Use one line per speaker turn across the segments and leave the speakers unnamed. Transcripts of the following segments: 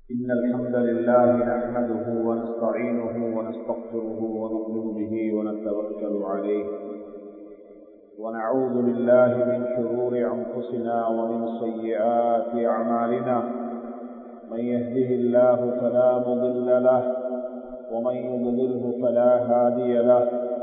إن الحمد لله نحمده ونستعينه ونستغفره ونؤمن به ونتوكل عليه ونعوذ بالله من شرور أنفسنا ومن سيئات أعمالنا من يهده الله فلا مضل له ومن يضلله فلا هادي له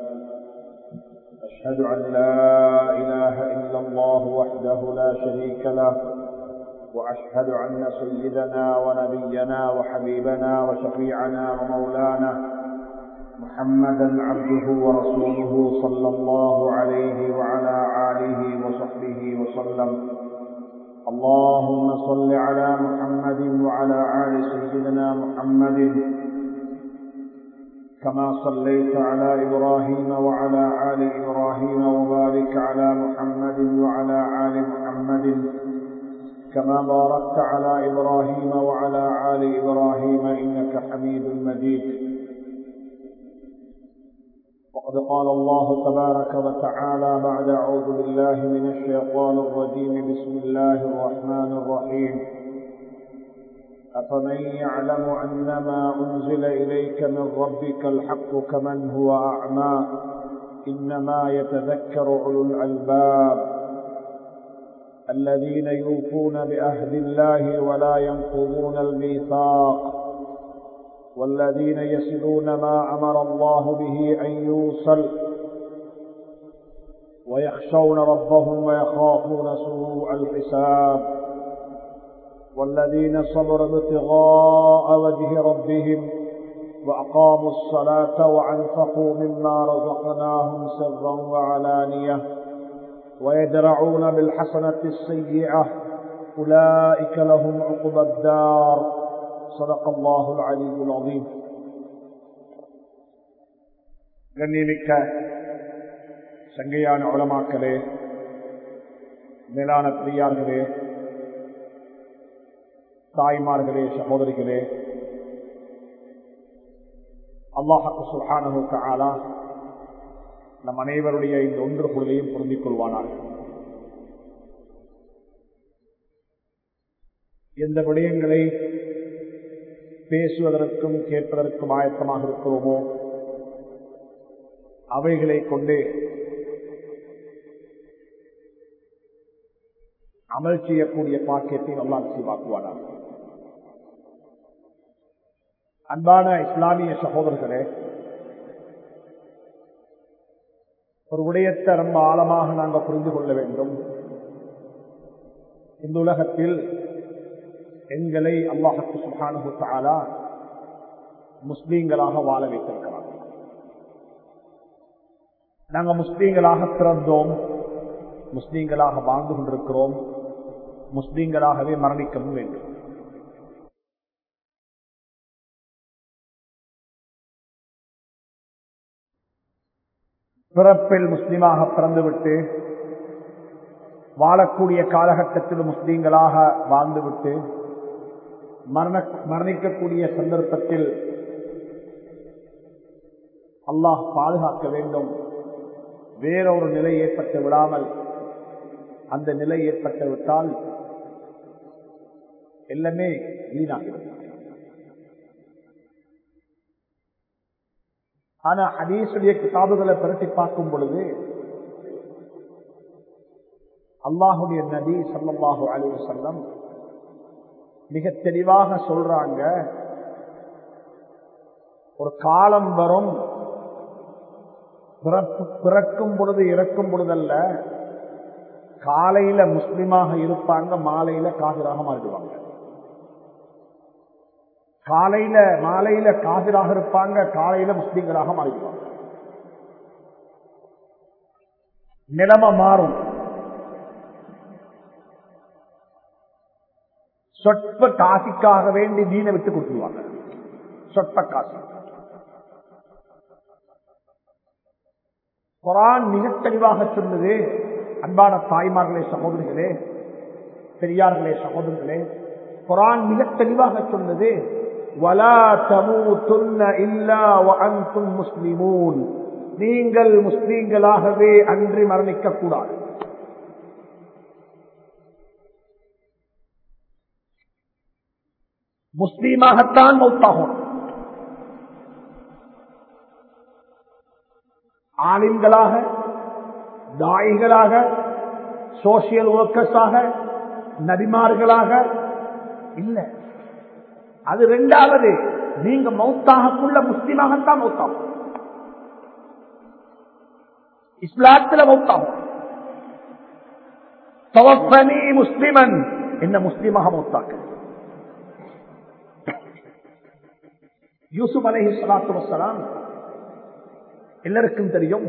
أشهد أن لا إله إلا الله وحده لا شريك له وأشهد أن سيدنا ونبينا وحبيبنا وشفيعنا ومولانا محمدا عبده ورسوله صلى الله عليه وعلى آله وصحبه وسلم اللهم صل على محمد وعلى آل سيدنا محمد كما صليت على إبراهيم وعلى آل إبراهيم وبارك على محمد وعلى آل محمد كما باركت على إبراهيم وعلى آل إبراهيم إنك حميد مجيد وقد قال الله تبارك وتعالى بعد أعوذ بالله من الشيطان الرجيم بسم الله الرحمن الرحيم أفمن يعلم أن ما أنزل إليك من ربك الحق كمن هو أعمى إنما يتذكر أولو الألباب الذين يوفون بعهد الله ولا ينقضون الميثاق والذين يصلون ما أمر الله به أن يوصل ويخشون ربهم ويخافون سوء الحساب والذين صبروا ابتغاء وجه ربهم وأقاموا الصلاة وأنفقوا مما رزقناهم سرا وعلانية ويدرعون بالحسنة السيئة أولئك لهم عقبى الدار صدق الله العلي العظيم கண்ணியமிக்க சங்கையான உளமாக்களே மேலான பிரியார்களே தாய்மார்களே சகோதரிகளே அல்லாஹு சுஹானு ஆலா நம் அனைவருடைய இந்த ஒன்று பொருளையும் பொருந்திக் கொள்வானார் எந்த விடயங்களை பேசுவதற்கும் கேட்பதற்கும் ஆயத்தமாக இருக்கிறோமோ அவைகளை கொண்டு அமல் செய்யக்கூடிய பாக்கியத்தை நல்லா நசீவாக்குவானார் அன்பான இஸ்லாமிய சகோதரர்களே ஒரு விடயத்தை ரொம்ப ஆழமாக நாங்கள் புரிந்து கொள்ள வேண்டும் இந்த உலகத்தில் எங்களை அல்லாஹத்து சுஹானு தாலா முஸ்லீம்களாக வாழ வைத்திருக்கிறார் நாங்கள் முஸ்லீம்களாக பிறந்தோம் முஸ்லீம்களாக வாழ்ந்து கொண்டிருக்கிறோம் முஸ்லீம்களாகவே மரணிக்கவும் வேண்டும் பிறப்பில் முஸ்லீமாக பிறந்துவிட்டு வாழக்கூடிய காலகட்டத்தில் முஸ்லீம்களாக வாழ்ந்துவிட்டு மரண மரணிக்கக்கூடிய சந்தர்ப்பத்தில் அல்லாஹ் பாதுகாக்க வேண்டும் வேறொரு நிலை ஏற்பட்டு விடாமல் அந்த நிலை ஏற்பட்டு விட்டால் எல்லாமே வீணாகிறது ஆனா ஹதீசுடைய கிதாபுகளை பிரட்டி பார்க்கும் பொழுது அல்லாஹுடைய நபி சல்லாஹூ அலி சொல்லம் மிக தெளிவாக சொல்றாங்க ஒரு காலம் வரும் பிறக்கும் பொழுது இறக்கும் பொழுதல்ல காலையில முஸ்லிமாக இருப்பாங்க மாலையில காதிராக மாறிடுவாங்க காலையில மாலையில காதிராக இருப்பாங்க காலையில முஸ்லீம்களாக மாறிடுவாங்க நிலைமை மாறும் சொற்ப காசிக்காக வேண்டி மீனை விட்டு கொடுத்துருவாங்க சொற்ப காசி குரான் மிக தெளிவாக சொன்னது அன்பான தாய்மார்களே சகோதரிகளே பெரியார்களே சகோதரர்களே குரான் மிக தெளிவாக சொன்னது முஸ்லிமூன் நீங்கள் முஸ்லீம்களாகவே அன்றி மரணிக்க கூடாது
முஸ்லீமாகத்தான் மௌத்தாகணும் ஆலிம்களாக தாயிகளாக சோசியல் ஒர்க்கர்ஸாக நபிமார்களாக இல்ல அது ரெண்டாவது நீங்க மௌத்தாகக்குள்ள முஸ்லீமாகத்தான் மௌத்தாகும் இஸ்லாத்துல மௌத்தாகும் தவப்பனி முஸ்லிமன் என்ன முஸ்லீமாக மௌத்தாக்கு யூசுப் அலஹி சலாத்து வசலாம் எல்லாருக்கும் தெரியும்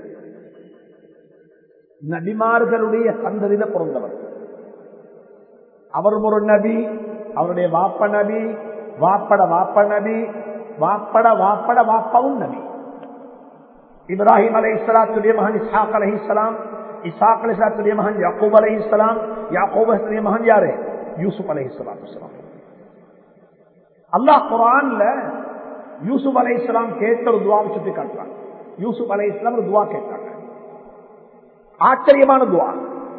நபிமார்களுடைய சந்ததியில பிறந்தவர் அவர் ஒரு நபி அவருடைய வாப்ப நபி வாப்பட வாப்ப நபி வாப்பட வாப்பட வாப்பவும் நபி இப்ராஹிம் அலை இஸ்லாத்துடைய மகன் இசாக் அலஹி இஸ்லாம் இசாக் அலி இஸ்லாத்துடைய மகன் யாக்கூப் அலஹி இஸ்லாம் யாக்கூப் அலிஸ்லாத்துடைய மகன் யாரு யூசுப் அலஹி இஸ்லாம் அல்லாஹ் குரான்ல யூசுப் அலை இஸ்லாம் கேட்ட ஒரு துவாவை சுட்டி காட்டுறாங்க யூசுப் அலை இஸ்லாம் ஒரு துவா கேட்டாங்க ஆச்சரியமான துவா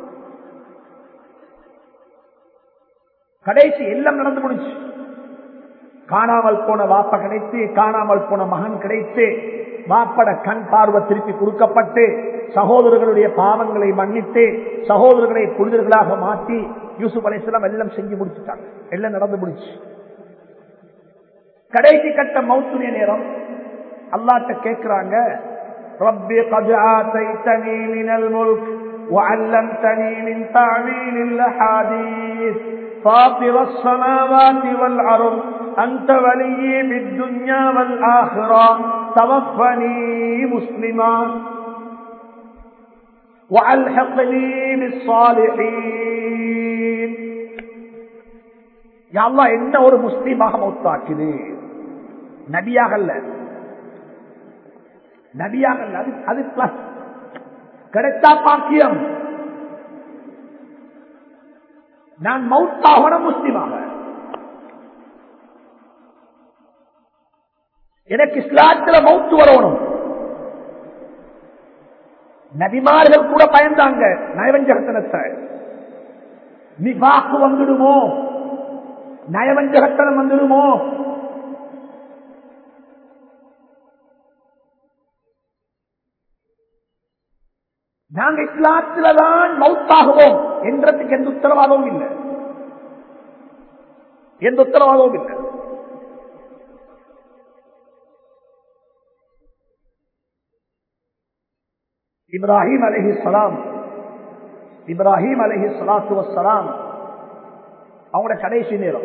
கடைசி எல்லாம் நடந்து முடிச்சு காணாமல் போன வாப்ப கிடைத்து காணாமல் போன மகன் கிடைத்து வாப்பட கண் பார்வை திருப்பி கொடுக்கப்பட்டு சகோதரர்களுடைய பாவங்களை மன்னித்து சகோதரர்களை புனிதர்களாக மாற்றி யூசுப் அலைசலாம் எல்லாம் செஞ்சு முடிச்சுட்டாங்க எல்லாம் நடந்து முடிச்சு கடைசி கட்ட மௌத்துடைய நேரம் அல்லாட்ட கேட்கிறாங்க ربي قد آتيتني من الملك وعلمتني من تعليل الأحاديث فاطر السماوات والأرض أنت ولي بالدنيا والآخرة توفني مسلما وألحقني بالصالحين يا الله என்ன ஒரு முஸ்லீமாக மௌத்தாக்குது நபியாக அல்ல நபியாக அல்ல அது அது பிளஸ் கிடைத்தா பாக்கியம் நான் மௌத்தாகன முஸ்லீமாக எனக்கு இஸ்லாத்துல மௌத்து வரணும் நபிமார்கள் கூட பயந்தாங்க நயவஞ்சகத்தனத்தை நிவாக்கு வந்துடுமோ நயவஞ்சகத்தனம் வந்துடுமோ நாங்க இஸ்லாத்துல தான் மௌத்தாகுவோம் என்றதுக்கு எந்த உத்தரவாதமும் இல்லை எந்த உத்தரவாதமும் இல்லை இப்ராஹிம் அலஹி சலாம் இப்ராஹிம் அலஹி சலாத்து வசலாம் அவங்களோட கடைசி நேரம்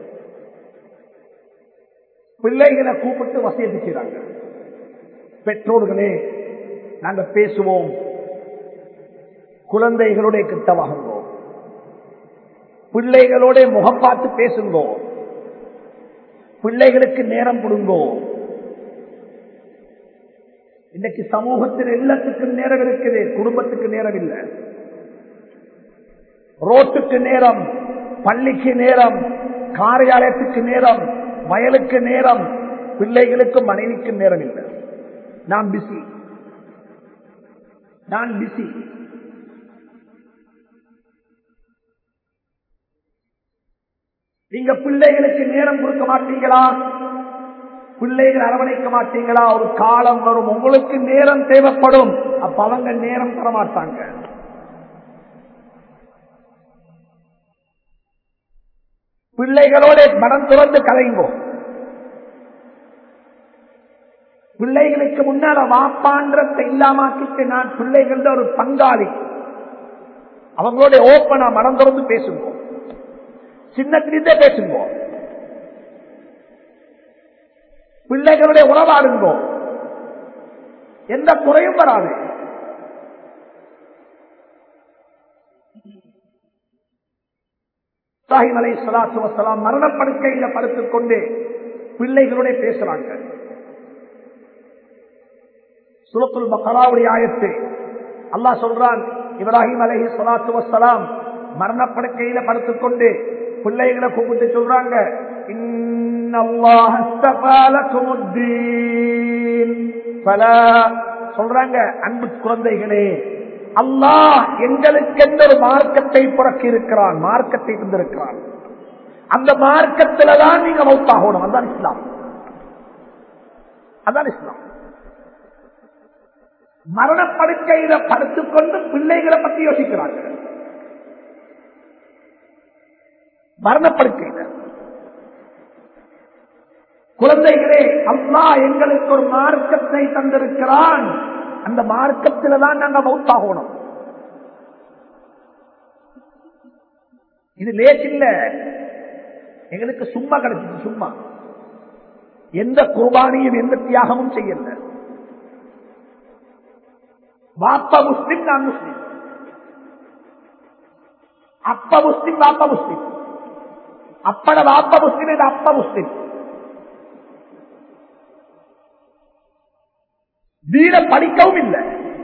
பிள்ளைகளை கூப்பிட்டு வசதி செய்றாங்க பெற்றோர்களே நாங்க பேசுவோம் குழந்தைகளுடைய கிட்ட வாங்குவோம் பிள்ளைகளோட முகம் பார்த்து பேசுங்கோ பிள்ளைகளுக்கு நேரம் கொடுங்கோ இன்னைக்கு சமூகத்தில் எல்லாத்துக்கும் நேரம் இருக்குது குடும்பத்துக்கு நேரம் இல்லை ரோட்டுக்கு நேரம் பள்ளிக்கு நேரம் காரியாலயத்துக்கு நேரம் வயலுக்கு நேரம் பிள்ளைகளுக்கு மனைவிக்கு நேரம் இல்லை நான் பிஸி நான் பிஸி நீங்க பிள்ளைகளுக்கு நேரம் கொடுக்க மாட்டீங்களா பிள்ளைகள் அரவணைக்க மாட்டீங்களா ஒரு காலம் வரும் உங்களுக்கு நேரம் தேவைப்படும் அப்ப அவங்க நேரம் தர மாட்டாங்க பிள்ளைகளோட மனம் துறந்து கலைங்கோ பிள்ளைகளுக்கு முன்னால வாப்பான்றத்தை இல்லாமக்கிட்டு நான் பிள்ளைகள ஒரு பங்காளி அவங்களோட ஓப்பனா மனம் திறந்து பேசுங்க சின்னத்திலிருந்தே பேசுங்க பிள்ளைகளுடைய உறவாடுங்கோ எந்த குறையும் வராது சாஹிம் அலை சலாத்து வசலாம் மரணப்படுக்கையில படுத்துக் கொண்டு பிள்ளைகளோட பேசுறாங்க சுலத்துல் பக்கராவுடைய ஆயத்து அல்லாஹ் சொல்றான் இப்ராஹிம் அலஹி சலாத்து வசலாம் மரணப்படுக்கையில படுத்துக் கொண்டு பிள்ளைகளை கூப்பிட்டு சொல்றாங்க சொல்றாங்க அன்பு குழந்தைகளே அல்லாஹ் எங்களுக்கு எந்த ஒரு மார்க்கத்தை புறக்கி இருக்கிறான் மார்க்கத்தை தந்திருக்கிறான் அந்த மார்க்கத்துல தான் நீங்க மௌத்தாகணும் அதான் இஸ்லாம் அதான் இஸ்லாம் மரணப்படுக்கையில படுத்துக்கொண்டு பிள்ளைகளை பத்தி யோசிக்கிறாங்க மரணப்படுக்கையில குழந்தைகளே அம்மா எங்களுக்கு ஒரு மார்க்கத்தை தந்திருக்கிறான் அந்த மார்க்கத்தில தான் நாங்க மௌத்தாகணும் இது லேட் இல்ல எங்களுக்கு சும்மா கிடைச்சிச்சு சும்மா எந்த குர்பானியும் எந்த தியாகமும் செய்யல வாப்பா முஸ்லிம் நான் முஸ்லிம் அப்ப முஸ்லிம் வாப்பா முஸ்லிம் அப்பட வாப்பா முஸ்லிம் இது அப்பா முஸ்லிம் வீர படிக்கவும் இல்லை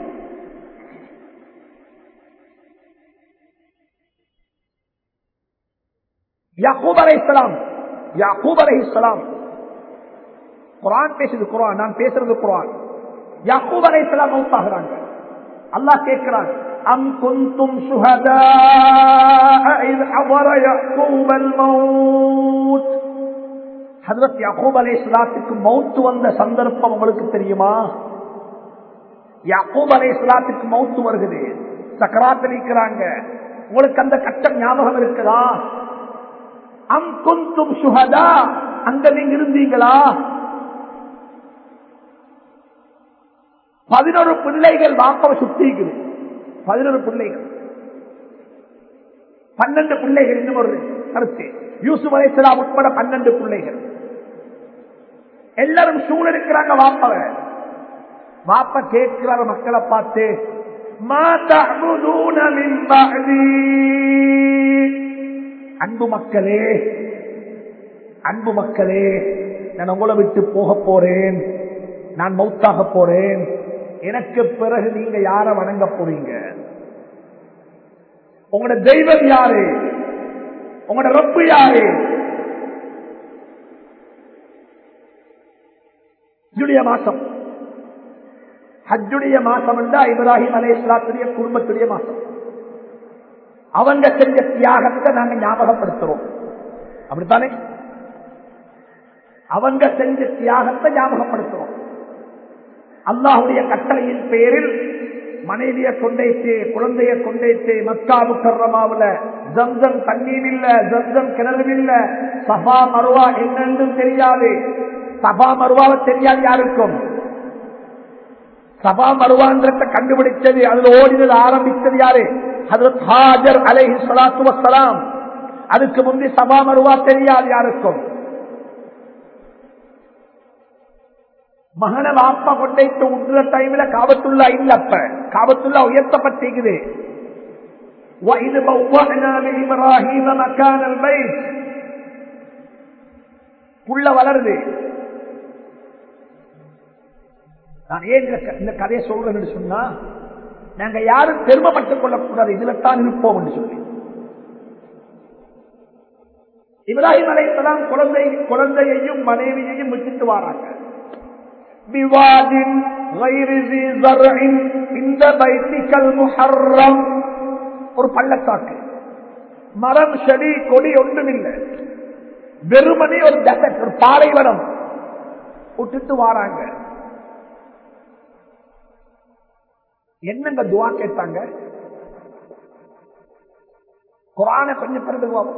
யாக்கூப் அலை இஸ்லாம் யாக்கூப் அலை இஸ்லாம் குரான் பேசுது குரான் நான் பேசுறது குரான் யாக்கூப் அலை இஸ்லாம் மௌத்தாகிறாங்க அல்லாஹ் கேட்கிறான் أم كنتم شهداء إذ حضر يعقوب الموت ஹதரத் யாக்கூப் அலை இஸ்லாத்துக்கு மௌத்து வந்த சந்தர்ப்பம் உங்களுக்கு தெரியுமா யாக்கூப் அலை இஸ்லாத்துக்கு மௌத்து வருகிறது சக்கராத் அளிக்கிறாங்க உங்களுக்கு அந்த கட்டம் ஞாபகம் இருக்குதா அம் குந்தும் சுகதா அங்க நீங்க இருந்தீங்களா பதினொரு பிள்ளைகள் வாப்பவை சுத்திக்குது பதினொரு பிள்ளைகள் பன்னெண்டு பிள்ளைகள் இன்னும் ஒரு கருத்து யூசுப் அலைசலாம் உட்பட பன்னெண்டு பிள்ளைகள் எல்லாரும் சூழ இருக்கிறாங்க வாப்பவ வாப்ப கேட்கிறார் மக்களை பார்த்து அன்பு மக்களே அன்பு மக்களே நான் உங்களை விட்டு போக போறேன் நான் மௌத்தாக போறேன் எனக்கு பிறகு நீங்க யார வணங்க போறீங்க உங்களோட தெய்வம் யாரு உங்களோட ரப்பு யாரு ஹஜ்ஜுடைய மாசம் ஹஜ்ஜுடைய மாசம் என்றா இப்ராஹிம் அலே இஸ்லாத்துடைய குடும்பத்துடைய மாசம் அவங்க செஞ்ச தியாகத்தை நாங்க ஞாபகப்படுத்துறோம் அப்படித்தானே அவங்க செஞ்ச தியாகத்தை ஞாபகப்படுத்துறோம் அல்லாஹுடைய கட்டளையின் பேரில் மனைவிய கொண்டைத்து குழந்தைய கொண்டைத்து மக்கா முக்கரமாவுல ஜம்சம் தண்ணீர் இல்ல ஜம்சம் கிணறு இல்ல சபா மருவா என்னென்றும் தெரியாது சபா மருவாவை தெரியாது யாருக்கும் சபா மருவான்றத்தை கண்டுபிடிச்சது அதுல ஓடினது ஆரம்பிச்சது யாரு ஹதரத் ஹாஜர் அலைஹி ஸலாத்து வஸ்ஸலாம் அதுக்கு முந்தி சபா மருவா தெரியாது யாருக்கும் மகன வாப்பா கொண்டைத்து உண்ற டைம்ல காபத்துள்ளா இல்ல அப்ப காபத்துள்ளா உயர்த்தப்பட்டிருக்குது وَإِذْ بَوَّأْنَا لِإِبْرَاهِيمَ مَكَانَ الْبَيْتِ புள்ள வளருது நான் ஏன் இந்த- இந்த கதையை சொல்றேன்னு சொன்னா நாங்க யாரும் பெருமைப்பட்டுக் கொள்ளக்கூடாது இதுல தான் இருப்போம் என்று சொல்லி இப்ராஹிம் அலைஹிஸ்ஸலாம் குழந்தை குழந்தையையும் மனைவியையும் விட்டுட்டு வராங்க بواد غير ذي زرع عند بيتك المحرم ஒரு பள்ளத்தாக்கு மரம் செடி கொடி ஒன்றுமில்லை வெறுமனே ஒரு டெசர்ட் ஒரு பாலைவனம் விட்டுட்டு வாராங்க என்னங்க துவா கேட்டாங்க குரான கொஞ்சம் பிறந்துக்குவோம்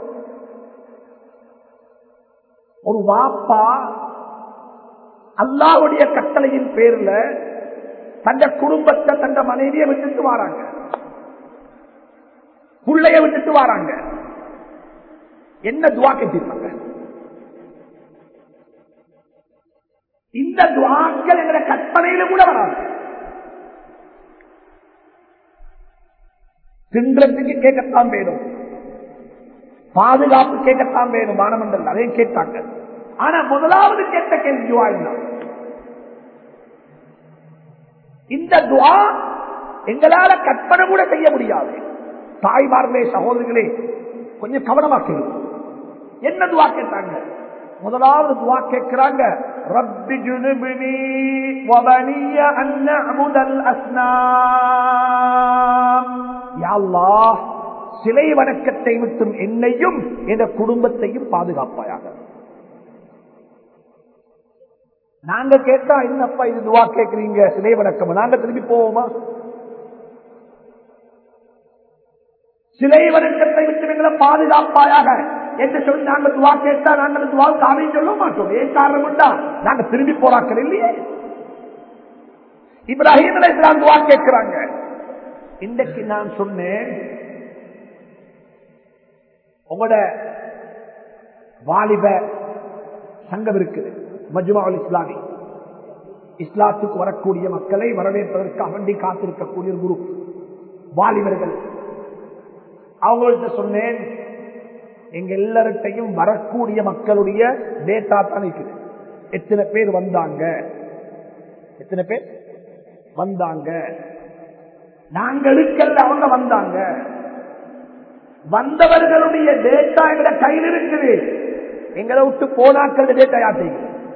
ஒரு வாப்பா அல்லாவுடைய கட்டளையின் பேர்ல தந்த குடும்பத்தை தந்த மனைவியை விட்டுட்டு வாராங்க புள்ளைய விட்டுட்டு வாராங்க என்ன துவா கேட்டிருப்பாங்க இந்த துவாக்கள் எங்களை கற்பனையில கூட வராது தின்றதுக்கு கேட்கத்தான் வேணும் பாதுகாப்பு கேட்கத்தான் வேணும் மானமண்டல் அதையும் கேட்டாங்க ஆனா முதலாவது கேட்ட கேள்வி துவா இல்லை இந்த துவா எங்களால கற்பனை கூட செய்ய முடியாது தாய்மார்களே சகோதரிகளே கொஞ்சம் கவனமாக்கணும் என்ன துவா கேட்டாங்க முதலாவது துவா கேட்கிறாங்க ரப்பி ஜுனுபினி வபனிய அன் நஅபுதல் அஸ்னாம் யா அல்லாஹ் சிலை வணக்கத்தை விட்டும் என்னையும் என்ற குடும்பத்தையும் பாதுகாப்பாயாக நாங்க கேட்டா என்னப்பா இது துவா கேட்கறீங்க சிலை வணக்கம் நாங்க திரும்பி போவோமா சிலை வணக்கத்தை விட்டு எங்களை பாதுகாப்பாயாக என்று சொல்லி நாங்க துவா கேட்டா நாங்கள் துவாவுக்கு அவை சொல்ல மாட்டோம் ஏன் காரணம் தான் நாங்க திரும்பி போறாக்கள் இல்லையே இப்ராஹிம் அலைஹிஸ்ஸலாம் துவா கேட்கிறாங்க இன்றைக்கு நான் சொன்னேன் உங்களோட வாலிப சங்கம் இருக்குது மஜ்மாவுல் இஸ்லாமி இஸ்லாத்துக்கு வரக்கூடிய மக்களை வரவேற்பதற்காக வேண்டி காத்திருக்கக்கூடிய ஒரு குரு வாலிபர்கள் அவங்கள்ட்ட சொன்னேன் எங்க எல்லார்ட்டையும் வரக்கூடிய மக்களுடைய டேட்டா தான் இருக்குது எத்தனை பேர் வந்தாங்க எத்தனை பேர் வந்தாங்க நாங்க எடுக்கல அவங்க வந்தாங்க வந்தவர்களுடைய டேட்டா எங்க கையில் இருக்குது எங்களை விட்டு போனாக்கள் டேட்டா யார்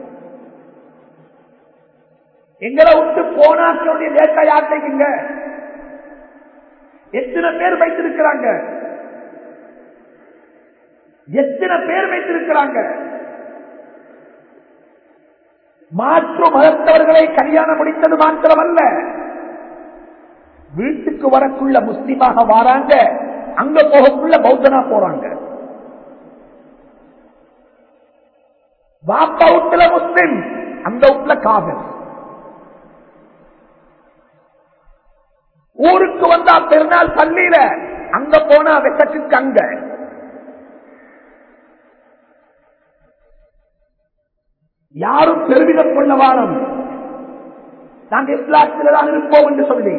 எங்களை விட்டு போனாக்களுடைய டேட்டா யார் செய்யுங்க எத்தனை பேர் வைத்திருக்கிறாங்க எத்தனை பேர் வைத்திருக்கிறாங்க மாற்று மதத்தவர்களை கல்யாணம் முடித்தது மாத்திரமல்ல வீட்டுக்கு வரக்குள்ள முஸ்லிமாக வாராங்க அங்க போகக்குள்ள பௌத்தனா போறாங்க வாப்பா வீட்டுல முஸ்லிம் அந்த வீட்டுல காதல் ஊருக்கு வந்தா பெருநாள் பள்ளியில அங்க போனா வெட்டத்துக்கு அங்க யாரும் பெருமிதம் கொள்ள வாரம் நாங்கள் இஸ்லாத்தில் தான் இருப்போம் என்று சொல்லி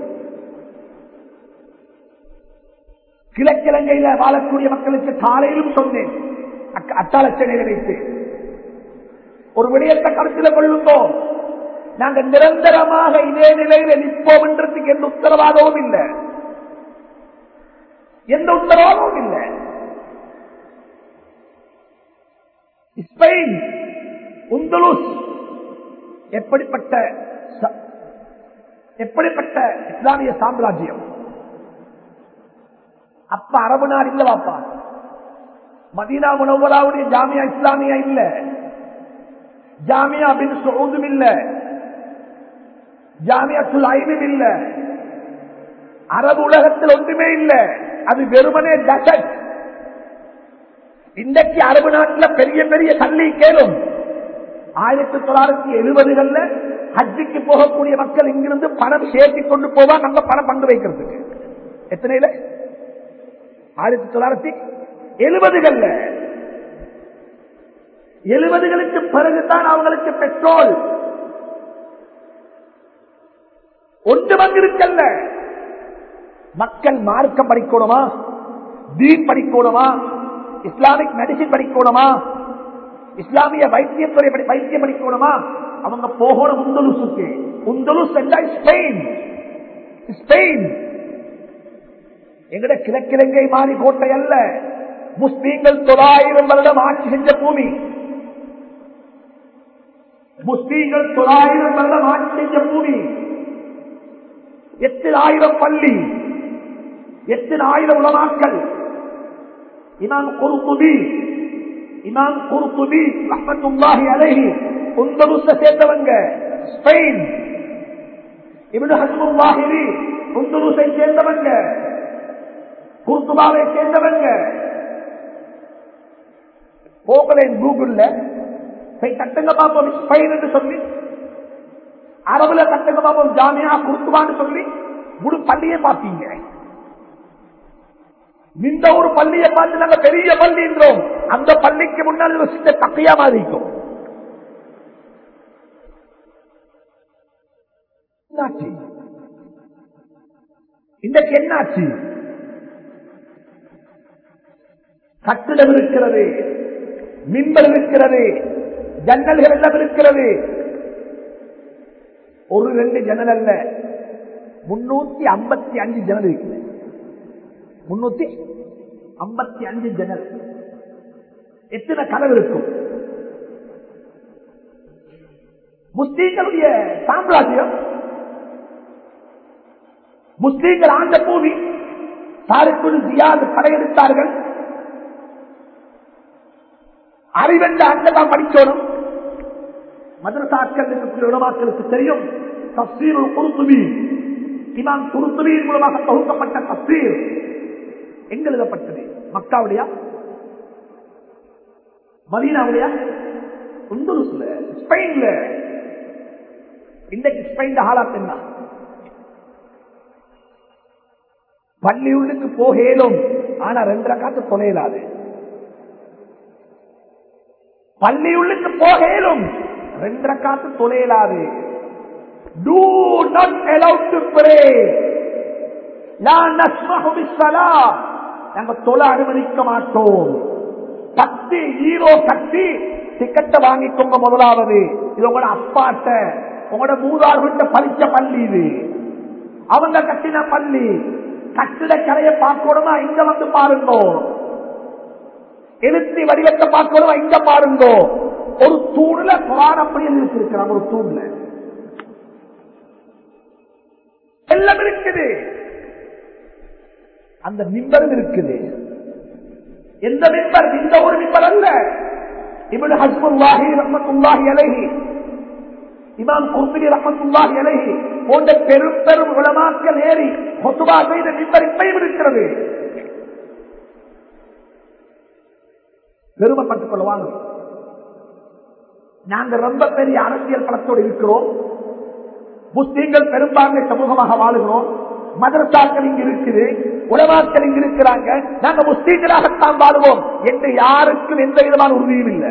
கிழக்கிழங்கையில வாழக்கூடிய மக்களுக்கு காலையிலும் சொன்னேன் அச்சாலச்சனையில வைத்து ஒரு விடயத்தை கருத்தில் கொள்ளுங்கோ நாங்கள் நிரந்தரமாக இதே நிலையில நிற்போம் என்றதுக்கு எந்த உத்தரவாதமும் இல்லை எந்த உத்தரவாதமும் இல்லை ஸ்பெயின் உந்தலுஸ் எப்படிப்பட்ட ச- எப்படிப்பட்ட இஸ்லாமிய சாம்ராஜ்யம் அப்ப அரபு நாடு இல்ல வாப்பா மதீனா முனவராவுடைய ஜாமியா இஸ்லாமியா இல்ல ஜாமியா பின் சவுதும் இல்ல ஜாமியாத்துல் ஐனும் இல்ல அரபு உலகத்தில் ஒன்றுமே இல்ல அது வெறுமனே டசட் இன்றைக்கு அரபு நாட்டில் பெரிய பெரிய தள்ளி கேளும் ஆயிரத்தி தொள்ளாயிரத்தி எழுபதுகள்ல ஹஜ்ஜுக்கு போகக்கூடிய மக்கள் இங்கிருந்து பணம் சேர்த்தி கொண்டு போவாங்க அங்க பணம் பங்கு வைக்கிறதுக்கு எத்தனையில ஆயிரத்தி தொள்ளாயிரத்தி எழுபதுகள்ல எழுபதுகளுக்கு பிறகுதான் அவங்களுக்கு பெட்ரோல் ஒன்று வந்திருக்கல்ல மக்கள் மார்க்கம் படிக்கணுமா தீன் படிக்கணுமா இஸ்லாமிக் மெடிசின் படிக்கணுமா இஸ்லாமிய வைத்தியத்துறை படி- வைத்தியம் படிக்கணுமா அவங்க போகணும் உந்தலுசுக்கு உந்தலுஸ் என்றால் ஸ்பெயின் ஸ்பெயின் எங்கட கிழக்கிழங்கை மாறி கோட்டை அல்ல முஸ்லீம்கள் தொள்ளாயிரம் வருடம் ஆட்சி செஞ்ச பூமி முஸ்லீம்கள் தொள்ளாயிரம் வருடம் ஆட்சி செஞ்ச பூமி எத்தனை ஆயிரம் பள்ளி எத்தனை ஆயிரம் உலமாக்கள் இமாம் குருத்துபி இமாம் குருத்துபி ரஹ்மத்துல்லாஹி அலைஹி உந்தலுஸ சேர்ந்தவங்க ஸ்பெயின் இப்னு ஹஸ்முல்லாஹிரி உந்தலுஸை சேர்ந்தவங்க குர்துபாவை சேர்ந்தவங்க போகலேன் கூகுள்ல போய் தட்டுங்க பார்ப்போம் ஸ்பெயின் என்று சொல்லி அரபுல தட்டுங்க பார்ப்போம் ஜாமியா குர்துபான்னு சொல்லி முழு பள்ளியை பார்த்தீங்க இந்த ஒரு பள்ளியை பார்த்து நாங்க பெரிய பள்ளின்றோம் அந்த பள்ளிக்கு முன்னால் ஒரு சின்ன தக்கையா மாதிரி இருக்கும் என்னாச்சு இன்றைக்கு என்னாச்சு கட்டிடம் இருக்கிறது மிம்பல் இருக்கிறது ஜன்னல்கள் எல்லாம் இருக்கிறது ஒரு ரெண்டு ஜன்னல் அல்ல முன்னூத்தி ஐம்பத்தி அஞ்சு ஜன்னல் இருக்குது முன்னூத்தி ஐம்பத்தி அஞ்சு ஜன்னல் எத்தனை கதவு இருக்கும் முஸ்லீம்களுடைய சாம்ராஜ்யம் முஸ்லீம்கள் ஆண்ட பூமி தாருக்குள் ஜியாது படையெடுத்தார்கள் அறிவென்ற அங்கதான் படிக்கணும் மதரசாக்கள் இருக்கக்கூடிய உலமாக்களுக்கு தெரியும் தப்சீர் குருத்துவி இமாம் குருத்துவியின் மூலமாக தொகுக்கப்பட்ட தப்சீர் எங்க எழுதப்பட்டது மக்காவுடையா மதீனாவுடையா குந்துருஸ்ல ஸ்பெயின்ல இன்றைக்கு ஸ்பெயின் ஹாலாத் என்ன பள்ளி உள்ளுக்கு போகலும் ஆனா ரெண்டரை காத்து தொலைலாது பள்ளி உள்ளுக்கு போகலும் ரெண்டரை காத்து தொலைலாது do not allowed to pray நாங்க தொலை அனுமதிக்க மாட்டோம் கத்தி ஹீரோ கத்தி டிக்கெட்டை வாங்கிக்கோங்க முதலாவது இது உங்களோட அப்பாட்ட உங்களோட மூதார்கள்ட்ட பறிச்ச பள்ளி இது அவங்க கட்டின பள்ளி கட்டிட கரையை பார்க்கணுமா இங்க வந்து பாருங்கோ எழுத்தி வடிவத்தை பார்க்கணுமா இங்க பாருங்கோ ஒரு தூண்ல குரான் அப்படி எழுதிருக்கிறாங்க ஒரு தூண்ல எல்லாம் இருக்குது அந்த மிம்பரும் இருக்குது எந்த மிம்பர் இந்த ஒரு மிம்பர் அல்ல இவனு ஹஸ்முல்லாஹி ரஹமத்துல்லாஹி அலைஹி இமாம் குர்பினி ரஹமத்துல்லாஹி அலைஹி போன்ற பெரும் பெரும் உலமாக்கள் ஏறி கொத்துபா செய்த மிம்பர் இப்பையும் இருக்கிறது பெருமைப்பட்டுக் கொள்வாங்க நாங்க ரொம்ப பெரிய அரசியல் பலத்தோடு இருக்கிறோம் முஸ்லீம்கள் பெரும்பான்மை சமூகமாக வாழுகிறோம் மதரசாக்கள் இங்கு இருக்குது உலமாக்கள் இங்கு இருக்கிறாங்க நாங்க முஸ்லீம்களாகத்தான் வாழுவோம் என்று யாருக்கும் எந்த விதமான உறுதியும் இல்லை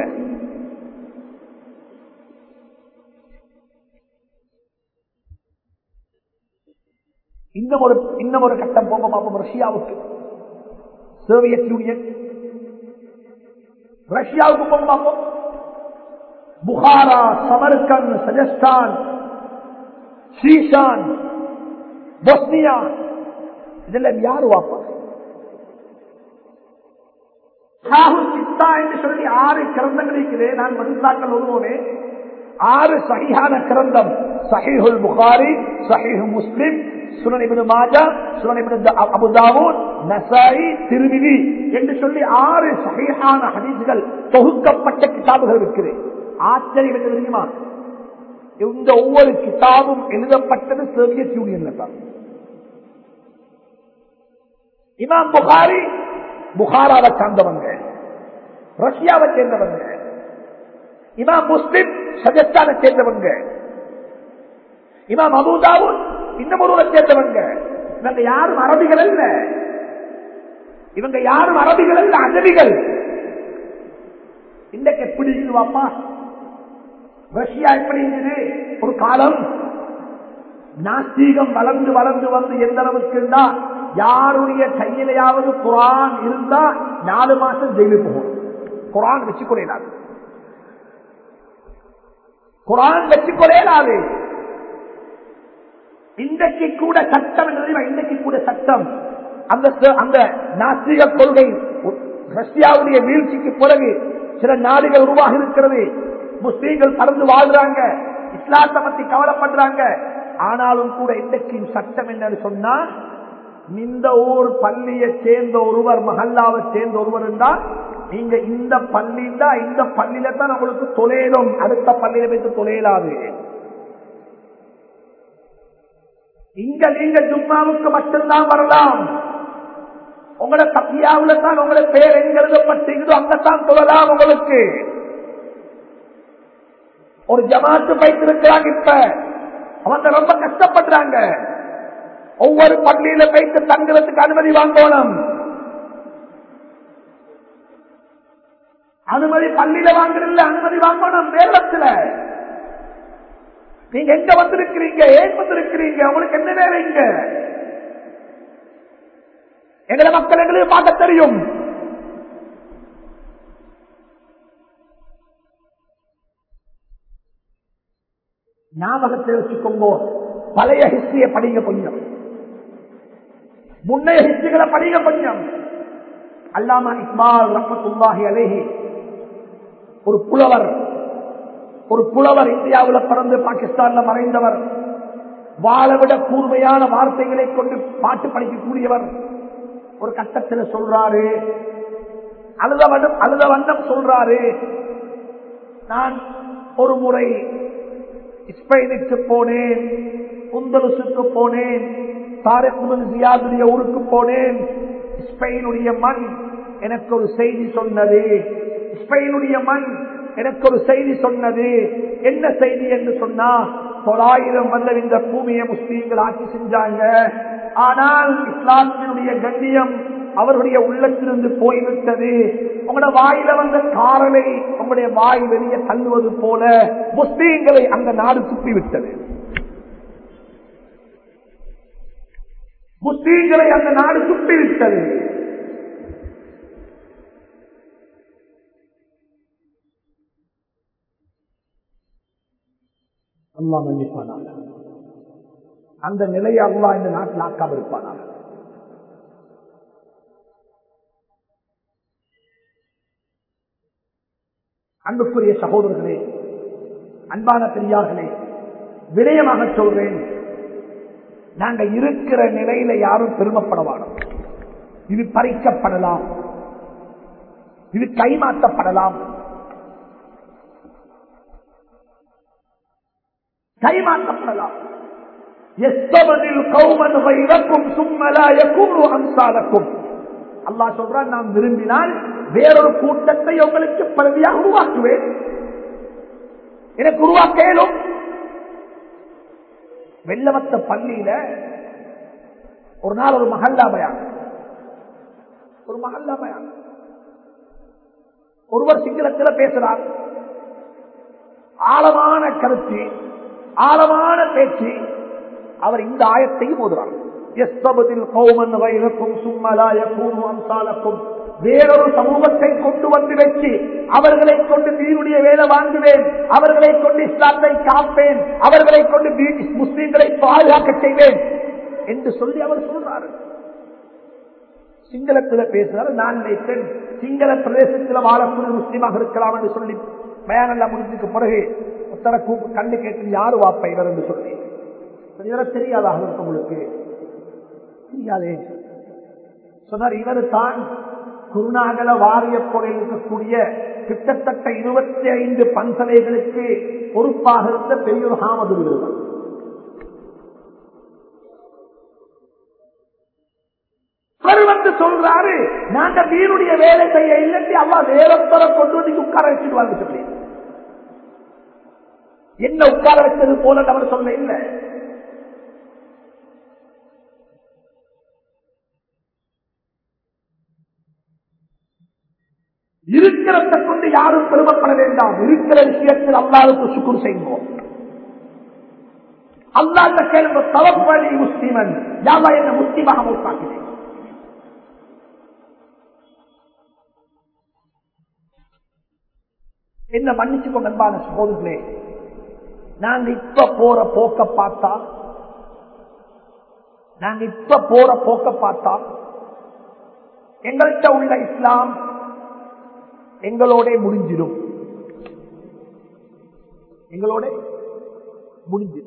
இன்னும் ஒரு இன்னும் ஒரு கட்டம் போங்க பார்ப்போம் ரஷ்யாவுக்கு சோவியத் யூனியன் ரஷ்யாவுக்கு போங்க பார்ப்போம் புகாரா சமர்கன் சஜஸ்தான் ஸ்ரீசான் பொஸ்னியா இதெல்லாம் யாரு வாப்பா ராகுல் சித்தா என்று சொல்லி ஆறு கிரந்தங்கள் இருக்குது நான் மதுசாக்கள் ஒருவோனே ஆறு சகியான கிரந்தம் சஹிஹுல் புகாரி சஹிஹு முஸ்லிம் சுனனிபின் மாஜா சுனனிபின் அபுதாவூன் நசாயி திருமிதி என்று சொல்லி ஆறு சகிஹான ஹதீஸ்கள் தொகுக்கப்பட்ட கிதாபுகள் இருக்குது ஆச்சரியம் என்ன தெரியுமா இந்த ஒவ்வொரு கிதாபும் எழுதப்பட்டது சோவியத் யூனியன்ல தான் இமாம் புகாரி புகாராவை சார்ந்தவங்க ரஷ்யாவை சேர்ந்தவங்க இமாம் முஸ்லிம் சஜஸ்தானை சேர்ந்தவங்க இமாம் அபுதாவும் இன்னும் ஒருவரை சேர்ந்தவங்க இவங்க யாரும் அரபிகள் அல்ல இவங்க யாரும் அரபிகள் அல்ல அகதிகள் இன்றைக்கு எப்படி இருக்குவாப்பா ரஷ்யா எப்படி இருந்தது ஒரு காலம் நாஸ்தீகம் வளர்ந்து வளர்ந்து வந்து எந்த அளவுக்கு இருந்தா யாருடைய கையிலையாவது குரான் இருந்தா நாலு மாசம் ஜெயிலுக்கு போகும் குரான் வச்சு கொள்ளையிடாது குரான் வச்சு கொள்ளையிடாது இன்றைக்கு கூட சட்டம் என்ன இன்றைக்கு கூட சட்டம் அந்த அந்த நாஸ்திக கொள்கை ரஷ்யாவுடைய வீழ்ச்சிக்கு பிறகு சில நாடுகள் உருவாகி இருக்கிறது முஸ்லீம்கள் பறந்து வாழ்றாங்க இஸ்லாத்தை பத்தி கவலைப்படுறாங்க ஆனாலும் கூட இன்றைக்கு சட்டம் என்னன்னு சொன்னா இந்த ஊர் பள்ளியை சேர்ந்த ஒருவர் மஹல்லாவை சேர்ந்த ஒருவர் இருந்தா நீங்க இந்த பள்ளி தான் இந்த பள்ளியில தான் உங்களுக்கு தொலைலும் அடுத்த பள்ளியில வைத்து தொலைலாது இங்க நீங்க ஜும்மாவுக்கு மட்டும்தான் வரலாம் உங்களோட தப்பியாவுல தான் உங்களோட பேர் எங்க எழுதப்பட்டிருந்தோ அங்கத்தான் சொல்லலாம் உங்களுக்கு ஒரு ஜமாத்து வைத்திருக்கிறாங்க இப்ப அவங்க ரொம்ப கஷ்டப்படுறாங்க ஒவ்வொரு பள்ளியில வைத்து தங்குறதுக்கு அனுமதி வாங்கணும் அனுமதி பள்ளியில வாங்குறதுல அனுமதி வாங்கணும் வேலத்துல நீங்க எங்க வந்திருக்கிறீங்க ஏன் வந்திருக்கிறீங்க உங்களுக்கு என்ன வேலை இங்க எங்களை மக்கள் எங்களையும் பார்க்க தெரியும் ஞாபகத்தை வச்சுக்கோங்க பழைய ஹிஸ்டரிய படிங்க கொஞ்சம் முன்னைய ஹிஸ்டரிகளை படிங்க கொஞ்சம் அல்லாமா இக்பால் ரஹமத்துல்லாஹி அலேஹி ஒரு புலவர் ஒரு புலவர் இந்தியாவில் பிறந்து பாகிஸ்தான்ல மறைந்தவர் வாழவிட கூர்மையான வார்த்தைகளை கொண்டு பாட்டு படிக்கக்கூடியவர் ஒரு கட்டத்தில் சொல்றாரு அழுத வண்ணம் அழுத வண்ணம் சொல்றாரு நான் ஒரு முறை ஸ்பெயினுக்கு போனேன் குந்தலுசுக்கு போனேன் தாரகுமன் ஜியாதுடைய ஊருக்கு போனேன் ஸ்பெயினுடைய மண் எனக்கு ஒரு செய்தி சொன்னது ஸ்பெயினுடைய மண் எனக்கு ஒரு செய்தி சொன்னது என்ன செய்தி என்று சொன்னா தொள்ளாயிரம் வருடம் இந்த பூமியை முஸ்லீம்கள் ஆட்சி செஞ்சாங்க ஆனால் இஸ்லாத்தினுடைய கண்ணியம் அவர்களுடைய உள்ளத்திலிருந்து போய்விட்டது உங்களோட வாயில வந்த காரலை உங்களுடைய வாய் வெளியே தள்ளுவது போல முஸ்லீம்களை அந்த நாடு துப்பிவிட்டது முஸ்லீம்களை அந்த நாடு துப்பிவிட்டது அல்லா மன்னிப்பானாக அந்த நிலையை அல்லா இந்த நாட்டில் ஆக்காம இருப்பானாக அன்புக்குரிய சகோதரர்களே அன்பான பெரியார்களே விடயமாக சொல்றேன் நாங்க இருக்கிற நிலையில யாரும் பெருமைப்படவாடும் இது பறிக்கப்படலாம் இது கைமாற்றப்படலாம் கைமாற்றப்படலாம் அல்லா சொல்றான் நான் விரும்பினால் வேறொரு கூட்டத்தை உங்களுக்கு பதவியாக உருவாக்குவேன் எனக்கு உருவாக்க இயலும் வெள்ளவத்த பள்ளியில ஒரு நாள் ஒரு மகல்லா பயான் ஒரு மகல்லா பயான் ஒருவர் சிங்களத்தில் பேசுறார் ஆழமான கருத்து ஆழமான பேச்சு அவர் இந்த ஆயத்தையும் ஓதுறார் வேறொரு சமூகத்தை கொண்டு வந்து வச்சு அவர்களை கொண்டு தீனுடைய வேலை வாங்குவேன் அவர்களை கொண்டு இஸ்லாத்தை காப்பேன் அவர்களை கொண்டு முஸ்லீம்களை பாதுகாக்க செய்வேன் என்று சொல்லி அவர் சொல்றாரு சிங்களத்தில் பேசுறாரு நான் நினைத்தேன் சிங்கள பிரதேசத்தில் வாழக்கூடிய முஸ்லீமாக இருக்கலாம் என்று சொல்லி பயானெல்லாம் முடிஞ்சதுக்கு பிறகு உத்தர கூப்பு கண்டு கேட்டு யாரு வாப்ப இவர் என்று சொல்லி இதெல்லாம் தெரியாதாக இருக்கும் உங்களுக்கு தெரியாதே சொன்னார் இவர் தான் குருநாகல வாரிய போல இருக்கக்கூடிய கிட்டத்தட்ட இருபத்தி ஐந்து பன்சலைகளுக்கு பொறுப்பாக இருந்த பெரியோர் ஹாமது விருதான் அவர் வந்து சொல்றாரு நாங்க வீருடைய வேலை செய்ய இல்லட்டி அவ்வா வேறொத்தர கொண்டு வந்து உட்கார வச்சுட்டு சொல்லி என்ன உட்கார வச்சது போல அவர் சொல்ல இல்லை இருக்கிறத கொண்டு யாரும் பெருமைப்பட வேண்டாம் இருக்கிற விஷயத்தில் அல்லாவுக்கு சுக்குர் செய்வோம் அல்லாத கேள்வி தவப்படி முஸ்லிமன் யாவா என்ன முஸ்லிமாக உருவாக்கினேன் என்ன மன்னிச்சுக்கோ அன்பான சகோதரர்களே நாங்க இப்ப போற போக்க பார்த்தா நாங்க இப்ப போற போக்க பார்த்தா எங்கள்கிட்ட உள்ள இஸ்லாம் எங்களோட முடிஞ்சிடும் எங்களோட முடிஞ்சிடும்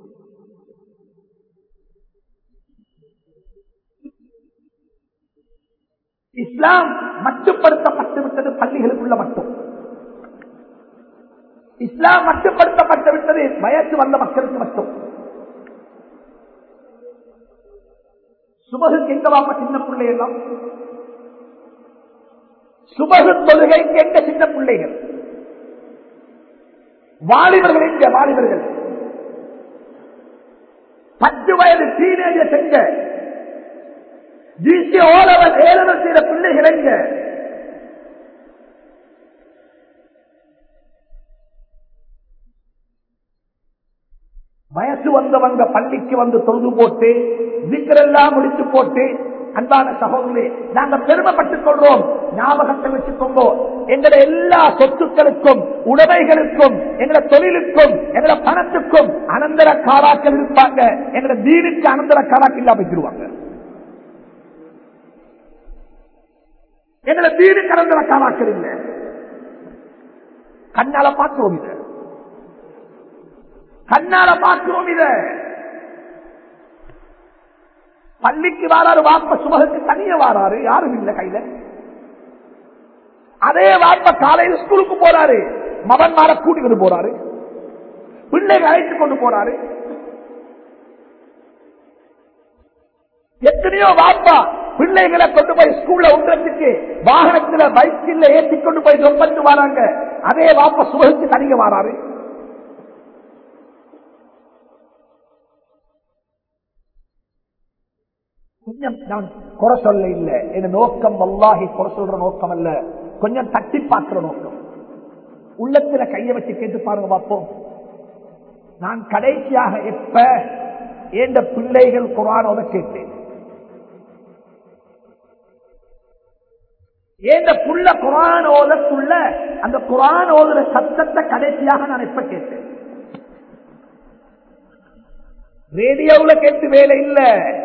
இஸ்லாம் மட்டுப்படுத்தப்பட்டு விட்டது பள்ளிகளுக்குள்ள மட்டும் இஸ்லாம் மட்டுப்படுத்தப்பட்டு விட்டது வயசு வந்த மக்களுக்கு மட்டும் சுபகுக்கு எங்க வாப்ப சின்ன பிள்ளை எல்லாம் சுபகு தொழுகைக்கு எங்க சின்ன பிள்ளைகள் வாலிபர்கள் எங்க வாலிபர்கள் பத்து வயது டீனேஜர் செஞ்ச ஜிசி ஓலவர் ஏழவர் செய்த பிள்ளைகள் எங்க வயசு வந்தவங்க பள்ளிக்கு வந்து தொழுது போட்டு விக்கிரெல்லாம் முடிச்சு போட்டு அன்பான சகோதரே நாங்க பெருமைப்பட்டுக் கொள்றோம் ஞாபகத்தை வச்சுக்கொண்டோ எங்களை எல்லா சொத்துக்களுக்கும் உடைமைகளுக்கும் எங்களை தொழிலுக்கும் எங்களை பணத்துக்கும் அனந்தர காராக்கள் இருப்பாங்க எங்களை தீனுக்கு அனந்தர காராக்கள் இல்லாம வச்சிருவாங்க எங்களை தீனுக்கு அனந்தர காராக்கள் இல்லை கண்ணால பார்க்கிறோம் இதை கண்ணால பார்க்கிறோம் இத பள்ளிக்கு வாராரு வாப்ப சுமகுக்கு தனிய வாராரு யாரும் இல்ல கையில அதே வாப்ப காலையில் ஸ்கூலுக்கு போறாரு மகன் மாற கூட்டிக்கிட்டு போறாரு பிள்ளைகள் அழைத்துக் கொண்டு போறாரு எத்தனையோ வாப்பா பிள்ளைகளை கொண்டு போய் ஸ்கூல்ல உண்றதுக்கு வாகனத்துல பைக்கில் ஏற்றி கொண்டு போய் சொப்பட்டு வராங்க அதே வாப்பா சுமகுக்கு தனிய வாராரு கொஞ்சம் நான் குறை சொல்ல இல்ல என் நோக்கம் வல்லாகி குறை சொல்ற நோக்கம் அல்ல கொஞ்சம் தட்டி பார்க்கிற நோக்கம் உள்ளத்துல கைய வச்சு கேட்டு பாருங்க பார்ப்போம் நான் கடைசியாக எப்ப எந்த பிள்ளைகள் குரானோட கேட்டேன் ஏந்த புள்ள குரான் ஓதக்குள்ள அந்த குரான் ஓதுற சத்தத்தை கடைசியாக நான் எப்ப கேட்டேன் ரேடியோவுல கேட்டு வேலை இல்ல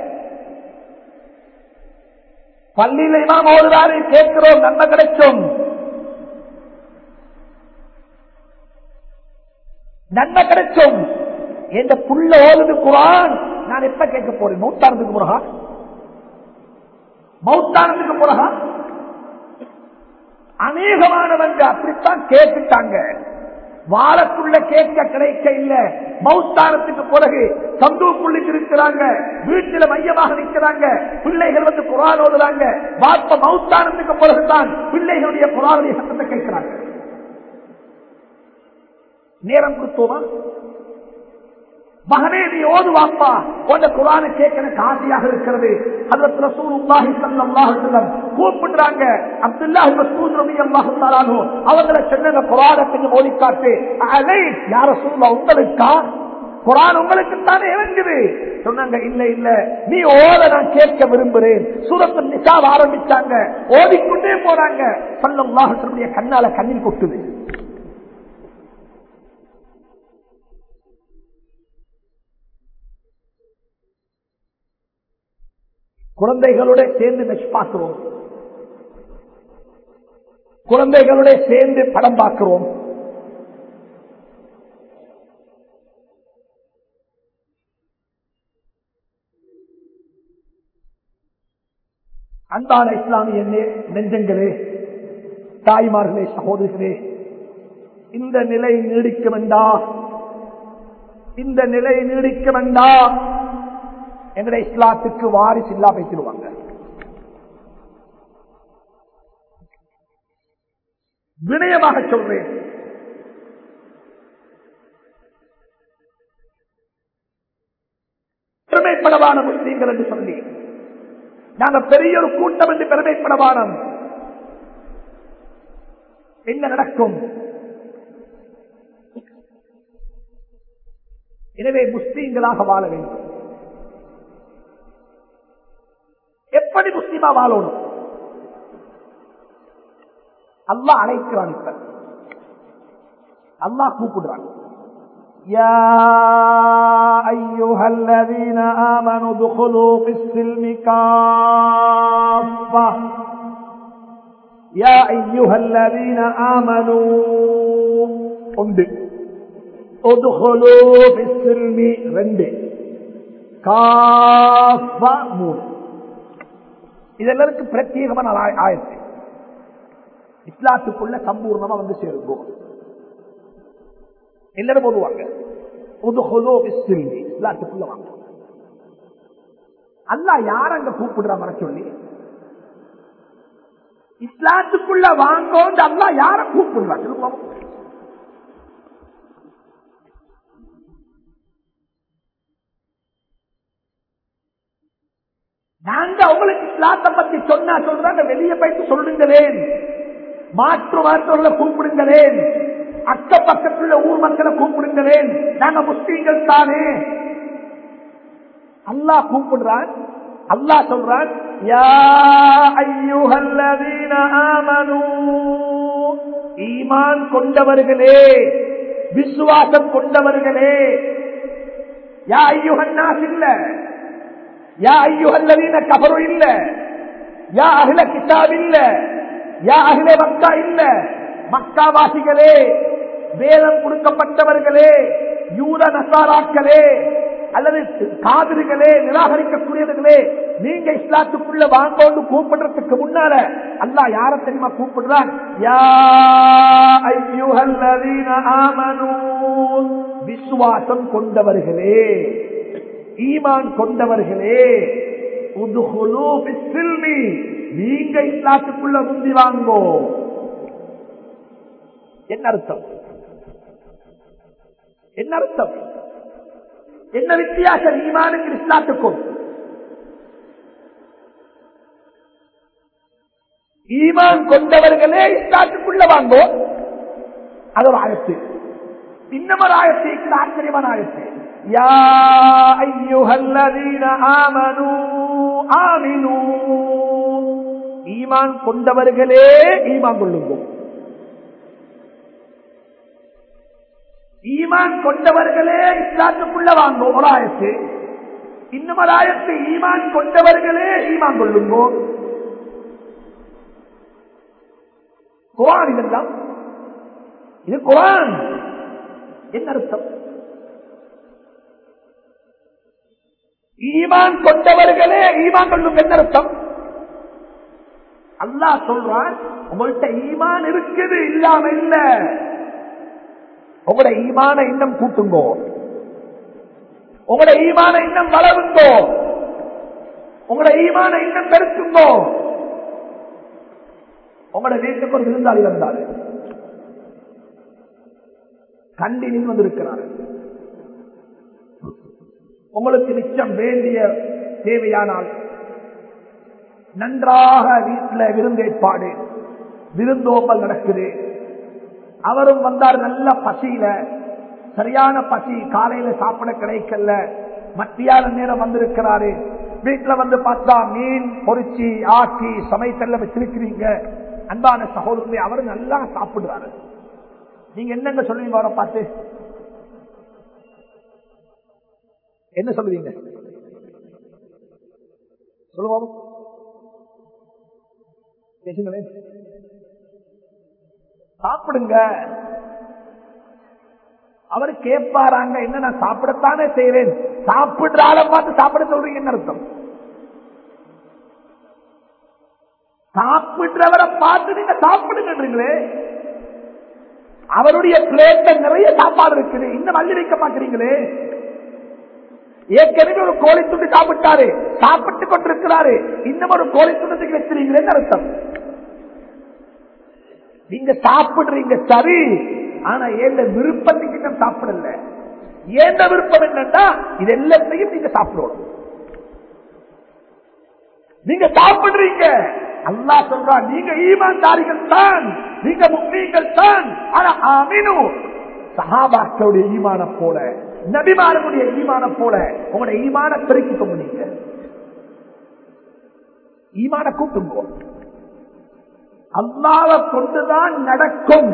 பள்ளியில இமாம் ஓதுறாரு கேட்கிறோம் நன்மை கிடைக்கும் நன்மை கிடைக்கும் எந்த புள்ள ஓதுது குரான் நான் எப்ப கேட்க போறேன் மௌத்தானதுக்கு பிறகா மௌத்தானதுக்கு பிறகா அநேகமானவங்க அப்படித்தான் கேட்டுட்டாங்க வாழக்குள்ள கேட்க கிடைக்க இல்ல மௌத்தானத்துக்கு பிறகு சந்தூக்குள்ளுக்கு இருக்கிறாங்க வீட்டில மையமாக நிற்கிறாங்க பிள்ளைகள் வந்து குரான் ஓதுறாங்க வாப்ப மௌத்தானத்துக்கு பிறகுதான் பிள்ளைகளுடைய குரானுடைய சத்தத்தை கேட்கிறாங்க நேரம் கொடுத்தோமா மகனே நீ ஓது வாப்பா உன்ன குரான கேட்க எனக்கு ஆசையாக இருக்கிறது அதுல ரசூலுல்லாஹி ஸல்லல்லாஹு அலைஹி வஸல்லம் கூப்பிடுறாங்க அப்துல்லாஹ் மஸ்ஊத் ரலியல்லாஹு தஆலா அன்ஹு அவங்கள சொன்ன குரானை கொஞ்சம் ஓதி காட்டு அலை யா ரசூலுல்லாஹ் உங்களுக்கா குரான் உங்களுக்கு தானே இறங்குது சொன்னாங்க இல்ல இல்ல நீ ஓத நான் கேட்க விரும்புறேன் சூரத்து நிசாவ ஆரம்பிச்சாங்க ஓதிக்கொண்டே போறாங்க ஸல்லல்லாஹு அலைஹி வஸல்லம் கண்ணால கண்ணீர் கொட்டுது குழந்தைகளோட சேர்ந்து மெச் பார்க்கிறோம் குழந்தைகளோட சேர்ந்து படம் பார்க்கிறோம் அன்பான இஸ்லாமிய நெ- நெஞ்சங்களே தாய்மார்களே சகோதரர்களே இந்த நிலை நீடிக்க வேண்டாம் இந்த நிலை நீடிக்க வேண்டாம் எங்கட இஸ்லாத்துக்கு வாரிசு இல்லா பேசிடுவாங்க வினயமாக சொல்றேன் பெருமைப்படவான முஸ்லீம்கள் என்று சொல்லி நாங்க பெரிய ஒரு கூட்டம் என்று பெருமைப்படவானம் என்ன நடக்கும் எனவே முஸ்லீம்களாக வாழ வேண்டும் எப்படி முஸ்லீமா வாழணும் அல்லாஹ் அழைக்கிறான் இப்ப அல்லாஹ் கூப்பிடுறான் يا أيها الذين آمنوا ادخلوا في السلم كافة يا أيها الذين آمنوا உண்டு ادخلوا في السلم ரெண்டு காஃபா மூணு இதெல்லாம் பிரத்யேகமான ஆய- ஆயத்து இஸ்லாத்துக்குள்ள சம்பூர்ணமா வந்து சேருவோம் எல்லாரும் போடுவாங்க உதுகுலு பிஸ்ஸில்மி. இஸ்லாத்துக்குள்ள வாங்க அல்லாஹ் யார் அங்க கூப்பிடுற வர சொல்லி இஸ்லாத்துக்குள்ள வாங்கோன்னு அல்லாஹ் யார கூப்பிடுறா சொல்லுங்க நாங்க அவங்களுக்கு இஸ்லாத்தை பத்தி சொன்னா சொல்றாங்க வெளியே போயிட்டு சொல்லுங்களேன் மாற்று மாற்றவர்களை கூப்பிடுங்களேன் அக்க பக்கத்துள்ள ஊர் மக்களை கூப்பிடுங்களேன் நாங்க முஸ்லீம்கள் தானே அல்லாஹ் கூப்பிடுறான் அல்லாஹ் சொல்றான் யா ஐயுஹல்லதீன ஆமனூ ஈமான் கொண்டவர்களே விசுவாசம் கொண்டவர்களே யா ஐயுஹன்னாஸ் இல்ல யா ஐயுஹல்லதீன கபரு இல்ல யா அகில கிதாப் இல்ல யா அகில மக்கா இல்ல மக்காவாசிகளே வேதம் கொடுக்கப்பட்டவர்களே யூத நசாராக்களே அல்லது காவிரிகளே நிராகரிக்கக்கூடியவர்களே நீங்க இஸ்லாத்துக்குள்ள வாங்கோண்டு கூப்பிடுறதுக்கு முன்னால அல்லாஹ் யார தெரியுமா கூப்பிடுறான் யா ஐயுஹல்லதீன ஆமனூ விசுவாசம் கொண்டவர்களே ஈமான் கொண்டவர்களே உதுகுலு பிஸ்ஸில்மி. நீங்க இஸ்லாத்துக்குள்ள முந்தி வாங்கோ என்ன அர்த்தம் என்ன அர்த்தம் என்ன வித்தியாசம் ஈமானுக்கு இஸ்லாத்துக்கும் ஈமான் கொண்டவர்களே இஸ்லாத்துக்குள்ள வாங்கோ அது ஒரு ஆயத்து இன்னமொரு ஆயத்து இந்த ஆச்சரியமான ஆயத்து யா ஐயுஹல்லதீன ஆமனூ ஆமினூ ஈமான் கொண்டவர்களே ஈமான் கொள்ளுங்கள் ஈமான் கொண்டவர்களே இஸ்லாத்துக்குள்ள வாங்கோ ஒரு ஆயத்து இன்னும் ஒரு ஆயத்து ஈமான் கொண்டவர்களே ஈமான் கொள்ளுங்கோ குரான் இதெல்லாம் இது குரான் என்ன அர்த்தம் ஈமான் கொண்டவர்களே ஈமான் கொள்ளும் என்ன அர்த்தம் அல்லாஹ் சொல்றான் உங்கள்கிட்ட ஈமான் இருக்குது இல்லாம இல்ல உங்களோட ஈமான இன்னும் கூட்டுங்கோ உங்களோட ஈமான இன்னும் வளருங்கோ உங்களோட ஈமான இன்னும் பெருக்குங்கோ உங்களோட வீட்டுக்கு ஒரு விருந்தாளி வந்தாரு கண்டினில் வந்திருக்கிறார் உங்களுக்கு நிச்சயம் வேண்டிய தேவையானால் நன்றாக வீட்டில் விருந்தேற்பாடு விருந்தோம்பல் நடக்குது அவரும் வந்தார் நல்ல பசியில சரியான பசி காலையில சாப்பிட கிடைக்கல மத்தியான நேரம் வந்திருக்கிறாரு வீட்டுல வந்து பார்த்தா மீன் பொறிச்சி ஆக்கி சமைத்தல்ல வச்சிருக்கிறீங்க அன்பான சகோதரத்தை அவரு நல்லா சாப்பிடுறாரு நீங்க என்னங்க சொல்லுவீங்க அவரை பார்த்து என்ன சொல்லுவீங்க சொல்லுவோம் பேசுங்களேன் சாப்பிடுங்க அவர் கேட்பாராங்க என்ன நான் சாப்பிடத்தானே செய்வேன் சாப்பிடுற ஆளை பார்த்து சாப்பிட சொல்றீங்க என்ன அர்த்தம் சாப்பிடுறவரை பார்த்து நீங்க சாப்பிடுங்கன்றீங்களே அவருடைய பிளேட்ல நிறைய சாப்பாடு இருக்குது இன்னும் வள்ளி வைக்க மாட்டீங்களே ஏற்கனவே ஒரு கோழி துண்டு சாப்பிட்டாரு சாப்பிட்டு கொண்டிருக்கிறாரு இன்னும் ஒரு கோழி துண்டத்துக்கு வச்சிருக்கீங்களேன்னு அர்த்தம் நீங்க சாப்பிடுறீங்க சரி ஆனா ஏந்த விருப்பத்துக்கு இன்னும் சாப்பிடல ஏந்த விருப்பம் என்னன்னா இது எல்லாத்தையும் நீங்க சாப்பிடணும் நீங்க சாப்பிடுறீங்க அல்லா சொல்றா நீங்க ஈமான்தாரிகள் தான் நீங்க முக்மீன்கள் தான் ஆனா ஆமினு சஹாபாக்களுடைய ஈமான போல நபிமாரனுடைய ஈமான போல உங்களுடைய ஈமான பெருக்கிக் கொண்டு நீங்க ஈமான கூட்டுங்கோ அல்லாவை கொண்டுதான் நடக்கும்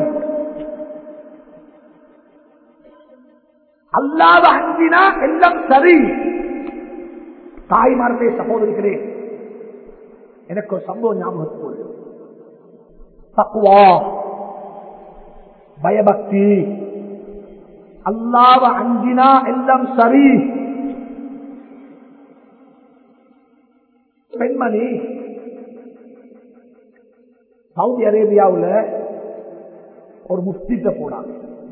அல்லாத அஞ்சினா எல்லாம் சரி தாய்மார்களே சகோதரிகளே எனக்கு ஒரு சம்பவம் ஞாபகத்துக்கு தக்குவா பயபக்தி அல்லாவ அஞ்சினா எல்லாம் சரி பெண்மணி சவுதி அரேபியாவில் ஒரு முஃப்திட்ட போனாங்க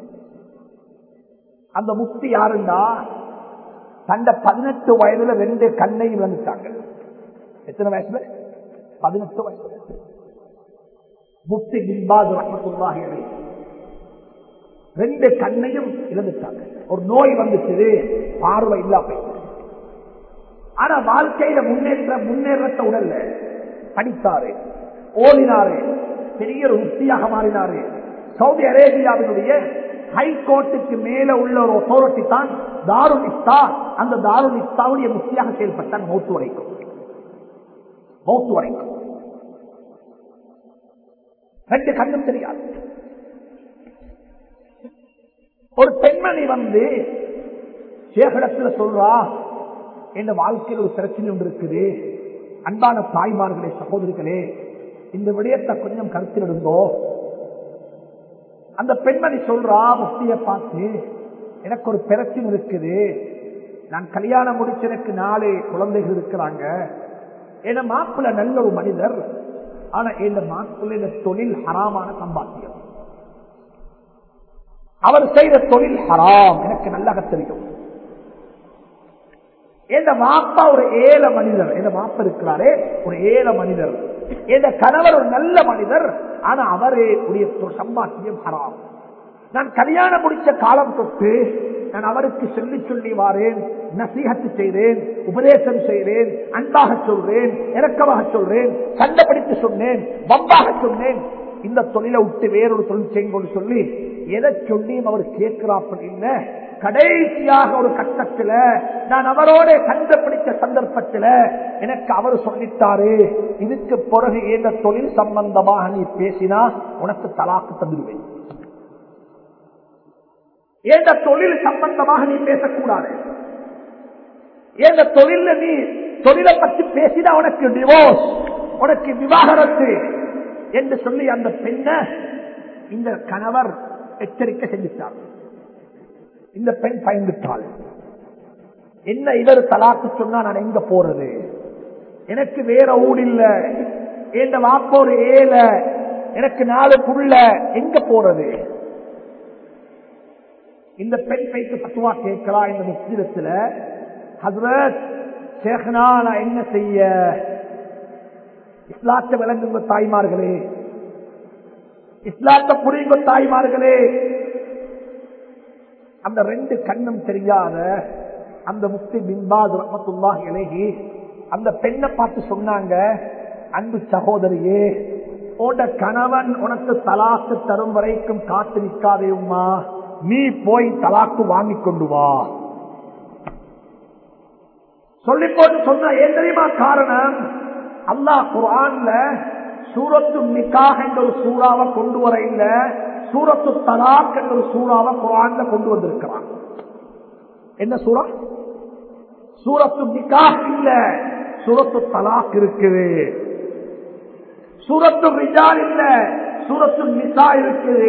அந்த முஃப்தி யாருண்டா தண்ட பதினெட்டு வயதுல ரெண்டு கண்ணையும் வந்துட்டாங்க எத்தனை வயசுல பதினெட்டு வயசுல முஃப்தி பின்பாத் ரஹமத்துல்லாஹி அலைஹி ரெண்டு கண்ணையும் இழந்துட்டாங்க ஒரு நோய் வந்துச்சு பார்வை இல்லா போயிட்டு ஆனா வாழ்க்கையில முன்னேற்ற முன்னேற்றத்தை உடல்ல படித்தாரு ஓடினாரு பெரிய ஒரு உத்தியாக மாறினாரு சவுதி அரேபியாவினுடைய ஹைகோர்ட்டுக்கு மேல உள்ள ஒரு அத்தாரிட்டி தான் தாருல் இஸ்தா அந்த தாருல் இஸ்தாவுடைய முக்கியாக செயல்பட்டான் மௌத்து வரைக்கும் மௌத்து வரைக்கும் ரெண்டு கண்ணும் தெரியாது ஒரு பெண்மணி வந்து சேகடத்துல சொல்றா என் வாழ்க்கையில் ஒரு பிரச்சனை ஒன்று இருக்குது அன்பான தாய்மார்களே சகோதரிகளே இந்த விடயத்தை கொஞ்சம் கருத்தில் இருந்தோ அந்த பெண்மணி சொல்றா முக்திய பார்த்து எனக்கு ஒரு பிரச்சனை இருக்குது நான் கல்யாணம் முடிச்ச எனக்கு நாலு குழந்தைகள் இருக்கிறாங்க என் மாப்பிள்ள நல்ல ஒரு மனிதர் ஆனா என் மாப்பிள்ள தொழில் ஹராமான சம்பாத்தியம் அவர் செய்த தொழில் ஹராம் எனக்கு நல்லாக தெரியும் எந்த மாப்பா ஒரு ஏழை மனிதர் எந்த மாப்பா இருக்கிறாரே ஒரு ஏழை மனிதர் எந்த கணவர் ஒரு நல்ல மனிதர் ஆனா அவரே உடைய சம்பாத்தியம் ஹராம் நான் கல்யாணம் முடிச்ச காலம் தொட்டு நான் அவருக்கு சொல்லி சொல்லி வாரேன் நசீகத்து செய்தேன் உபதேசம் செய்தேன் அன்பாக சொல்றேன் இறக்கமாக சொல்றேன் சண்டைப்படுத்தி சொன்னேன் வம்பாக சொன்னேன் இந்த தொழிலை விட்டு வேறொரு தொழில் செய்யுங்கன்னு சொல்லி எதை சொல்லியும் அவர் கேட்கிறாப்ப இல்ல கடைசியாக ஒரு கட்டத்துல நான் அவரோட கண்டுபிடிச்ச சந்தர்ப்பத்துல எனக்கு அவர் சொல்லிட்டாரு இதுக்கு பிறகு இந்த தொழில் சம்பந்தமாக நீ பேசினா உனக்கு தலாக்கு தந்துடுவேன் எந்த தொழில் சம்பந்தமாக நீ பேசக்கூடாது எந்த தொழில நீ தொழிலை பற்றி பேசினா உனக்கு டிவோர்ஸ் உனக்கு விவாகரத்து என்று சொல்லி அந்த பெண்ணை இந்த கணவர் எச்சரிக்கை செஞ்சிட்டார் இந்த பெண் பயந்துட்டாள் என்ன இவர் தலாக்கு சொன்னா நான் எங்க போறது எனக்கு வேற ஊடு இல்ல என் வாப்ப ஒரு ஏல எனக்கு நாலு புள்ள எங்க போறது இந்த பெண் பைக்கு பத்துவா கேட்கலாம் இந்த முஸ்லிடத்துல ஹசரத் சேகனா நான் என்ன செய்ய இஸ்லாத்தை விளங்குங்க தாய்மார்களே இஸ்லாத்தை புரியுங்க தாய்மார்களே அந்த ரெண்டு கண்ணும் தெரியாத அந்த முக்தி பின்பாத் ரஹமத்துல்லா இலகி அந்த பெண்ணை பார்த்து சொன்னாங்க அன்பு சகோதரியே உட கணவன் உனக்கு தலாக்கு தரும் வரைக்கும் காத்து நிற்காதே உமா நீ போய் தலாக்கு வாங்கி கொண்டு வா சொல்லி போட்டு சொன்ன ஏன் தெரியுமா காரணம் அல்லாஹ் குரான்ல சூரத்து நிக்காக என்ற ஒரு சூறாவை கொண்டு வர இல்ல சூரத்து தலாக் என்ற ஒரு சூறாவை குரான்ல கொண்டு வந்திருக்கிறான் என்ன சூறா சூரத்து நிக்காக இல்ல சூரத்து தலாக் இருக்குது சூரத்து ரிஜால் இல்ல சூரத்து நிசா இருக்குது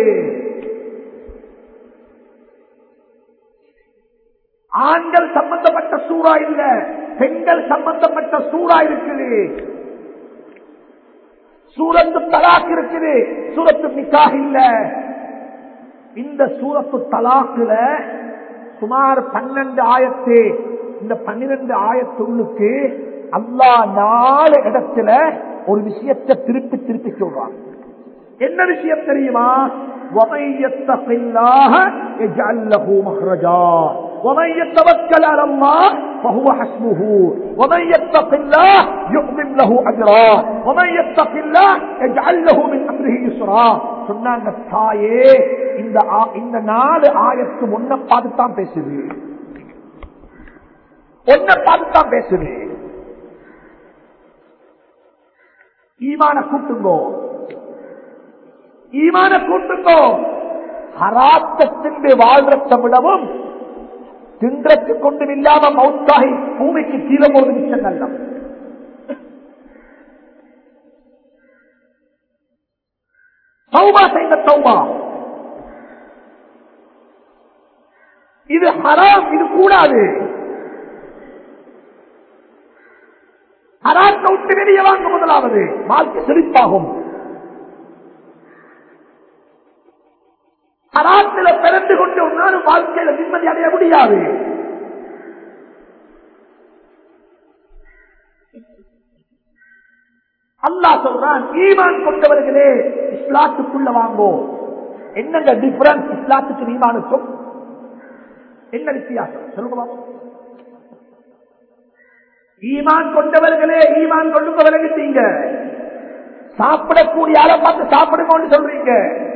ஆண்கள் சம்பந்தப்பட்ட சூறா இல்ல பெண்கள் சம்பந்தப்பட்ட சூறா இருக்குது சூரத்து தலாக் இருக்குது சூரத்து நிக்காக இல்ல இந்த சூரத்து தலாக்குல சுமார் பன்னெண்டு ஆயத்து இந்த பன்னிரண்டு ஆயத்துள்ளுக்கு அல்லா நாலு இடத்துல ஒரு விஷயத்தை திருப்பி திருப்பி சொல்றான் என்ன விஷயம் தெரியுமா وَمَن يَتَّقِ اللَّهَ يَجْعَل لَّهُ مَخْرَجًا ومن يتوكل على الله فهو حسبه ومن يتق الله يؤمن له اجرا ومن يتق الله يجعل له من امره يسرا சொன்னாங்க தாயே இந்த இந்த நாலு ஆயத்து ஒன்ன பார்த்துத்தான் பேசுது ஒன்ன பார்த்துத்தான் பேசுது ஈமான கூட்டுங்கோ ஈமான கூட்டுங்கோ ஹராத்தத்தின் வாழ்றத்தை விடவும் தின்றக்கு கொண்டும் இல்லாம மௌத்தாகி பூமிக்கு கீழே போவது மிச்சம் நல்லம் சௌபா செய்த சௌபா இது ஹராம் இது கூடாது ஹராத்தை விட்டு வெளியே வாங்க முதலாவது வாழ்க்கை செழிப்பாகும் ஹராத்தில பிறந்து கொண்டு ஒன்னாலும் வாழ்க்கையில நிம்மதி அடைய முடியாது அல்லா சொல்றான் ஈமான் கொண்டவர்களே இஸ்லாத்துக்குள்ள வாங்கோ என்னங்க டிஃபரன்ஸ் இஸ்லாத்துக்கு ஈமானுக்கும் என்ன வித்தியாசம் சொல்லுங்க ஈமான் கொண்டவர்களே ஈமான் கொண்டு விலகிட்டீங்க சாப்பிடக்கூடிய ஆளை பார்த்து சாப்பிடுங்கன்னு சொல்றீங்க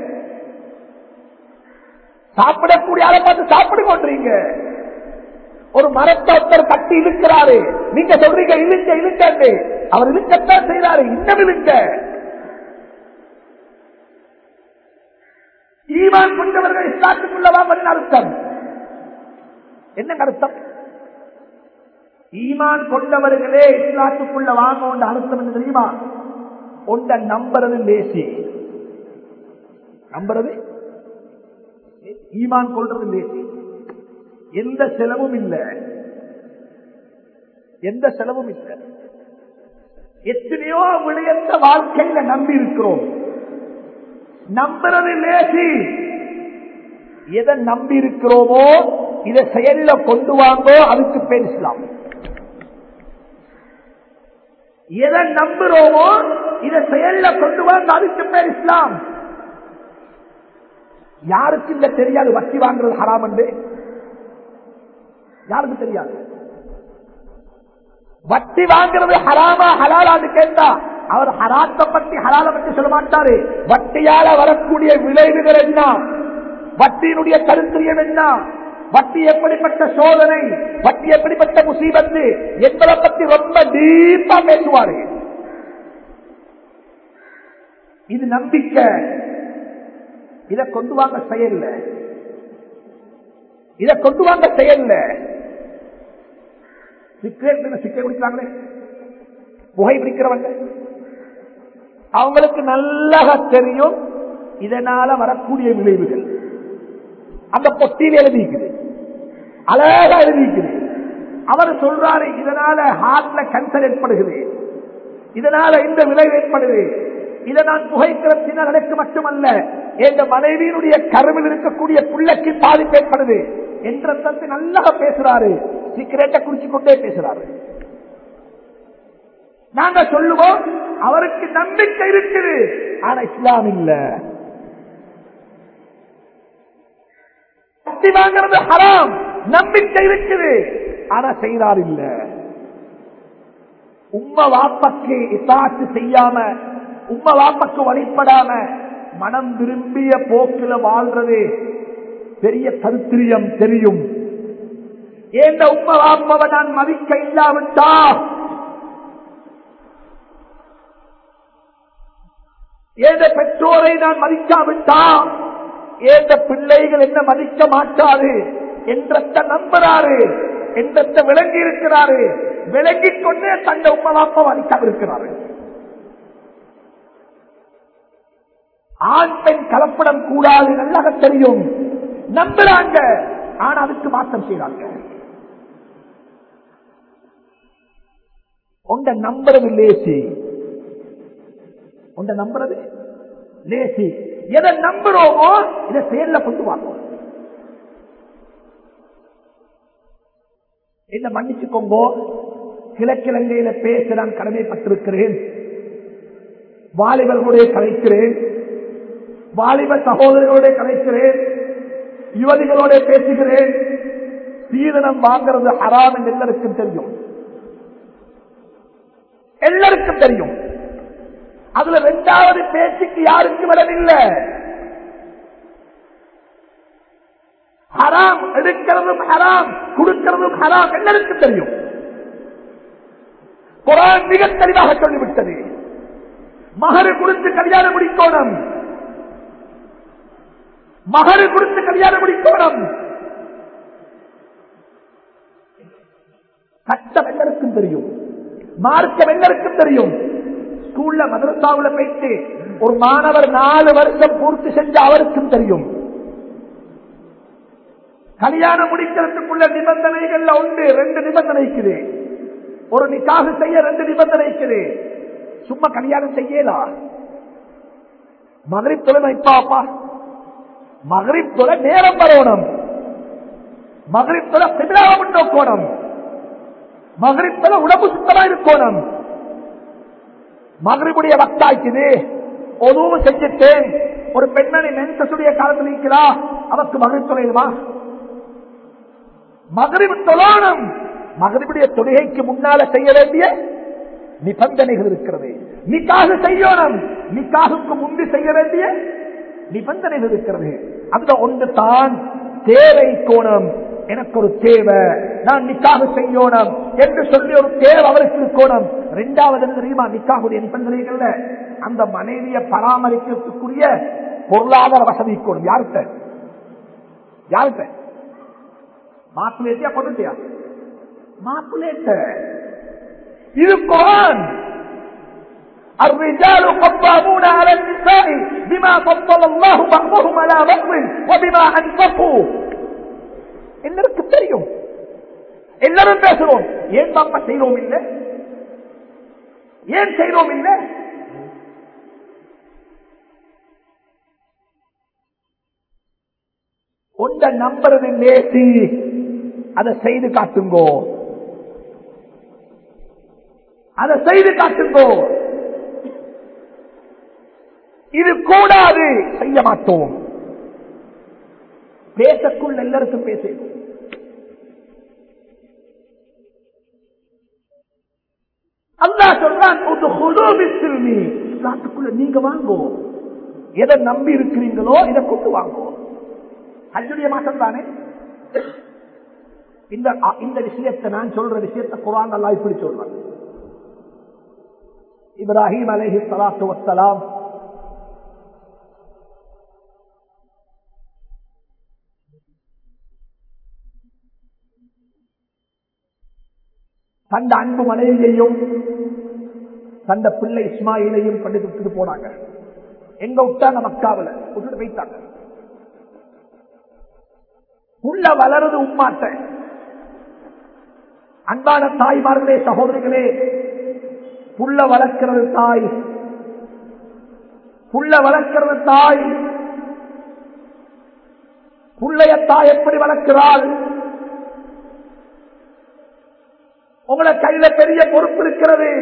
சாப்பிடக்கூடிய ஆளை பார்த்து சாப்பிடு கொண்டீங்க ஒரு மரத்தை ஒருத்தர் கட்டி இழுக்கிறாரு நீங்க சொல்றீங்க இழுக்க இழுக்கண்டு அவர் இழுக்கத்தான் செய்யறாரு இன்னும் இழுக்க ஈமான் கொண்டவர்கள் இஸ்லாத்துக்குள்ள வாங்கன்னு அர்த்தம் என்ன அர்த்தம் ஈமான் கொண்டவர்களே இஸ்லாத்துக்குள்ள வாங்க அர்த்தம் என்ன தெரியுமா ஒன்ற நம்புறது லேசி நம்புறது ஈமான் கொள்றது லேசி எந்த செலவும் இல்லை எந்த செலவும் இல்லை எத்தனையோ விடயத்த வாழ்க்கையில நம்பி இருக்கிறோம் நம்புறது லேசி எதை நம்பி இருக்கிறோமோ இதை செயல்ல கொண்டு வாங்கோ அதுக்கு பேர் இஸ்லாம் எதை நம்புறோமோ இதை செயல்ல கொண்டு வாங்க அதுக்கு பேர் இஸ்லாம் யாருக்கு இல்ல தெரியாது வட்டி வாங்குறது ஹராம் என்று யாருக்கு தெரியாது வட்டி வாங்குறது ஹராமா ஹலாலான்னு கேட்டா அவர் ஹராத்த பத்தி ஹலால பத்தி சொல்ல மாட்டாரு வட்டியால வரக்கூடிய விளைவுகள் என்ன வட்டியினுடைய கருத்திரியம் என்ன வட்டி எப்படிப்பட்ட சோதனை வட்டி எப்படிப்பட்ட முசீபத்து என்பதை பத்தி ரொம்ப டீப்பா பேசுவாரு இது நம்பிக்கை இதை கொண்டு வாங்க செயல்ல இதை கொண்டு வாங்க செயல்ல சிக்கேட் சிக்கை குடிக்கிறாங்களே புகை பிடிக்கிறவங்க அவங்களுக்கு நல்லா தெரியும் இதனால வரக்கூடிய விளைவுகள் அந்த பொட்டியில் எழுதிக்குது அழகா எழுதிக்குது அவர் சொல்றாரு இதனால ஹார்ட்ல கேன்சர் ஏற்படுகிறது இதனால இந்த விளைவு ஏற்படுது இதை நான் புகைக்கிறத்தினால் எனக்கு மட்டுமல்ல எங்க மனைவியினுடைய கருவில் இருக்கக்கூடிய புள்ளக்கு பாதிப்பு ஏற்படுது என்ற தந்தை நல்லா பேசுறாரு சிகரெட்டை குடிச்சு கொண்டே பேசுறாரு நாங்க சொல்லுவோம் அவருக்கு நம்பிக்கை இருக்குது ஆனா இஸ்லாம் இல்ல வட்டி வாங்குறது ஹராம் நம்பிக்கை இருக்குது ஆனா செய்தார் இல்ல உம்ம வாப்பக்கு இசாத்து செய்யாம உம்ம வாப்பக்கு வழிபடாம மனம் விரும்பிய போக்கில வாழ்றது பெரிய கருத்திரியம் தெரியும் ஏந்த உம்ம வாப்பவை நான் மதிக்க இல்லாவிட்டா ஏந்த பெற்றோரை நான் மதிக்காவிட்டா ஏந்த பிள்ளைகள் என்ன மதிக்க மாட்டாது என்றத்த நம்புறாரு என்றத்த விளங்கி இருக்கிறாரு விளங்கிக் கொண்டே தந்த உம்மவாப்ப மதிக்காவிருக்கிறாரு ஆண் பெண் கலப்படம் கூடாது நல்லா தெரியும் நம்புறாங்க ஆனா அதுக்கு மாற்றம் செய்யறாங்க உண்ட நம்புறது லேசி உண்ட நம்புறது லேசி எதை நம்புறோமோ இதை செயல்ல கொண்டு வாங்க என்ன மன்னிச்சுக்கோங்க கிழக்கிழங்கையில பேச நான் கடமைப்பட்டிருக்கிறேன் வாலிபர்களுடைய கலைக்கிறேன் வாலிப சகோதரர்களோட கலைக்கிறேன் யுவதிகளோட பேசுகிறேன் சீதனம் வாங்கிறது ஹராம் என்று எல்லாருக்கும் தெரியும் எல்லாருக்கும் தெரியும் அதுல ரெண்டாவது பேச்சுக்கு யாருக்கும் இடமில்லை ஹராம் எடுக்கிறதும் ஹராம் கொடுக்கிறதும் ஹராம் எல்லாருக்கும் தெரியும் குரான் மிக தெளிவாக சொல்லிவிட்டது மகரு கொடுத்து கல்யாணம் முடிக்கோணும் மகரு கொடுத்து கல்யாணம் முடிக்கோணும் சட்டம் எல்லாருக்கும் தெரியும் மார்க்கம் எல்லாருக்கும் தெரியும் ஸ்கூல்ல மதரசாவுல போயிட்டு ஒரு மாணவர் நாலு வருஷம் பூர்த்தி செஞ்ச அவருக்கும் தெரியும் கல்யாணம் முடிக்கிறதுக்குள்ள நிபந்தனைகள்ல உண்டு ரெண்டு நிபந்தனை இருக்குது ஒரு நிக்காக செய்ய ரெண்டு நிபந்தனை இருக்குது சும்மா கல்யாணம் செய்யலாம் மகரிப் தொலை வைப்பாப்பா மகரிப் தொலை நேரம் வரணும் மகரிப் தொலை பின்னாக நோக்கணும் மகரிப் தொலை உடம்பு சுத்தமா இருக்கணும் மகரிபுடைய வக்தாய்க்குது ஒதுவும் செஞ்சுட்டேன் ஒரு பெண்மணி மென்சசுடைய காலத்தில் இருக்கிறா அவருக்கு மகரிப் தொலையுமா மகரிபு தொழணும் மகரிபுடைய தொழுகைக்கு முன்னால செய்ய வேண்டிய நிபந்தனைகள் இருக்கிறது நிக்காக செய்யணும் நிக்காகுக்கு முன்பு செய்ய வேண்டிய நிபந்தனைகள் இருக்கிறது அந்த ஒன்று தான் தேவை கோணம் எனக்கு ஒரு தேவை நான் நிக்காக செய்யணும் என்று சொல்லி ஒரு தேவை அவருக்கு இருக்கணும் இரண்டாவது என்ன தெரியுமா நிக்காகுடைய நிபந்தனைகள்ல அந்த மனைவியை பராமரிக்கிறதுக்குரிய பொருளாதார வசதி இருக்கணும் யார்கிட்ட யார்கிட்ட மாப்பிள்ளையா கொண்டுட்டியா மாப்பிள்ளைட்ட இது குரான் الرجال قوامون على النساء بما فضل الله بعضهم على بعض وبما انفقوا எல்லாருக்கும் தெரியும் எல்லாரும் பேசுறோம் ஏன் பாப்பா செய்யறோம் இல்ல ஏன் செய்யறோம் இல்லை ஒன்ற நம்புறது நேசி அதை செய்து காட்டுங்கோ அதை செய்து காட்டுங்கோ இது கூடாது செய்ய மாட்டோம் பேசக்குள் எல்லாருக்கும் பேசும் அல்லா சொல்றான் இஸ்லாத்துக்குள்ள நீங்க வாங்கோ எதை நம்பி இருக்கிறீங்களோ இதை கொண்டு வாங்கோ அஞ்சுடைய மாசம் தானே இந்த இந்த விஷயத்தை நான் சொல்ற விஷயத்தை குரான் அல்லா இப்படி சொல்றேன் இப்ராஹிம் அலஹி சலாத்து வசலாம் தந்த அன்பு மனைவியையும் தந்த பிள்ளை இஸ்மாயிலையும் கொண்டு விட்டுட்டு போனாங்க எங்க விட்டாங்க மக்காவில் விட்டுட்டு வைத்தாங்க உள்ள வளருது உம்மாட்ட அன்பான தாய்மார்களே சகோதரிகளே புள்ள வளர்க்கிறது தாய் புள்ள வளர்க்கிறது தாய் புள்ளைய தாய் எப்படி வளர்க்கிறாள் உங்களை கையில பெரிய பொறுப்பு இருக்கிறது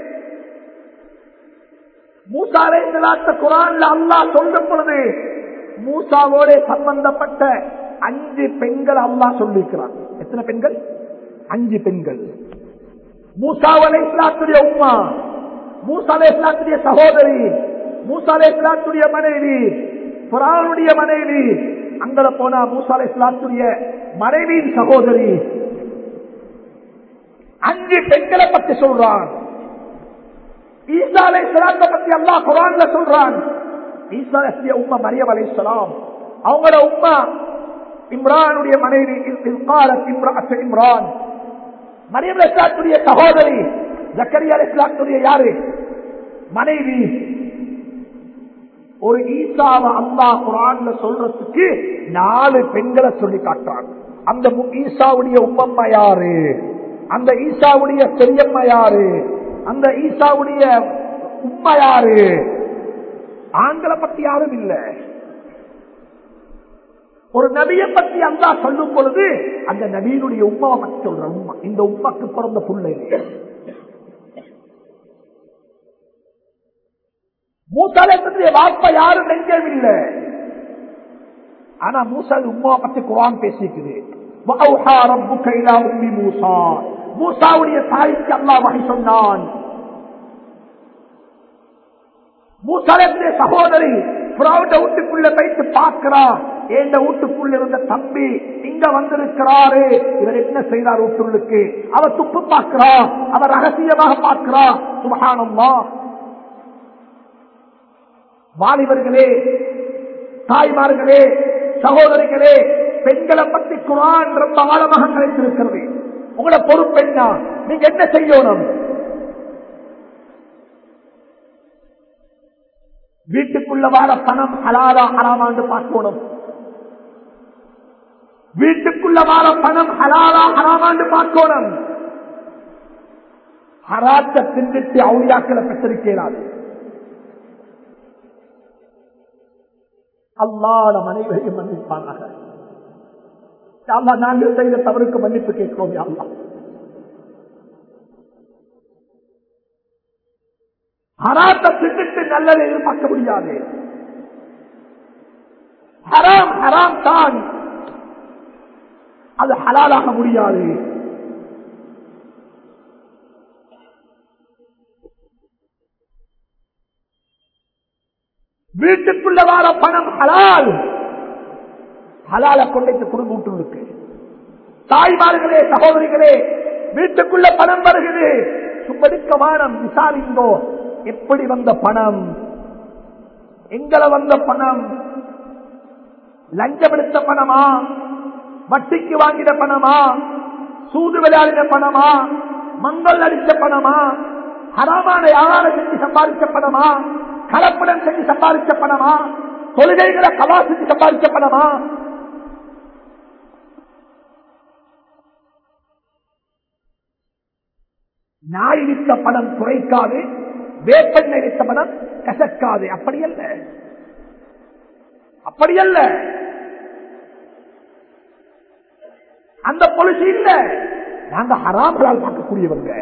மூசாரை நிலாத்த குரான்ல அல்லா சொல்லும் பொழுது மூசாவோட சம்பந்தப்பட்ட அஞ்சு பெண்கள் அல்லா சொல்லியிருக்கிறார் எத்தனை பெண்கள் அஞ்சு பெண்கள் மூசாவலை இஸ்லாத்துடைய உமா மூசாலை இஸ்லாத்துடைய சகோதரி மூசாலை இஸ்லாத்துடைய மனைவி புறானுடைய மனைவி அங்கட போனா மூசாலை இஸ்லாத்துடைய மனைவியின் சகோதரி அஞ்சு பெண்களை பற்றி சொல்றான் ஈசாலை சிலாத்தை பத்தி அல்லா குரான்ல சொல்றான் ஈசாலத்திய உமா மரியம் அலை அவங்களோட உமா இம்ரானுடைய மனைவி இம்ரான் மரியம் இஸ்லாத்துடைய சகோதரி ஜக்கரியா இஸ்லாத்துடைய யாரு மனைவி ஒரு ஈசாவை அல்லா குரான்ல சொல்றதுக்கு நாலு பெண்களை சொல்லி காட்டுறான் அந்த ஈசாவுடைய உம்மம்மா யாரு அந்த ஈசாவுடைய பெரியம்மா யாரு அந்த ஈசாவுடைய உண்மை யாரு ஆண்களை பத்தி யாரும் இல்ல ஒரு நபியை பத்தி அல்லா சொல்லும் பொழுது அந்த நபியினுடைய உமாவை பத்தி சொல்ற உமா இந்த உமாக்கு பிறந்த புள்ளை மூசாலை பற்றிய வார்த்தை யாரும் நெஞ்சம் இல்லை ஆனா மூசால் உமாவை பத்தி குரான் பேசிக்குது மூசாவுடைய தாய்க்கு அல்லா வகை சொன்னான் மூசாலத்திலே சகோதரி புறாவுட வீட்டுக்குள்ள போயிட்டு பார்க்கிறா எந்த வீட்டுக்குள்ள இருந்த தம்பி இங்க வந்திருக்கிறாரு இவர் என்ன செய்தார் வீட்டுள்ளுக்கு அவர் துப்பு பார்க்கிறா அவர் ரகசியமாக பார்க்கிறா சுபகானம்மா வாலிபர்களே தாய்மார்களே சகோதரிகளே பெண்களை பற்றி குரான் ரொம்ப ஆழமாக கிடைத்திருக்கிறது உங்களோட பொறுப்பெண்ணா நீங்க என்ன செய்யணும் வீட்டுக்குள்ள வார பணம் ஹலாரா ஹராமாண்டு பார்க்கணும் வீட்டுக்குள்ள வார பணம் ஹலாரா ஹராமாண்டு பார்க்கணும் ஹராத்த திண்டுட்டு அவுளியாக்களை பெற்றிருக்கிறார் அல்லாத மனைவரையும் மன்னிப்பானாக அல்லா நாங்கள் செய்த தவறுக்கு மன்னிப்பு கேட்கிறோம் அல்லா ஹராத்த திண்டுட்டு நல்லதை எதிர்பார்க்க முடியாது ஹராம் ஹராம் தான் அது ஹலாலாக முடியாது வீட்டுக்குள்ள வார பணம் ஹலால் ஹலால கொண்டைத்து குடும்ப வீட்டுக்கு தாய்மார்களே சகோதரிகளே வீட்டுக்குள்ள பணம் வருகிறது சுப்படிக்க வானம் விசாரிங்கோ எப்படி வந்த பணம் எங்களை வந்த பணம் லஞ்சம் எடுத்த பணமா வட்டிக்கு வாங்கின பணமா சூது விளையாடின பணமா மங்கள் அடித்த பணமா ஹராமான யாரால செஞ்சு சம்பாதிச்ச பணமா கலப்படம் செஞ்சு சம்பாதிச்ச பணமா தொழுகைகளை கலா செஞ்சு சம்பாதிச்ச பணமா நாய் வித்த பணம் குறைக்காது வேப்பெண்ணெய் வைத்த மனம் கசக்காது அப்படி அல்ல அப்படி அல்ல அந்த பொலிசி இல்ல நாங்க ஹராமலால் பார்க்கக்கூடியவங்க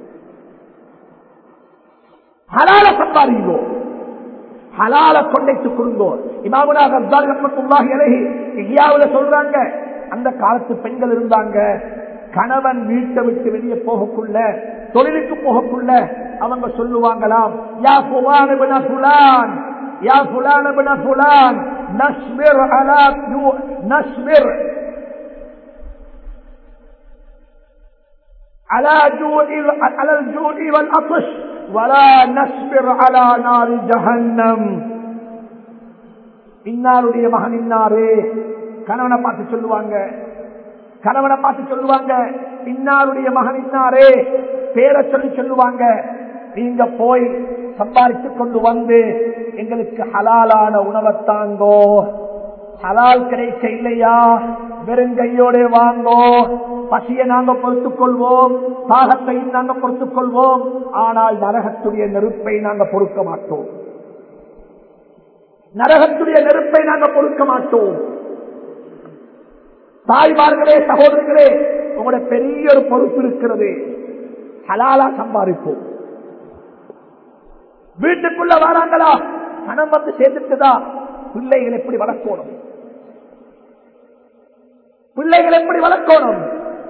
ஹலால சம்பாதிங்கோ ஹலால கொண்டைத்து கொடுங்கோ இமாமுனா கஸ்தால் ரஹ்மத்துல்லாஹி அலைஹி இஹ்யாவுல சொல்றாங்க அந்த காலத்து பெண்கள் இருந்தாங்க கணவன் வீட்டை விட்டு வெளியே போகக்குள்ள தொழிலுக்கு போகக்குள்ள அவங்க சொல்லுவாங்களாம் யா புலான் இப்ன புலான் யா புலான் இப்ன புலான் நஸ்பிர் அலா யூ- நஸ்பிர் على جوع على الجوع والعطش ولا نصبر على نار جهنم இன்னாருடைய மகன் இன்னாரே கணவனை பார்த்து சொல்லுவாங்க கணவனை பார்த்து சொல்லுவாங்க இன்னாருடைய மகன் இன்னாரே பேரை சொல்லி சொல்லுவாங்க நீங்க போய் சம்பாதித்து கொண்டு வந்து எங்களுக்கு ஹலாலான உணவை தாங்கோ ஹலால் கிடைக்க இல்லையா வெறுங்கையோட வாங்கோ பசியை நாங்க பொறுத்துக் கொள்வோம் தாகத்தையும் நாங்க பொறுத்துக் கொள்வோம் ஆனால் நரகத்துடைய நெருப்பை நாங்க பொறுக்க மாட்டோம் நரகத்துடைய நெருப்பை நாங்க பொறுக்க மாட்டோம் தாய்மார்களே சகோதரர்களே உங்களுடைய பெரிய ஒரு பொறுப்பு இருக்கிறது ஹலாலா சம்பாதிப்போம் வீட்டுக்குள்ள வராங்களா பணம் வந்து சேர்ந்துட்டுதா பிள்ளைகள் எப்படி வளர்க்கணும் பிள்ளைகள் எப்படி வளர்க்கணும்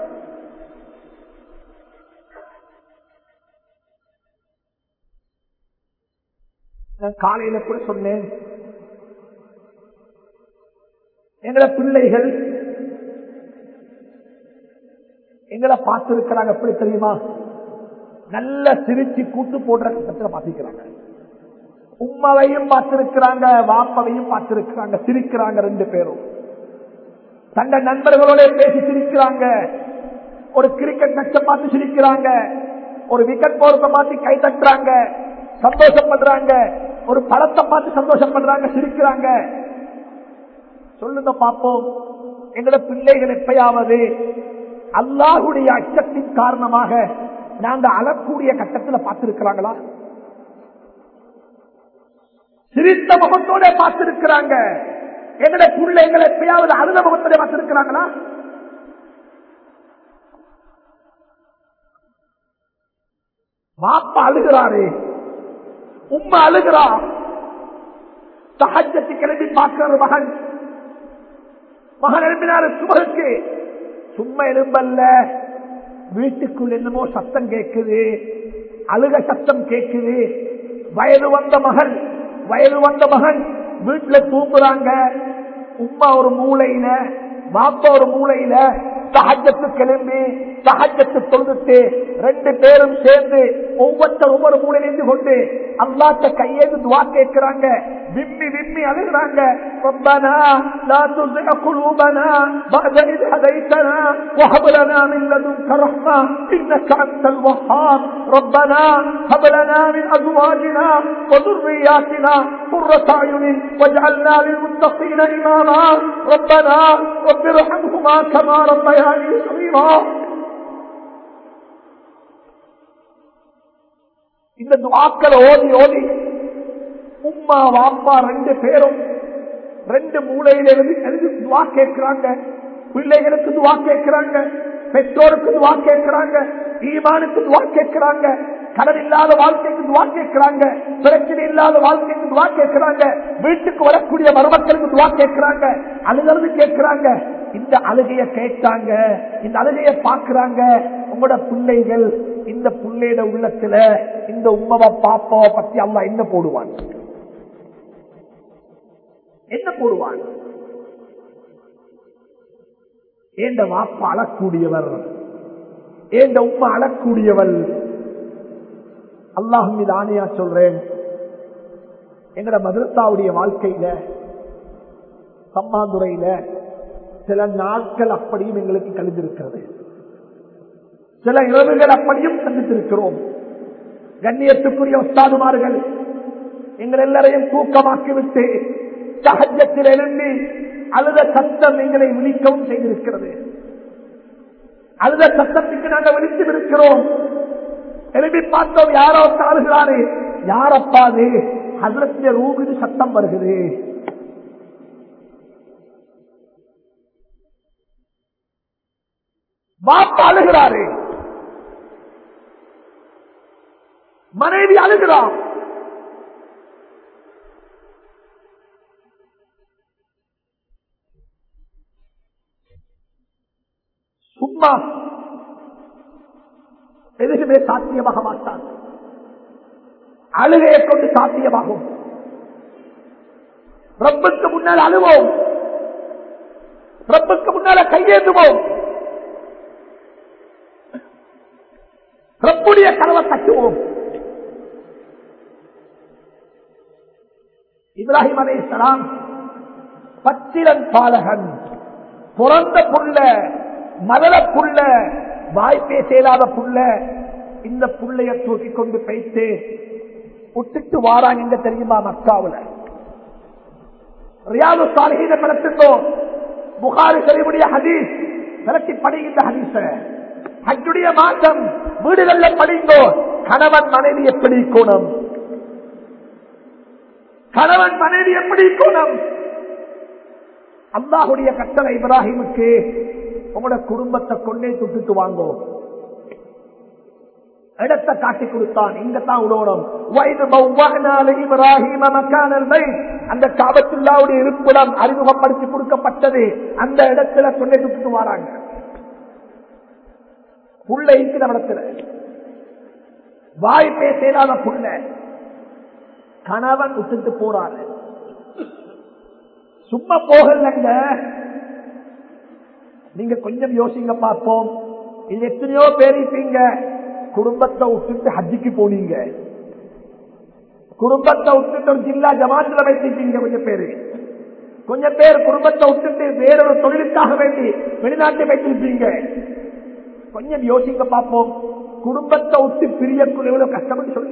நான் காலையில கூட சொன்னேன் எங்களை பிள்ளைகள் எங்களை பார்த்திருக்கிறாங்க எப்படி தெரியுமா நல்ல சிரிச்சு கூட்டு போடுற கட்டத்தில் பார்த்திருக்கிறாங்க உம்மாவையும் பார்த்திருக்கிறாங்க வாப்பவையும் பார்த்திருக்கிறாங்க சிரிக்கிறாங்க ரெண்டு பேரும் தங்க நண்பர்களோட பேசி சிரிக்கிறாங்க ஒரு கிரிக்கெட் மேட்ச பார்த்து சிரிக்கிறாங்க ஒரு விக்கெட் போறத பார்த்து கை தட்டுறாங்க சந்தோஷப்படுறாங்க ஒரு படத்தை பார்த்து சந்தோஷப்படுறாங்க சிரிக்கிறாங்க சொல்லுங்க பார்ப்போம் எங்களோட பிள்ளைகள் எப்பயாவது அல்லாஹுடைய அச்சத்தின் காரணமாக நாங்க அழக்கூடிய கட்டத்தில் பார்த்திருக்கிறாங்களா சிரித்த முகத்தோட பார்த்திருக்கிறாங்க எங்களை பிள்ளைகளை எப்பயாவது அழுத முகத்தோட பார்த்திருக்கிறாங்களா மாப்பா அழுகிறாரு உம்மா அழுகிறா சகஜத்தை கிளம்பி பார்க்கிற மகன் மகன் எழுப்பினாரு சுமருக்கு சும்மா எலும்பல்ல வீட்டுக்குள் என்னமோ சத்தம் கேட்குது அழுக சத்தம் கேட்குது வயது வந்த மகன் வயது வந்த மகன் வீட்டுல தூங்குறாங்க உம்மா ஒரு மூளையில பாப்பா ஒரு மூளையில சகஜத்து கிளம்பி சகஜத்து தொழுதுட்டு ரெண்டு பேரும் சேர்ந்து ஒவ்வொருத்தர் ஒவ்வொரு மூலையிலிருந்து கொண்டு அல்லாட்ட கையேந்து துவா கேட்கிறாங்க விம்மி விம்மி அழுகிறாங்க ربنا لا تزغ قلوبنا بعد إذ هديتنا وهب لنا من لدنك رحمة إنك أنت الوهاب ربنا هب لنا من أزواجنا وذرياتنا قرة أعين واجعلنا للمتقين إماما ربنا رب ارحمهما كما ربياني صغيرا இந்த துவாக்களை ஓதி ஓதி உம்மா வாப்பா ரெண்டு பேரும் ரெண்டு மூலையில இருந்து எழுதி துவா கேட்கிறாங்க பிள்ளைகளுக்கு துவா கேட்கிறாங்க பெற்றோருக்கு துவா கேட்கிறாங்க ஈமானுக்கு துவா கேட்கிறாங்க கடன் இல்லாத வாழ்க்கைக்கு துவா கேட்கிறாங்க பிரச்சனை இல்லாத வாழ்க்கைக்கு துவா கேட்கிறாங்க வீட்டுக்கு வரக்கூடிய மருமக்களுக்கு துவா கேட்கிறாங்க அழுகிறது கேட்கிறாங்க இந்த அழுகைய கேட்டாங்க இந்த அழுகைய பாக்குறாங்க உங்களோட பிள்ளைகள் இந்த பிள்ளையோட உள்ளத்துல இந்த உம்மவை பாப்பாவை பத்தி அம்மா என்ன போடுவாங்க என்ன போடுவான் ஏண்ட வாப்பா அழக்கூடியவர் ஏண்ட உம்மா அழக்கூடியவள் அல்லாஹும் மீது ஆணையா சொல்றேன் எங்கட மதுரத்தாவுடைய வாழ்க்கையில சம்மாந்துறையில சில நாட்கள் அப்படியும் எங்களுக்கு கழிந்திருக்கிறது சில இரவுகள் அப்படியும் சந்தித்திருக்கிறோம் கண்ணியத்துக்குரிய உஸ்தாதுமார்கள் எங்கள் எல்லாரையும் தூக்கமாக்கிவிட்டு சகஜத்தில் எழுந்து அழுத சத்தம் எங்களை விழிக்கவும் செய்திருக்கிறது அழுத சத்தத்துக்கு நாங்கள் விழித்து இருக்கிறோம் எழுப்பி பார்த்தோம் யாரோ தாழுகிறாரு யாரப்பா அது ஹசரத்திய ரூபிது சத்தம் வருகிறது பாப்பா அழுகிறாரு மனைவி அழுகிறான் சும்மா எதுவுமே சாத்தியமாக மாட்டான் அழுகையை கொண்டு சாத்தியமாகும் ரப்புக்கு முன்னால் அழுவோம் ரப்புக்கு முன்னால கையேந்துவோம் ரப்புடைய கனவை தட்டுவோம் இப்ராஹிம் அலைசலாம் பச்சிலன் பாலகன் பிறந்த புள்ள மதல புள்ள வாய் பேசலாத புள்ள இந்த புள்ளைய தூக்கி கொண்டு பைத்து விட்டுட்டு வாராங்க எங்க தெரியுமா மக்காவுல ரியாது சாலிஹீன படத்திட்டோம் புகாரி சரிவுடைய ஹதீஸ் விளக்கி படிக்கின்ற ஹதீஸ ஹஜ்ஜுடைய மாற்றம் வீடுகள்ல படிங்கோ கணவன் மனைவி எப்படி கோணம் கணவன் மனைவி எப்படி கோணம் அல்லாஹுடைய கட்டளை இப்ராஹிமுக்கு உங்களோட குடும்பத்தை கொண்டே துட்டுட்டு வாங்கோ இடத்தை காட்டி கொடுத்தான் இங்க தான் உடோடும் அந்த காபத்துள்ளாவுடைய இருப்பிடம் அறிமுகப்படுத்தி கொடுக்கப்பட்டது அந்த இடத்துல கொண்டே துட்டுட்டு வராங்க புள்ள இருக்கிற இடத்துல வாய் பேசலாத புள்ள கணவன் விட்டுட்டு போறாரு சும்மா போகலங்க நீங்க கொஞ்சம் யோசிங்க பார்ப்போம் இது எத்தனையோ பேர் இருப்பீங்க குடும்பத்தை விட்டுட்டு ஹஜ்ஜிக்கு போனீங்க குடும்பத்தை விட்டுட்டு ஒரு ஜில்லா ஜமாத்துல வைத்திருப்பீங்க கொஞ்சம் பேரு கொஞ்சம் பேர் குடும்பத்தை விட்டுட்டு வேறொரு தொழிலுக்காக வேண்டி வெளிநாட்டை வைத்திருப்பீங்க கொஞ்சம் யோசிங்க பார்ப்போம் குடும்பத்தை விட்டு பிரியக்குள்ள எவ்வளவு கஷ்டம்னு சொல்லி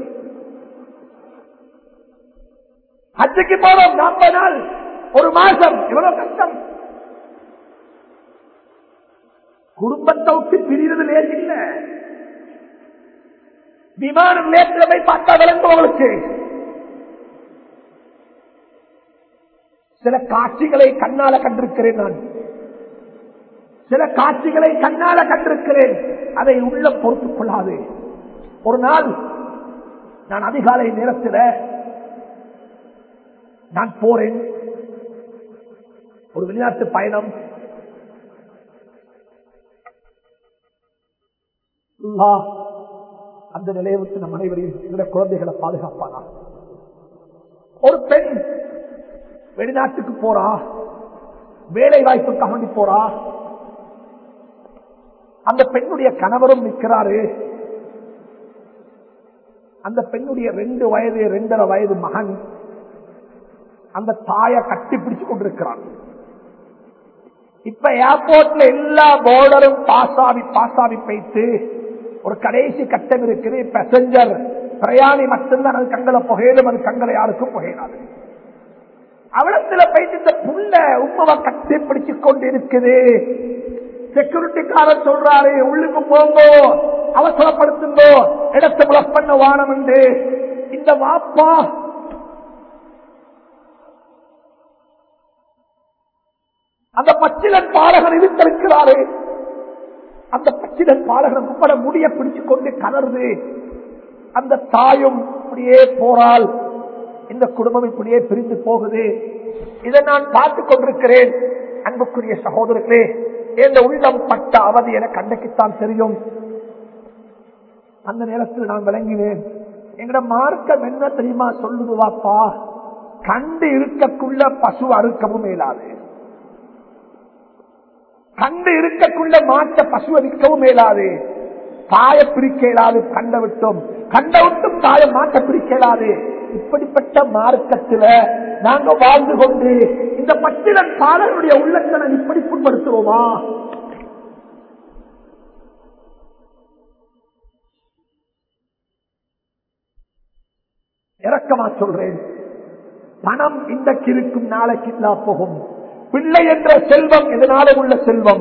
ஹஜ்ஜுக்கு போறோம் நாற்பது நாள் ஒரு மாசம் எவ்வளவு கஷ்டம் குடும்பத்தை விட்டு பிரிவது லேஸ் இல்ல விமானம் நேரத்தில் போய் பார்த்தா விளங்கும் உங்களுக்கு சில காட்சிகளை கண்ணால கண்டிருக்கிறேன் நான் சில காட்சிகளை கண்ணால கண்டிருக்கிறேன் அதை உள்ள பொறுத்துக் கொள்ளாது ஒரு நாள் நான் அதிகாலை நேரத்தில் நான் போறேன் ஒரு வெளிநாட்டு பயணம் அல்லாஹ் அந்த நிலையை விட்டு நம் அனைவரையும் எங்களுடைய குழந்தைகளை பாதுகாப்பானா ஒரு பெண் வெளிநாட்டுக்கு போறா வேலை வாய்ப்புக்காக வேண்டி போறா அந்த பெண்ணுடைய கணவரும் நிற்கிறாரு அந்த பெண்ணுடைய ரெண்டு வயது ரெண்டரை வயது மகன் அந்த தாயை கட்டி பிடிச்சு கொண்டிருக்கிறான் இப்ப ஏர்போர்ட்ல எல்லா போர்டரும் பாசாவி பாசாவி பைத்து ஒரு கடைசி கட்டம் இருக்குது பேசஞ்சர் பிரயாணி மட்டும்தான் அது கங்களை புகையிலும் அது கங்களை யாருக்கும் புகையினாது அவளத்துல போயிட்டு இந்த புள்ள உண்மவை கட்டி பிடிச்சு கொண்டு இருக்குது செக்யூரிட்டிக்காரர் சொல்றாரு உள்ளுக்கு போங்கோ அவசரப்படுத்துங்கோ இடத்தை பிளஸ் பண்ண வானம் என்று இந்த வாப்பா அந்த பச்சிலன் பாலகன் இருந்திருக்கிறாரு அந்த பச்சிலன் பாலகன் உப்பட முடிய பிடிச்சு கொண்டு கலருது அந்த தாயும் இப்படியே போறால் இந்த குடும்பம் இப்படியே பிரிந்து போகுது இதை நான் பார்த்து கொண்டிருக்கிறேன் அன்புக்குரிய சகோதரர்களே இந்த உள்ளம் பட்ட அவதி என கண்டைக்குத்தான் தெரியும் அந்த நேரத்தில் நான் விளங்கினேன் எங்கட மார்க்கம் என்ன தெரியுமா சொல்லுது வாப்பா கண்டு இருக்கக்குள்ள பசு அறுக்கவும் மேலாது கண்டு இருக்கக்குள்ள மாட்ட பசு அடிக்கவும் மேலாது தாய பிரிக்க இயலாது கண்ட விட்டும் கண்ட விட்டும் தாய மாட்ட பிரிக்க இயலாது இப்படிப்பட்ட மார்க்கத்துல நாங்க வாழ்ந்து கொண்டு இந்த பட்டியலன் பாலருடைய உள்ளத்தை நான் இப்படி புண்படுத்துவோமா இறக்கமா சொல்றேன் பணம் இன்றைக்கு இருக்கும் நாளைக்கு இல்லா போகும் பிள்ளை என்ற செல்வம் எதனால உள்ள செல்வம்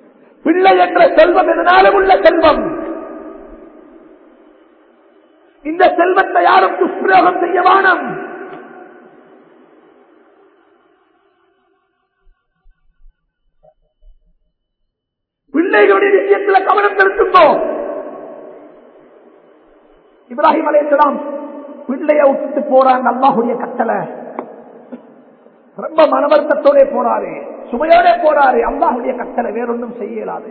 பிள்ளை என்ற செல்வம் எதனால உள்ள செல்வம் இந்த செல்வத்தை யாரும் துஷ்பிரயோகம் செய்ய வானம் பிள்ளைகளுடைய விஷயத்தில் கவனம் செலுத்துவோம் இப்ராஹிம் அலையாம் பிள்ளைய விட்டுட்டு போறாங்க அல்லாஹுடைய கட்டளை ரொம்ப மனவர்த்தத்தோட போறாரு சுமையோட போறாரு அல்லாஹுடைய கட்டளை வேறொன்றும் செய்ய இயலாது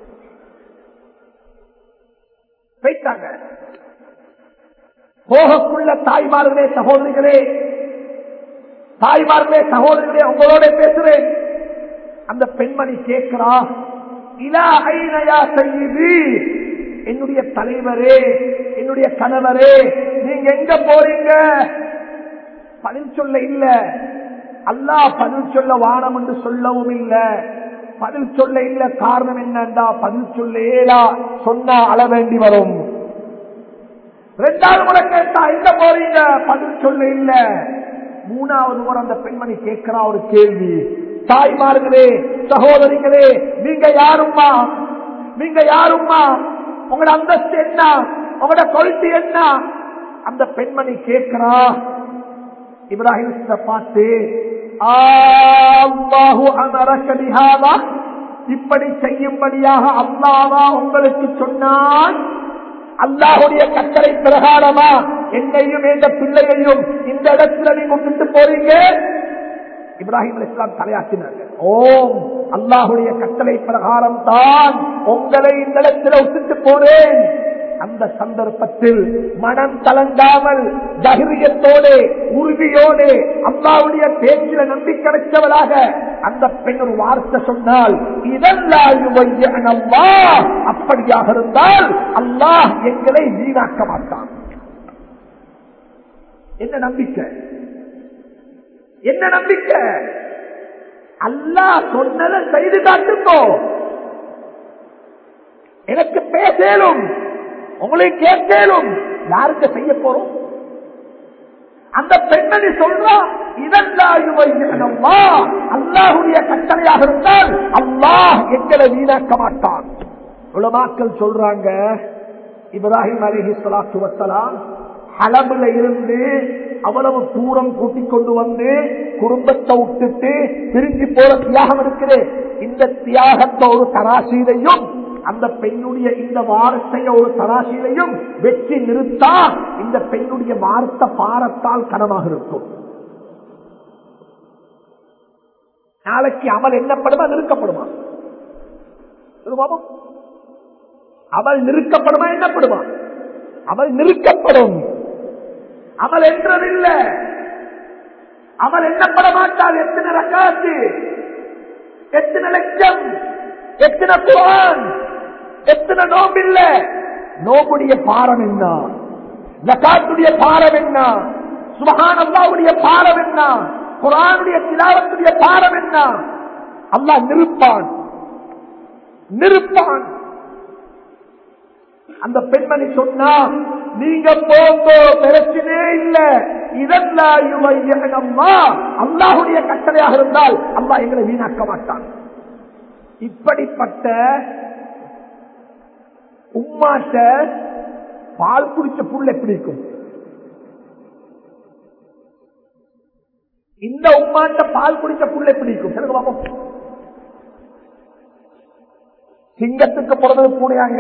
போயிட்டாங்க போகக்குள்ள தாய்மார்களே சகோதரிகளே தாய்மார்களே சகோதரிகளே உங்களோட பேசுறேன் அந்த பெண்மணி கேட்கிறா இலா ஐநயா செய்யுது என்னுடைய தலைவரே என்னுடைய கணவரே நீங்க எங்க போறீங்க பதில் சொல்ல இல்ல அல்லாஹ் பதில் சொல்ல வானம் என்று சொல்லவும் இல்ல பதில் சொல்ல இல்ல காரணம் என்னண்டா பதில் சொல்ல ஏலா சொன்னா அள வேண்டி வரும் ரெண்டாவது முறை கேட்டா எங்க போறீங்க பதில் சொல்ல இல்ல மூணாவது முறை அந்த பெண்மணி கேட்கிறா ஒரு கேள்வி தாய்மார்களே சகோதரிகளே நீங்க யாரும்மா நீங்க யாரும்மா உங்களோட அந்தஸ்து என்ன உங்களோட கொள்கை என்ன அந்த பெண்மணி கேட்கிறா இப்ராஹிம் பார்த்து ஆல்லாஹு அமரக பிஹாதா இப்படி செய்யும்படியாக அல்லாவா உங்களுக்கு சொன்னான் அல்லாஹுடைய கட்டளை பிரகாரமா என்னையும் எந்த பிள்ளையையும் இந்த இடத்துல நீங்க விட்டுட்டு போறீங்க இப்ராஹிம் அலிஸ்லாம் தலையாற்றினார்கள் ஓம் அல்லாஹுடைய கட்டளை பிரகாரம் தான் உங்களை இந்த இடத்துல விட்டுட்டு போறேன் அந்த சந்தர்ப்பத்தில் மனம் கலங்காமல் தைரியத்தோடு உறுதியோடு அல்லாவுடைய பேச்சில நம்பிக்கை வைத்தவளாக அந்த பெண் ஒரு வார்த்தை சொன்னால் இதெல்லாம் அப்படியாக இருந்தால் அல்லாஹ் எங்களை வீணாக்க மாட்டான் என்ன நம்பிக்கை என்ன நம்பிக்கை அல்லாஹ் சொன்னதை செய்து காட்டுங்கோ எனக்கு பேசலும் உங்களை கேட்கலும் யாருக்கு செய்ய போறோம் அந்த பெண்மணி சொல்றா இதெல்லாம் அல்லாஹுடைய கட்டளையாக இருந்தால் அல்லாஹ் எங்களை வீணாக்க மாட்டான் உலமாக்கள் சொல்றாங்க இப்ராஹிம் அலிஹி சலாத்து வசலாம் ஹலபுல இருந்து அவ்வளவு தூரம் கூட்டிக் கொண்டு வந்து குடும்பத்தை விட்டுட்டு பிரிஞ்சு போற தியாகம் இருக்குது இந்த தியாகத்தை ஒரு தராசீலையும் அந்த பெண்ணுடைய இந்த வார்த்தைய ஒரு தராசிலையும் வெற்றி நிறுத்தா இந்த பெண்ணுடைய வார்த்தை பாரத்தால் கனமாக இருக்கும் நாளைக்கு அமல் என்னப்படுமா நிறுக்கப்படுமா அவள் நிறுக்கப்படுமா என்னப்படுமா அவள் நிறுக்கப்படும் அவள் என்றதில்ல அவள் எண்ணப்பட மாட்டாள் எத்தனை ரக்காத்து எத்தனை லட்சம் எத்தனை குரான் எத்தனை நோம்பு இல்ல நோம்புடைய பாரம் என்ன ஜக்காத்துடைய பாரம் என்ன சுபகான் அல்லாவுடைய பாரம் என்ன குரானுடைய திலாவத்துடைய பாரம் என்ன அல்லா நிருப்பான் நிருப்பான் அந்த பெண்மணி சொன்னா நீங்க போங்க பிரச்சனையே இல்ல இதெல்லாம் அல்லாஹுடைய கட்டளையாக இருந்தால் அல்லா எங்களை வீணாக்க மாட்டான் இப்படிப்பட்ட உம்மாட்ட பால் குடிச்ச புல் எப்படி இருக்கும் இந்த உம்மாட்ட பால் குடிச்ச புல் எப்படி இருக்கும் சொல்லுங்க பாப்போம் சிங்கத்துக்கு பிறந்தது பூனையாங்க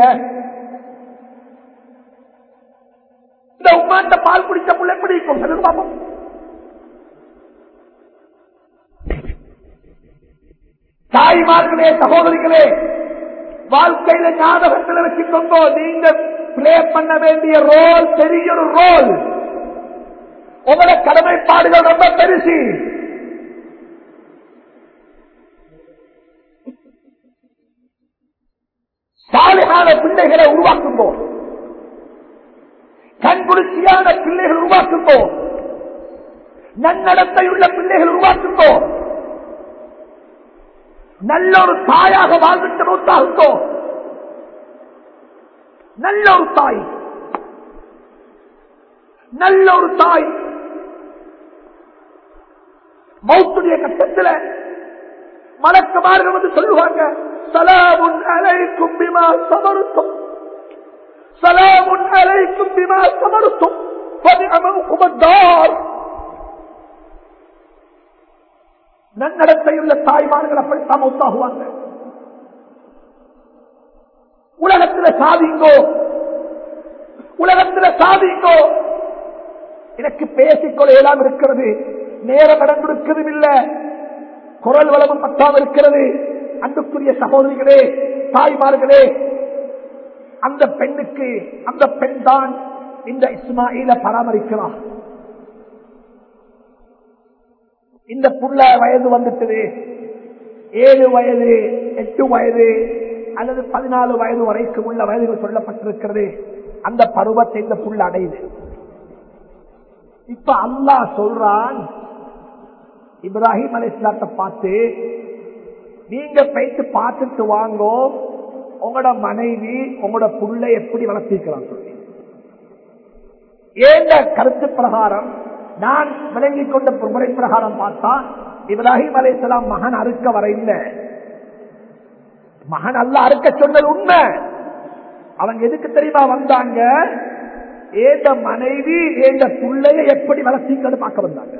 இந்த உம்மாட்ட பால் குடிச்ச புல் எப்படி இருக்கும் சொல்லுங்க பாப்போம் தாய்மார்களே சகோதரிகளே வாழ்க்கையில ஞாபகத்தில் வச்சுக்கோங்க நீங்க பிளே பண்ண வேண்டிய ரோல் பெரிய ஒரு ரோல் உங்களோட கடமைப்பாடுகள் ரொம்ப பெருசு சாலையான பிள்ளைகளை உருவாக்கும்போ கண்குளிர்ச்சியான பிள்ளைகள் உருவாக்கும்போ நன்னடத்தை உள்ள பிள்ளைகள் உருவாக்கும்போ நல்ல ஒரு தாயாக வாழ்ந்துட்டு மூத்தாகுங்கோ நல்ல ஒரு தாய் நல்ல ஒரு தாய் மௌத்துடைய கட்டத்தில் மலக்குமார்கள் வந்து சொல்லுவாங்க சலாமுன் அலைக்கும் பிமா சமருத்தும் சலாமுன் அலைக்கும் பிமா சமர்த்தும் நன்னடத்தையுள்ள தாய்மார்கள் அப்படித்தான் மௌத்தாகுவாங்க உலகத்துல சாதிங்கோ உலகத்துல சாதிங்கோ எனக்கு பேசிக்கொள்ள எல்லாம் இருக்கிறது நேரம் நடந்திருக்கிறதும் இல்ல குரல் வளமும் பத்தாமல் இருக்கிறது அன்புக்குரிய சகோதரிகளே தாய்மார்களே அந்த பெண்ணுக்கு அந்த பெண் தான் இந்த இஸ்மாயில பராமரிக்கிறார் இந்த புள்ள வயது வந்துட்டது ஏழு வயது எட்டு வயது அல்லது பதினாலு வயது வரைக்கும் உள்ள வயதுகள் சொல்லப்பட்டிருக்கிறது அந்த பருவத்தை இந்த புள்ள அடையுது இப்ப அல்லாஹ் சொல்றான் இப்ராஹிம் அலி இஸ்லாத்தை பார்த்து நீங்க போயிட்டு பார்த்துட்டு வாங்கோ உங்களோட மனைவி உங்களோட புள்ள எப்படி வளர்த்திருக்கிறான் சொல்லி ஏந்த கருத்து பிரகாரம் நான் விளங்கிக் கொண்ட முறை பிரகாரம் பார்த்தா இப்ராஹிம் அலி இஸ்லாம் மகன் அறுக்க வர இல்லை மகன் அல்ல அறுக்க சொன்னது உண்மை அவங்க எதுக்கு தெரியுமா வந்தாங்க ஏந்த மனைவி ஏந்த புள்ளைய எப்படி வளர்த்திக்கிறது பார்க்க வந்தாங்க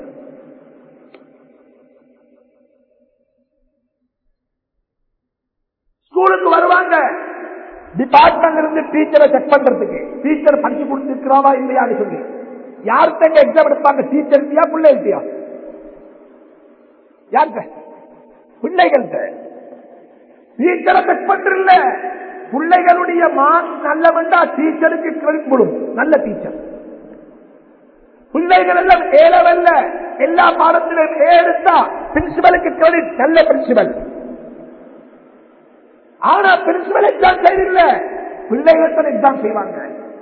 ஸ்கூலுக்கு வருவாங்க டிபார்ட்மெண்ட் இருந்து டீச்சரை செக் பண்றதுக்கு டீச்சர் படிச்சு கொடுத்துருக்கிறாவா இல்லையான்னு சொல்லி யார்கிட்ட எக்ஸாம் எடுப்பாங்க டீச்சர் இல்லையா பிள்ளை இல்லையா யார்கிட்ட பிள்ளைகள்கிட்ட டீச்சரை செக் பண்றல பிள்ளைகளுடைய மார்க் நல்லவண்டா டீச்சருக்கு கிரெடிட் முழும் நல்ல டீச்சர் பிள்ளைகள் எல்லாம் ஏழவல்ல எல்லா பாடத்திலும் ஏ எடுத்தா பிரின்சிபலுக்கு கிரெடிட் நல்ல பிரின்சிபல் ஆனா பிரின்சிபல் எக்ஸாம் செய்தில்ல பிள்ளைகள் தான் எக்ஸாம் செய்வாங்க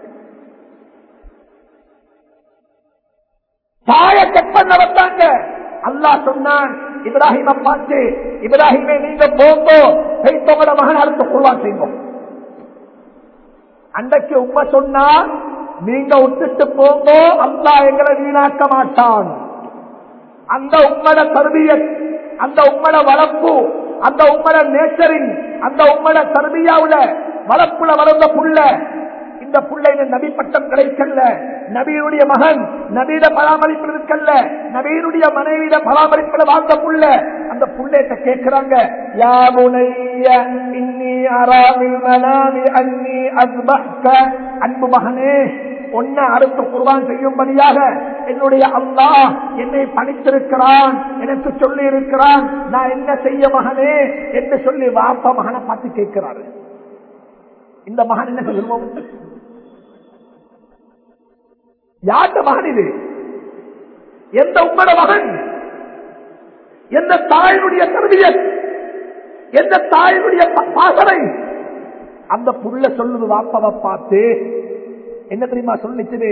தாய செக் பண்ண வந்தாங்க அல்லாஹ் சொன்னான் இப்ராஹிம பார்த்து இப்ராஹிமே நீங்க போங்கோ உங்களோட மகன் அடுத்து குருவான் செய்வோம் அன்றைக்கு உண்மை சொன்னா நீங்க விட்டுட்டு போங்கோ அல்லா எங்களை வீணாக்க மாட்டான் அந்த உம்மட தருவிய அந்த உம்மட வளர்ப்பு அந்த உம்மட நேச்சரிங் அந்த உம்மட தருவியாவுல வளர்ப்புல வளர்ந்த புள்ள இந்த புள்ளையில நபி பட்டம் கிடைக்கல நபியினுடைய மகன் நபீட பராமரிப்பு இருக்கல்ல நபீனுடைய மனைவியிட பராமரிப்புல வாழ்ந்த புள்ள அந்த புள்ளைட்ட கேட்கிறாங்க யா புனைய இன்னி அராமில் மனாமி அன்னி அஸ்பஹ்க அன்பு மகனே ஒன்ன அடுத்து குர்பான் செய்யும்படியாக என்னுடைய அல்லாஹ் என்னை பணித்திருக்கிறான் எனக்கு சொல்லி இருக்கிறான் நான் என்ன செய்ய மகனே என்று சொல்லி வாப்பா மகனை பார்த்து கேட்கிறாரு இந்த மகன் என்ன சொல்லுவோம் யார்ட மகன் இது எந்த உம்மட மகன் எந்த தாயினுடைய கருவியல் எந்த தாயினுடைய பாசனை அந்த புள்ள சொல்லுது வாப்பாவை பார்த்து என்ன தெரியுமா சொல்லிச்சது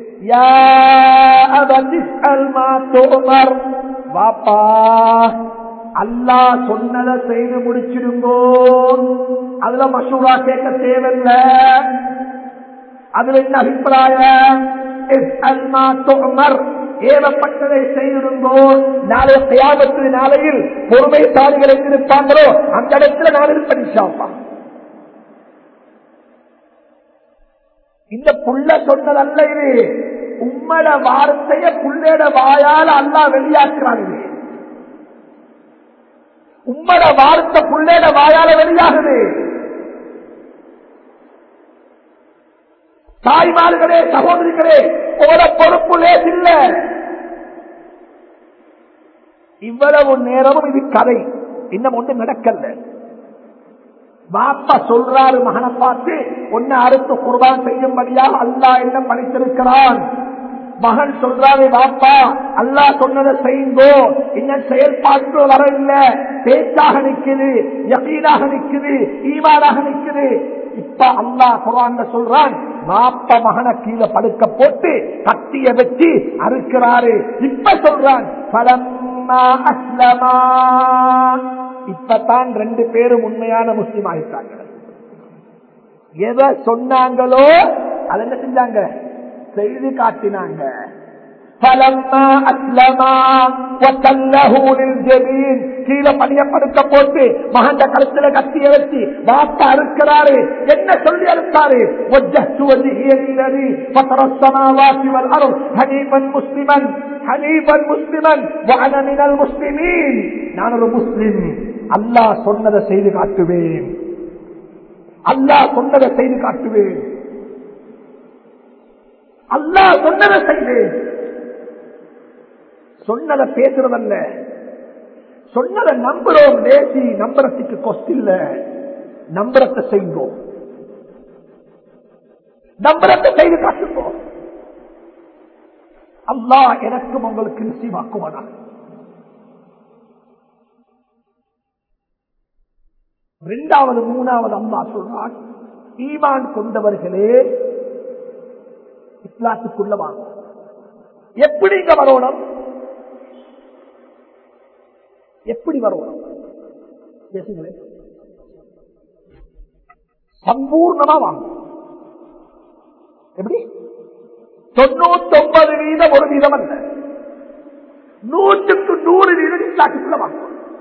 வாப்பா அல்லா சொன்னதை செய்து முடிச்சிடுங்கோ அதுல மசூரா கேட்க தேவையில்ல அதுல என்ன அபிப்பிராயம் ஏவப்பட்டதை செய்திருந்தோ நாளை தயாபத்து நாளையில் பொறுமைசாலிகள் எங்கிருப்பாங்களோ அந்த இடத்துல நான் இருப்பா இந்த புள்ள சொன்னதல்ல இது உம்மட வார்த்தைய புள்ளேட வாயால் அல்லா வெளியாக்குறான் இது உம்மட வார்த்தை புள்ளேட வாயால வெளியாகுது தாய்மார்களே சகோதரிகளே உங்களோட பொறுப்பு லேசில்ல இவ்வளவு நேரமும் இது கதை இன்னும் ஒன்று நடக்கல பாப்பா சொல்றாரு மகனை பார்த்து ஒன்னு அறுத்து குர்பான் செய்யும்படியாக அல்லா என்ன பணித்திருக்கிறான் மகன் சொல்றாரு பாப்பா அல்லா சொன்னதை செய்யுங்கோ இன்னும் செயல்பாட்டு வர இல்ல பேச்சாக நிக்குது யகீனாக நிக்குது ஈமானாக நிக்குது இப்ப அல்லா குரான் சொல்றான் பாப்ப மகனை கீழே படுக்க போட்டு கத்திய வச்சு அறுக்கிறாரு இப்ப சொல்றான் பலம்மா அஸ்லமா இப்பதான் ரெண்டு பேரும் உண்மையான முஸ்லீம் ஆகிட்டாங்க எதை சொன்னாங்களோ அதை என்ன செஞ்சாங்க செய்து காட்டினாங்க فلما أسلما وتله للجبين கீழே பணியப்படுத்த போட்டு மகண்ட கழுத்துல கத்திய வச்சு வாப்பா அறுக்கிறாரு என்ன சொல்லி அறுத்தாரு وجهت وجهي للذي فطر السماوات والارض حنيفا مسلما حنيفا مسلما وانا من المسلمين நான் ஒரு முஸ்லிம் அல்லாஹ் சொன்னதை செய்து காட்டுவேன் அல்லாஹ் சொன்னதை செய்து காட்டுவேன் அல்லாஹ் சொன்னதை செய்வேன் சொன்னதை பேசுறதல்ல சொன்னதை நம்புறோம் நேசி நம்புறதுக்கு கொஸ்டில்ல நம்புறத்தை செய்வோம் நம்புறத்தை செய்து காட்டுவோம் அல்லாஹ் எனக்கும் உங்களுக்கு நிச்சயமாக்குவானா இரண்டாவது மூணாவது அம்மா சொல்றான் ஈமான் கொண்டவர்களே இஸ்லாத்துக்குள்ள வாங்க எப்படி இங்க வரணும் எப்படி வரணும் பேசுங்களேன் சம்பூர்ணமா வாங்க எப்படி தொண்ணூத்தி ஒன்பது வீதம் ஒரு வீதம் அல்ல நூற்றுக்கு நூறு வீதம் இஸ்லாத்துக்குள்ள வாங்க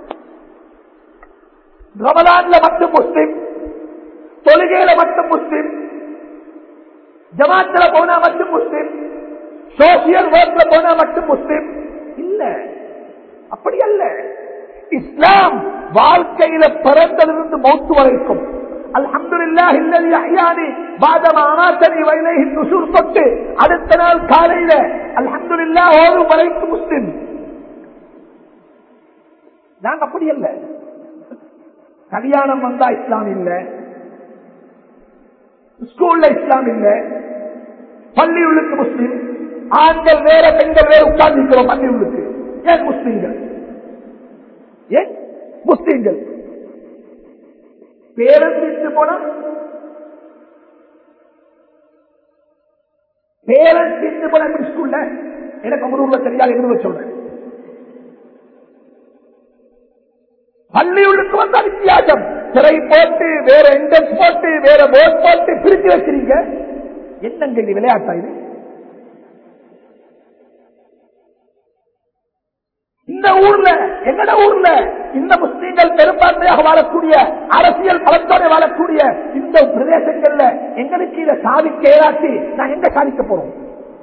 ரமலான்ல மட்டும் முஸ்லிம் தொழுகையில மட்டும் முஸ்லிம் ஜமாத்துல போனா மட்டும் முஸ்லிம் சோசியல் ஒர்க்ல போனா மட்டும் முஸ்லிம் இல்ல அப்படி அல்ல இஸ்லாம் வாழ்க்கையில பிறந்ததிலிருந்து மௌத்து வரைக்கும் அல்ஹம்துலில்லாஹ் இல்லதி அஹ்யானி பாதமா அமாத்தனி வைலைஹி நுஷூர் தொட்டு அடுத்த நாள் காலையில அல்ஹம்துலில்லாஹ் ஓதும் வரைக்கும் முஸ்லிம் நாங்க அப்படி அல்ல கல்யாணம் வந்தா இஸ்லாம் இல்ல ஸ்கூல்ல இஸ்லாம் இல்ல பள்ளி உள்ளுக்கு முஸ்லிம் ஆண்கள் வேற பெண்கள் வேற உட்கார்ந்து பள்ளி உள்ளுக்கு ஏன் முஸ்லிம்கள் ஏன் முஸ்லிம்கள் பேரன் போனா பேரன் போனா எப்படி ஸ்கூல்ல எனக்கு ஒரு ரூபாய் தெரியாது எங்க சொல்றேன் பள்ளியுள்ளுக்கு வந்தா வித்தியாசம் சிறை போட்டு வேற என்ட்ரன்ஸ் போட்டு வேற போர்ட் போட்டு பிரிச்சு வச்சிருங்க என்னங்க இது விளையாட்டா இது இந்த ஊர்ல எங்கட ஊர்ல இந்த முஸ்லீம்கள் பெரும்பான்மையாக வாழக்கூடிய அரசியல் பலத்தோட வாழக்கூடிய இந்த பிரதேசங்கள்ல எங்களுக்கு இதை சாதிக்க ஏறாட்டி நான் எங்க சாதிக்க போறோம்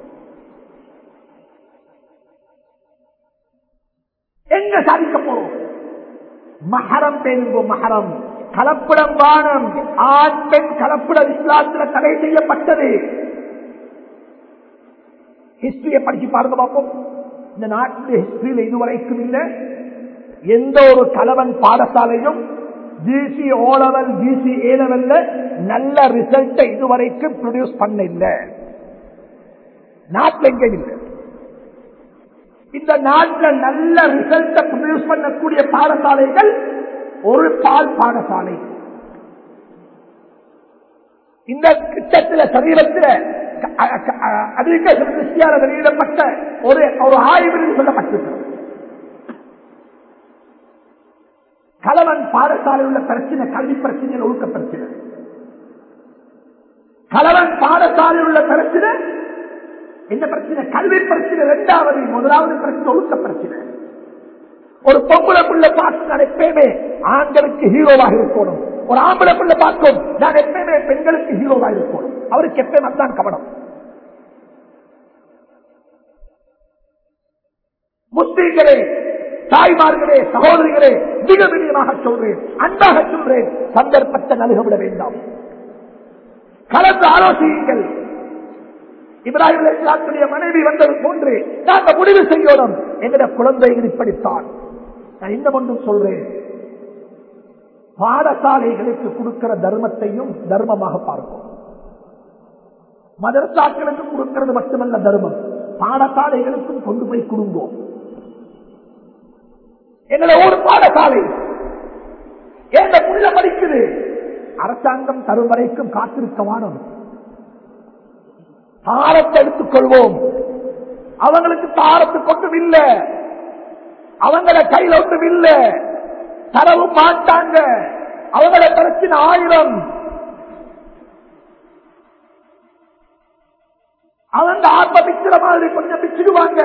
எங்க சாதிக்க போறோம் மகரம் பேருங்கோ மகரம் கலப்படம் வானம் ஆண் பெண் கலப்படம் இஸ்லாத்தில் தடை செய்யப்பட்டது ஹிஸ்டரியை படிச்சு பாருங்க பார்ப்போம் இந்த நாட்டில் ஹிஸ்டரியில் இதுவரைக்கும் இல்லை எந்த ஒரு கலவன் பாடசாலையும் GC O level GC A லெவல்ல நல்ல ரிசல்ட்டை இதுவரைக்கும் ப்ரொடியூஸ் பண்ண இல்லை நாட்டில் எங்க இல்லை இந்த நாட்டில் நல்ல ரிசல்ட்டை ப்ரொடியூஸ் பண்ணக்கூடிய பாடசாலைகள் ஒரு பால் பாடசாலை இந்த திட்டத்தில் சமீபத்தில் அமெரிக்க வெளியிடப்பட்ட ஒரு ஒரு ஆய்வில் சொல்லப்பட்டிருக்கிறது கலவன் பாடசாலை உள்ள பிரச்சனை கல்வி பிரச்சனை ஒழுக்க பிரச்சனை கலவன் பாடசாலை உள்ள பிரச்சனை என்ன பிரச்சனை கல்வி பிரச்சனை இரண்டாவது முதலாவது பிரச்சனை ஒழுக்க பிரச்சனை ஒரு பொம்பளை புள்ள பார்த்து நான் எப்பயுமே ஆண்களுக்கு ஹீரோவாக இருக்கணும் ஒரு ஆம்பளை புள்ள பார்க்கும் நான் எப்பயுமே பெண்களுக்கு ஹீரோவாக இருக்கணும் அவருக்கு எப்பயும் அதுதான் கவனம் முஸ்லீம்களே தாய்மார்களே சகோதரிகளே மிக மிகமாக சொல்றேன் அன்பாக சொல்றேன் சந்தர்ப்பத்தை நல்கவிட வேண்டாம் கலந்து ஆலோசியுங்கள் இப்ராஹிம் அலிஸ்லாத்துடைய மனைவி வந்தது போன்று நாங்கள் முடிவு செய்யணும் என்கிற குழந்தைகள் இப்படித்தான் நான் இன்னும் ஒன்றும் சொல்றேன் பாடசாலைகளுக்கு கொடுக்கிற தர்மத்தையும் தர்மமாக பார்க்கும் மதரசாக்களுக்கு கொடுக்கிறது மட்டுமல்ல தர்மம் பாடசாலைகளுக்கும் கொண்டு போய் கொடுங்கோம் எங்களை ஒரு பாடசாலை எந்த புள்ள படிக்குது அரசாங்கம் தரும் வரைக்கும் காத்திருக்க வானம் தாரத்தை எடுத்துக் கொள்வோம் அவங்களுக்கு தாரத்து கொண்டும் இல்ல அவங்கள கையில ஒன்றும் இல்ல தரவும் மாட்டாங்க அவங்கள பிரச்சனை ஆயிரம் அவங்க ஆத்ம பிச்சுற மாதிரி கொஞ்சம் பிச்சுடுவாங்க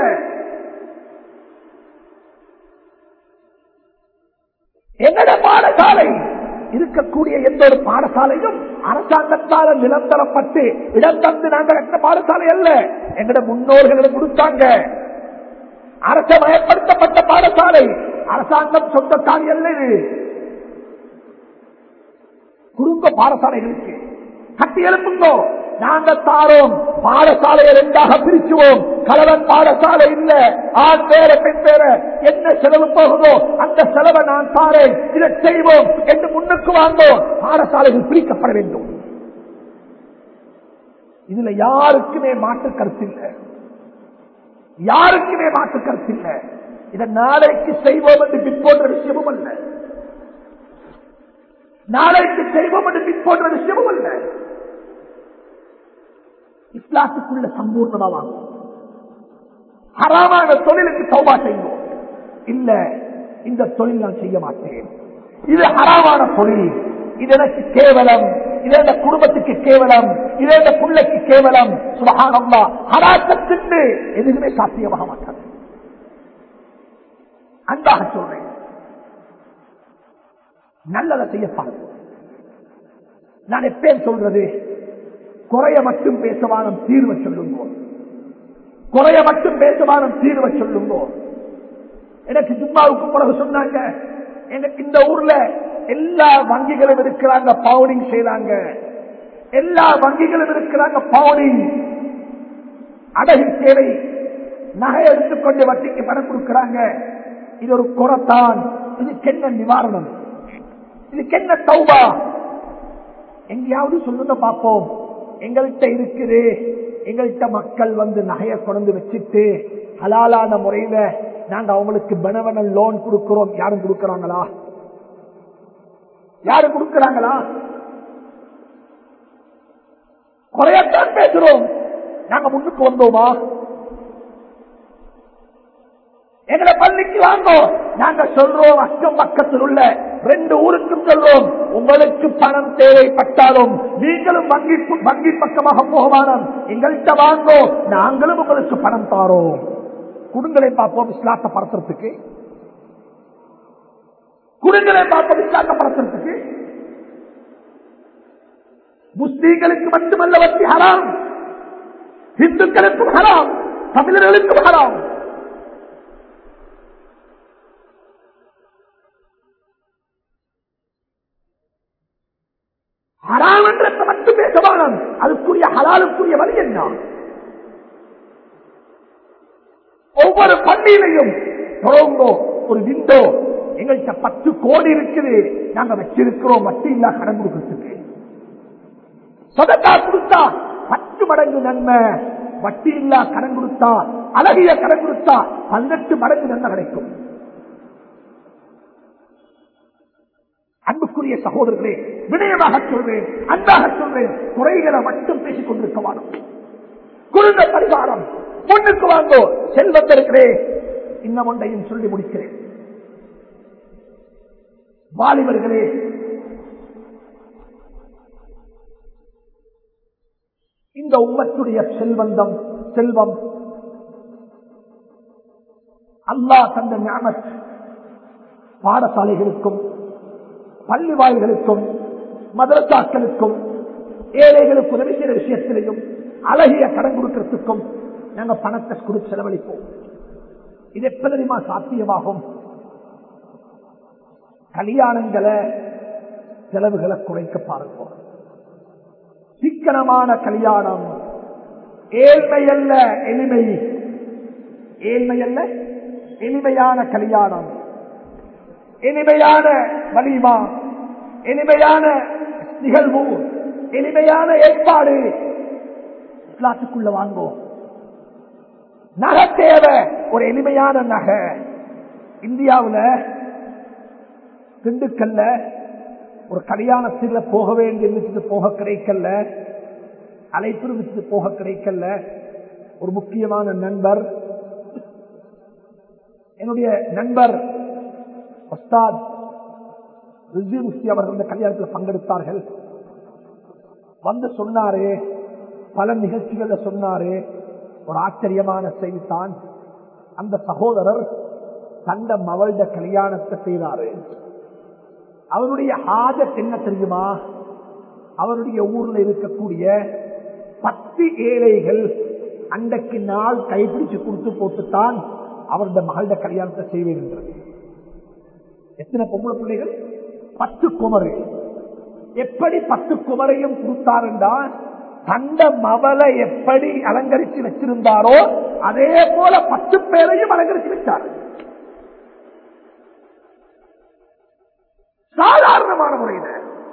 எங்கட பாடசாலை இருக்கக்கூடிய எந்த ஒரு பாடசாலையும் அரசாங்கத்தால நிலந்தரப்பட்டு இடம் தந்து நாங்கள் எந்த பாடசாலை அல்ல எங்கட முன்னோர்களிடம் கொடுத்தாங்க அரசமயப்படுத்தப்பட்ட பாடசாலை அரசாங்கம் சொந்தத்தால் அல்ல இது குடும்ப பாடசாலைகளுக்கு கட்டி எழுப்புங்கோ நாங்க தாரோம் பாடசாலையை ரெண்டாக பிரிச்சுவோம் கலவன் பாடசாலை இல்ல ஆண் பேர பெண் பேர என்ன செலவு போகுதோ அந்த செலவை நான் தாரேன் இதை செய்வோம் என்று முன்னுக்கு வாங்கோம் பாடசாலைகள் பிரிக்கப்பட வேண்டும் இதுல யாருக்குமே மாற்று கருத்து இல்லை யாருக்குமே மாற்று கருத்து இல்லை இதை நாளைக்கு செய்வோம் என்று பிற்போன்ற விஷயமும் அல்ல நாளைக்கு செய்வோம் என்று பிற்போன்ற விஷயமும் அல்ல இஸ்லாத்துக்குள்ள சம்பூர்ணமா வாங்கும் ஹராமான தொழிலுக்கு சௌபா செய்வோம் இல்ல இந்த தொழில் நான் செய்ய மாட்டேன் இது ஹராமான தொழில் இது எனக்கு கேவலம் இது இந்த குடும்பத்துக்கு கேவலம் இது இந்த பிள்ளைக்கு கேவலம் சுபகானம்மா ஹராக்கத்துக்கு எதுவுமே சாத்தியமாக மாட்டாது அன்பாக சொல்றேன் நல்லதை செய்ய பாருங்க நான் எப்பேன் சொல்றது குறைய மட்டும் பேசவானம் தீர்வை சொல்லுங்கோ குறைய மட்டும் பேசவானம் தீர்வை சொல்லுங்கோ எனக்கு ஜும்மாவுக்கு பிறகு சொன்னாங்க எனக்கு இந்த ஊர்ல எல்லா வங்கிகளும் இருக்கிறாங்க பவுனிங் செய்யறாங்க எல்லா வங்கிகளும் இருக்கிறாங்க பவுனிங் அடகு சேவை நகை எடுத்துக்கொண்டு வட்டிக்கு பணம் கொடுக்கிறாங்க இது ஒரு குறைத்தான் இதுக்கு என்ன நிவாரணம் இதுக்கு என்ன தௌபா எங்கேயாவது சொல்லுங்க பார்ப்போம் எங்கள்கிட்ட இருக்குது எங்கள்கிட்ட மக்கள் வந்து நகையை கொண்டு வச்சுட்டு ஹலாலான முறையில நாங்க அவங்களுக்கு பெனவனல் லோன் கொடுக்கிறோம் யாரும் கொடுக்கறாங்களா யாரும் கொடுக்கறாங்களா குறையத்தான் பேசுறோம் நாங்க முன்னுக்கு வந்தோமா எங்களை பள்ளிக்கு வாங்கோ நாங்க சொல்றோம் அக்கம் பக்கத்தில் உள்ள ரெண்டு ஊருக்கும் சொல்றோம் உங்களுக்கு பணம் தேவைப்பட்டாலும் நீங்களும் வங்கி வங்கி பக்கமாக போகமானம் எங்கள்கிட்ட வாங்கோ நாங்களும் உங்களுக்கு பணம் தாரோம் குடுங்களை பார்ப்போம் இஸ்லாத்தை படுத்துறதுக்கு குடுங்களை பார்ப்போம் இஸ்லாத்தை படுத்துறதுக்கு முஸ்லீம்களுக்கு மட்டுமல்ல வட்டி ஹராம் இந்துக்களுக்கும் ஹராம் தமிழர்களுக்கும் ஹராம் ஹராம் என்ற மட்டும் பேசவானம் அதுக்குரிய ஹலாலுக்குரிய வழி என்ன ஒவ்வொரு பள்ளியிலையும் தொடங்கோ ஒரு விண்டோ எங்கள்கிட்ட பத்து கோடி இருக்குது நாங்க வச்சிருக்கிறோம் வட்டி இல்லா கடன் கொடுக்கறதுக்கு சொதக்கா கொடுத்தா பத்து மடங்கு நன்மை வட்டி இல்லா கடன் கொடுத்தா அழகிய கடன் கொடுத்தா பதினெட்டு மடங்கு நன்மை கிடைக்கும் அன்புக்குரிய சகோதரர்களே வினயமாக சொல்றேன் அன்பாக சொல்றேன் குறைகளை மட்டும் பேசிக் கொண்டிருக்க வாழும் குருந்த பரிகாரம் பொண்ணுக்கு வாங்கோ செல்வத்திருக்கிறே இன்னும் ஒன்றையும் சொல்லி முடிக்கிறேன் வாலிபர்களே இந்த உம்மத்துடைய செல்வந்தம் செல்வம் அல்லாஹ் தந்த ஞாபக பாடசாலைகளுக்கும் பள்ளி வாய்களுக்கும் மதரசாக்களுக்கும் ஏழைகளுக்கு உதவி செய்கிற விஷயத்திலையும் அழகிய கடன் கொடுக்கறதுக்கும் நாங்க பணத்தை கொடுத்து செலவழிப்போம் இது எப்ப தெரியுமா சாத்தியமாகும் கல்யாணங்களை செலவுகளை குறைக்க பாருங்க சிக்கனமான கல்யாணம் ஏழ்மை அல்ல எளிமை ஏழ்மை அல்ல எளிமையான கல்யாணம் இனிமையான வலிமா இனிமையான நிகழ்வு இனிமையான ஏற்பாடு இஸ்லாத்துக்குள்ள வாங்கோ நகை தேவை ஒரு எளிமையான நகை இந்தியாவில் திண்டுக்கல்ல ஒரு கல்யாணத்தில் போக வேண்டிய விட்டு போக கிடைக்கல அழைப்பு விட்டு போக கிடைக்கல ஒரு முக்கியமான நண்பர் என்னுடைய நண்பர் ஒஸ்தாத் ரிஜி முஸ்தி அவர்கள் இந்த கல்யாணத்தில் பங்கெடுத்தார்கள் வந்து சொன்னாரு பல நிகழ்ச்சிகள்ல சொன்னாரு ஒரு ஆச்சரியமான செய்தித்தான் அந்த சகோதரர் தந்த மவள்ட கல்யாணத்தை செய்தாரு அவருடைய ஆஜத் என்ன தெரியுமா அவருடைய ஊர்ல இருக்கக்கூடிய பத்து ஏழைகள் அன்றைக்கு நாள் கைப்பிடிச்சு கொடுத்து போட்டுத்தான் அவருடைய மகள கல்யாணத்தை செய்வேன் என்றது எத்தனை பொம்பளை பிள்ளைகள் பத்து குமரு எப்படி பத்து குமரையும் கொடுத்தார் என்றால் தந்த மவளை எப்படி அலங்கரித்து வச்சிருந்தாரோ அதே போல பத்து பேரையும் அலங்கரித்து வச்சார் சாதாரணமான முறையில்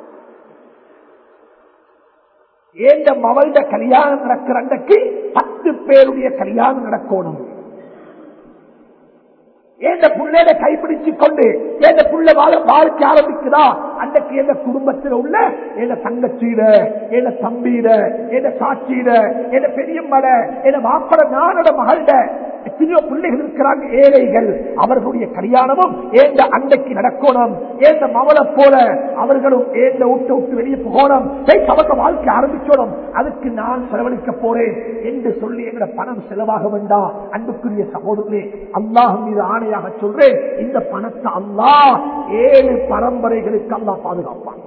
ஏந்த மவள்ட கல்யாணம் நடக்கிற அன்றைக்கு பத்து பேருடைய கல்யாணம் நடக்கணும் ஏந்த புள்ளைய கைப்பிடிச்சு கொண்டு ஏந்த புள்ள வாழ வாழ்க்கை ஆரம்பிக்குதா அன்றைக்கு எந்த குடும்பத்தில் உள்ள எந்த தங்கச்சீட எந்த தம்பீட எந்த சாட்சியிட எந்த பெரியம்மட எந்த மாப்பட நானோட மகள்ட எத்தனையோ பிள்ளைகள் இருக்கிறாங்க ஏழைகள் அவர்களுடைய கல்யாணமும் ஏந்த அன்றைக்கு நடக்கணும் ஏந்த மவளை போல அவர்களும் ஏந்த விட்டு விட்டு வெளியே போகணும் அவங்க வாழ்க்கை ஆரம்பிச்சோடும் அதுக்கு நான் செலவழிக்க போறேன் என்று சொல்லி எங்களோட பணம் செலவாக வேண்டாம் அன்புக்குரிய சகோதரே அல்லாஹ் மீது ஆணையாக சொல்றேன் இந்த பணத்தை அல்லாஹ் ஏழு பரம்பரைகளுக்கு அல்லாஹ் பாதுகாப்பான்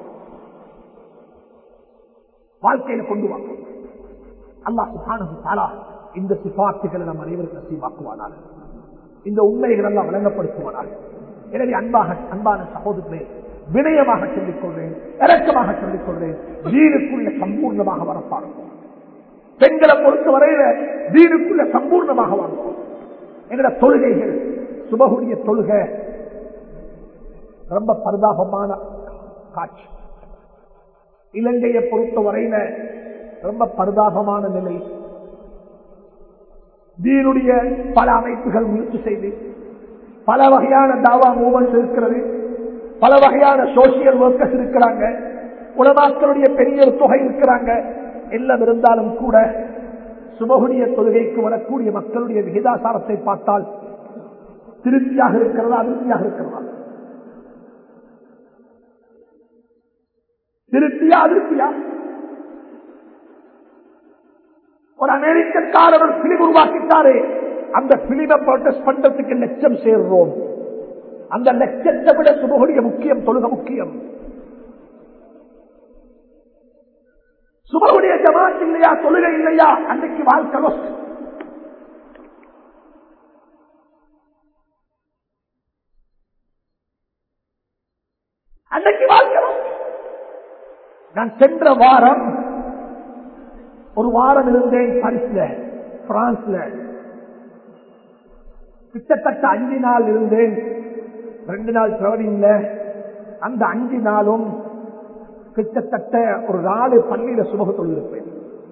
வாழ்க்கையில கொண்டு வாங்க அல்லாஹ் சுபானு தாலா இந்த சிபாத்துகளை நம் அனைவருக்கு நசீவாக்குவானார் இந்த உண்மைகள் எல்லாம் வழங்கப்படுத்துவானார் எனவே அன்பாக அன்பான சகோதரர்களே வினயமாக சொல்லிக் கொள்றேன் இறக்கமாக சொல்லிக் கொள்றேன் வீடுக்குள்ள சம்பூர்ணமாக வரப்பாருக்கும் பெண்களை பொறுத்தவரையில வீடுக்குள்ள சம்பூர்ணமாக வாழ்வோம் எங்களோட தொழுகைகள் சுபகுடைய தொழுகை ரொம்ப பரிதாபமான காட்சி இலங்கையை பொறுத்தவரையில ரொம்ப பரிதாபமான நிலை தீனுடைய பல அமைப்புகள் முயற்சி செய்து பல வகையான தாவா மூமெண்ட் இருக்கிறது பல வகையான சோசியல் ஒர்க்கர்ஸ் இருக்கிறாங்க உலமாக்களுடைய பெரிய ஒரு தொகை இருக்கிறாங்க எல்லாம் இருந்தாலும் கூட சுபகுடைய தொழுகைக்கு வரக்கூடிய மக்களுடைய விகிதாசாரத்தை பார்த்தால் திருப்தியாக இருக்கிறதா அதிருப்தியாக இருக்கிறதா திருப்தியா அதிருப்தியா ஒரு அமெரிக்கக்காரர் ஒரு பிலிம் உருவாக்கிட்டாரு அந்த பிலிமை ப்ரொடெஸ்ட் பண்றதுக்கு லட்சம் சேர்றோம் அந்த லட்சத்தை விட சுபகுடைய முக்கியம் தொழுக முக்கியம் சுபகுடைய ஜமாத் இல்லையா தொழுகை இல்லையா அன்னைக்கு வாழ்க்கை lost. அன்னைக்கு வாழ்க்கை lost. நான் சென்ற வாரம் ஒரு வாரம் இருந்தேன் பாரிஸ்ல பிரான்ஸ்ல கிட்டத்தட்ட அஞ்சு நாள் இருந்தேன் ரெண்டு நாள் டிராவலிங்ல அந்த அஞ்சு நாளும் கிட்டத்தட்ட ஒரு நாலு பள்ளியில சுமக தொழிலிருப்பேன்